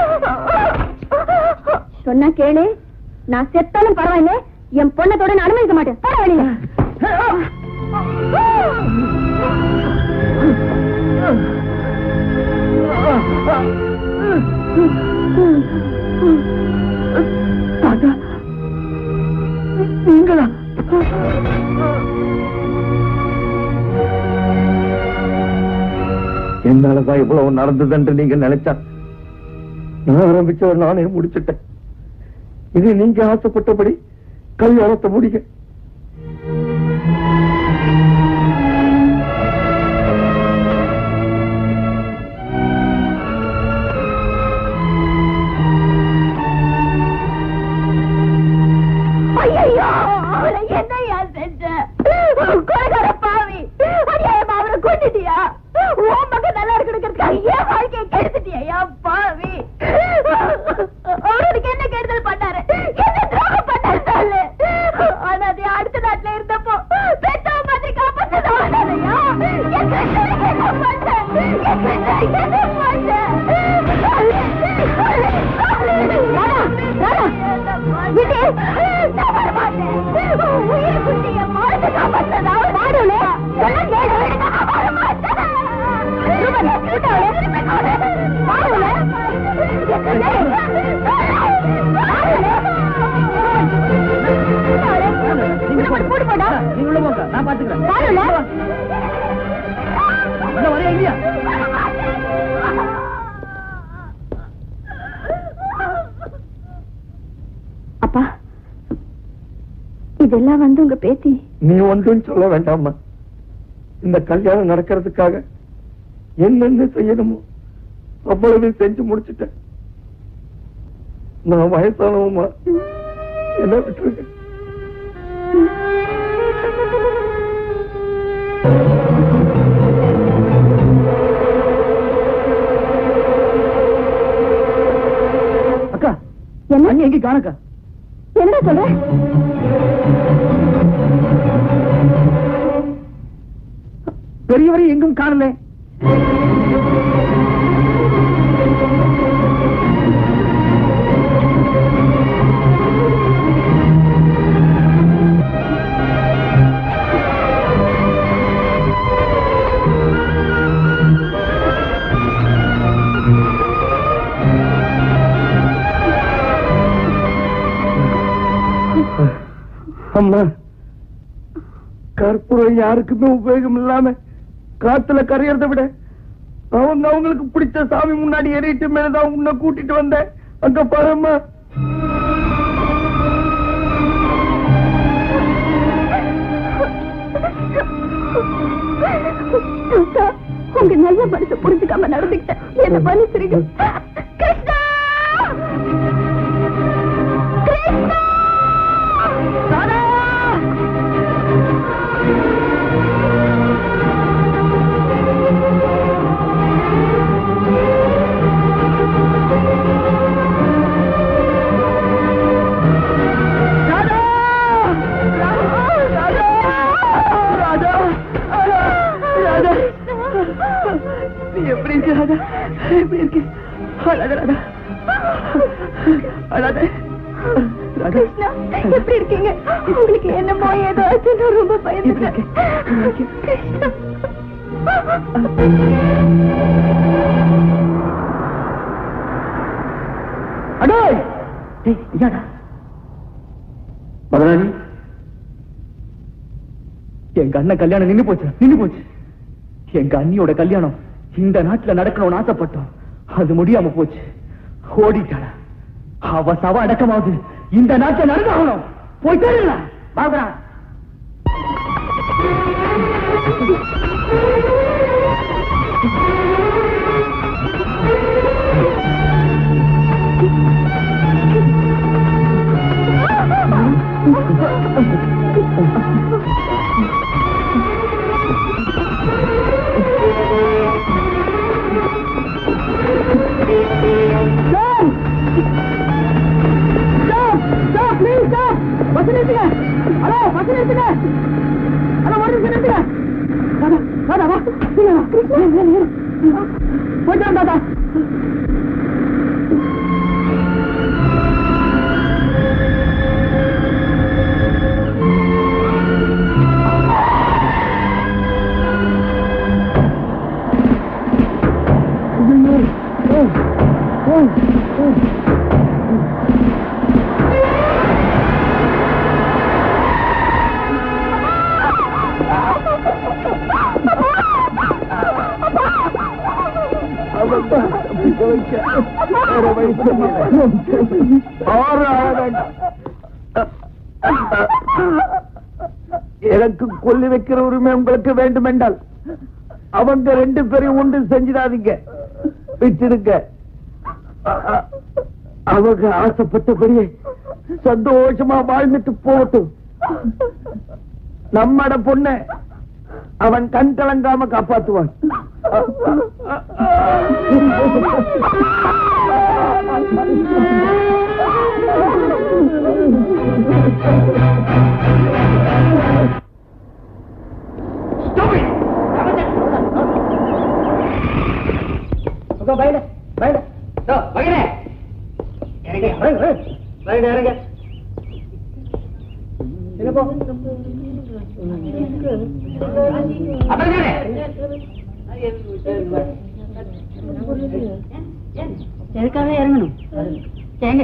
சொன்னா கேளு நான் செத்தாலும் பரவாயில்ல என் பொண்ணத்தோட நான் அனுமதிக்க மாட்டேன் போட வெளியில தாத்தா நீங்களா என்னாலதான் இவ்வளவு நடந்ததுன்னு நீங்க நினைச்சா நான் ஆரம்பிச்ச நானே முடிச்சிட்டேன் இது நீங்க ஆசைப்பட்டபடி கல்யாணத்தை முடிங்க ஐயோ அவளை என்னையா செஞ்ச கொலைகார பாவி அநியாயமா அவரை கொண்டுட்டியா உன் மகன் நல்லா இருக்கணுங்கிறதுக்காக ஏன் வாழ்க்கையை கெடுத்துட்டியா பாவி அவருக்கு என்ன கெடுதல் பண்ணாரு என்ன துரோகம் பண்ணாரு சொல்லு ஆனா அது அடுத்த நாட்டுல இருந்தப்போ பெத்தவ மாதிரி காப்பாத்தது அவனாலயா என் கண்ணனுக்கு என்ன பண்ண என் கண்ணனுக்கு என்ன பண்ண விடு நான் வரமாட்டேன் உயிர் குட்டி என் மானத்தை காப்பாத்ததா நாடுல சொன்னா கேளு நான் வரமாட்டேன் ரூபா கூட்டவளே மாடுல கூட்டு போடா நீங்க உள்ள போங்க நான் பாத்துக்கிறேன் மாடுல உள்ள வரையா இல்லையா அப்பா இதெல்லாம் வந்து உங்க பேத்தி நீ ஒன்றும் சொல்ல வேண்டாம்மா இந்த கல்யாணம் நடக்கிறதுக்காக என்னென்ன செய்யணுமோ அவ்வளவு செஞ்சு முடிச்சிட்டேன் நான் வயசானவமா என்ன விட்டுருங்க அக்கா என்ன அண்ணி எங்க காணக்கா என்ன சொல்ற பெரியவரை எங்கும் காணல அம்மா கற்பூரம் யாருக்குமே உபயோகம் இல்லாம காத்துல கரையறத விட அவங்க அவங்களுக்கு பிடிச்ச சாமி முன்னாடி ஏறிட்டு மேலதான் உன்னை கூட்டிட்டு வந்தேன் அங்க பாரும்மா தாத்தா, உங்க நல்ல மனசை புரிஞ்சுக்காம நடந்துக்கிட்டேன் என்ன மன்னிச்சிருங்க கிருஷ்ணா கிருஷ்ணா ராதா! ராதா! ராதா! ராதா! ராதா! நீ எப்படி இருக்க ராதா எப்படி இருக்கு அழாத ராதா அழாத ராதா கிருஷ்ணா எப்படி இருக்கீங்க உங்களுக்கு என்னமோ ஏதோ ஆச்சுன்னு ரொம்ப பயந்துட்டேன் கிருஷ்ணா அடே டேய் இதாடா முதலாளி எங்க அண்ணன் கல்யாணம் நின்னு போச்சு நின்னு போச்சு எங்க அண்ணியோட கல்யாணம் இந்த நாட்டுல நடக்கணும்னு ஆசைப்பட்டோம் அது முடியாம போச்சு ஓடிட்டாளா அவ சவ அடக்கமாவது இந்த நாட்டுல நடந்தாகணும் போய் தேடல பாக்குறா ஆ எனக்கு கொல்லி வைக்கிற உரிமை உங்களுக்கு வேண்டும் என்றால் அவங்க ரெண்டு பேரையும் உண்டு செஞ்சிடாதீங்க விட்டுடுங்க அ- அ- அவங்க ஆசைப்பட்டபடியே சந்தோஷமா வாழ்ந்துட்டு போகட்டும் நம்மட பொண்ண அவன் கண் கலங்காம காப்பாத்துவான் எதுக்காக இறங்கணும் ஏங்க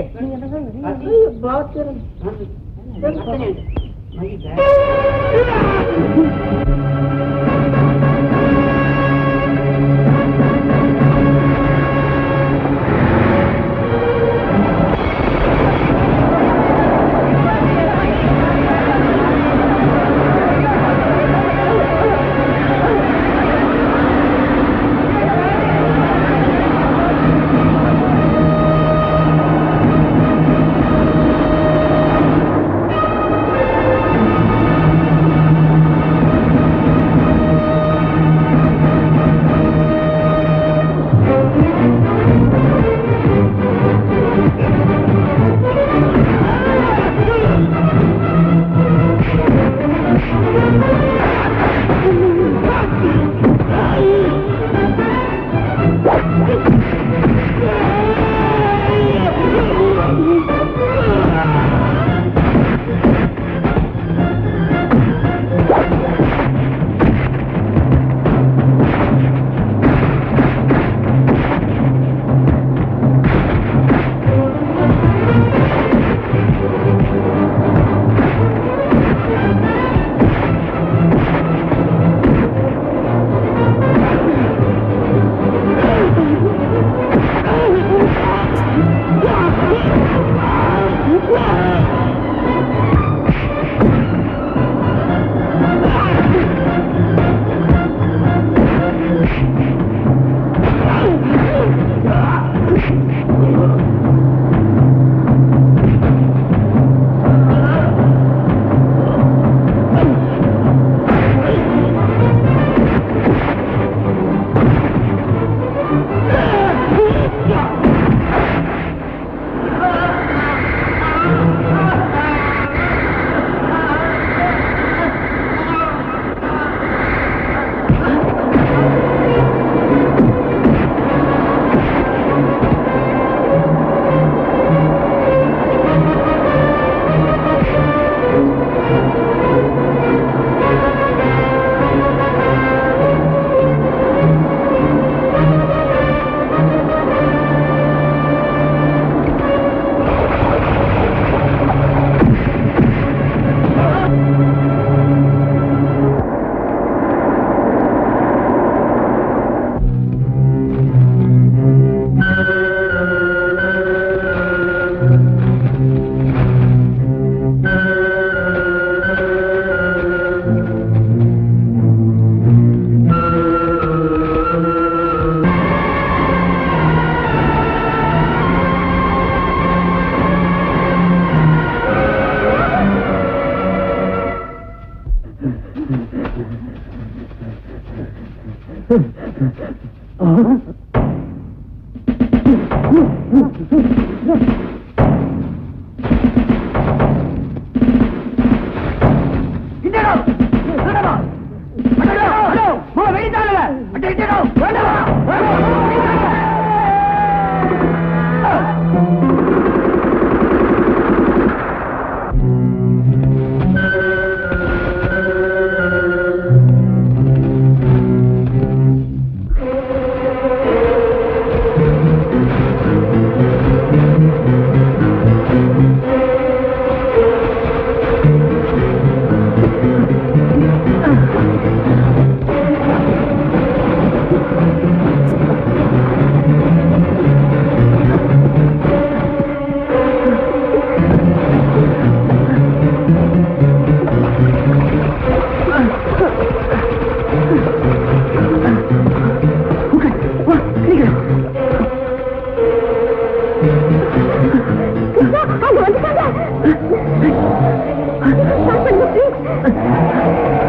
ஸ்டார்ட் பண்ணுங்க ப்ளீஸ்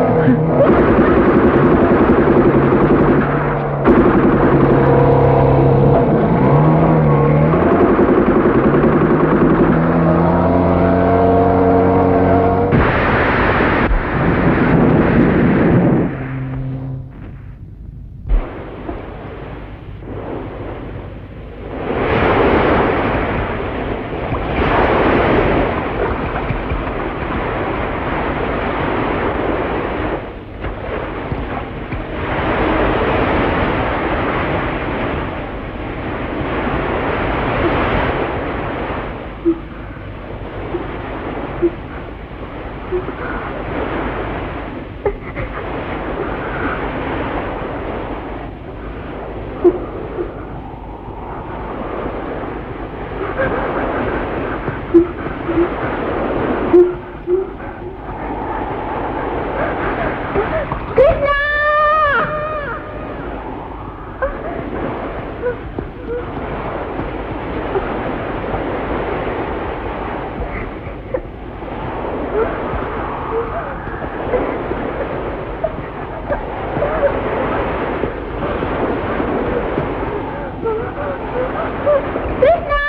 கிருஷ்ணா கிருஷ்ணா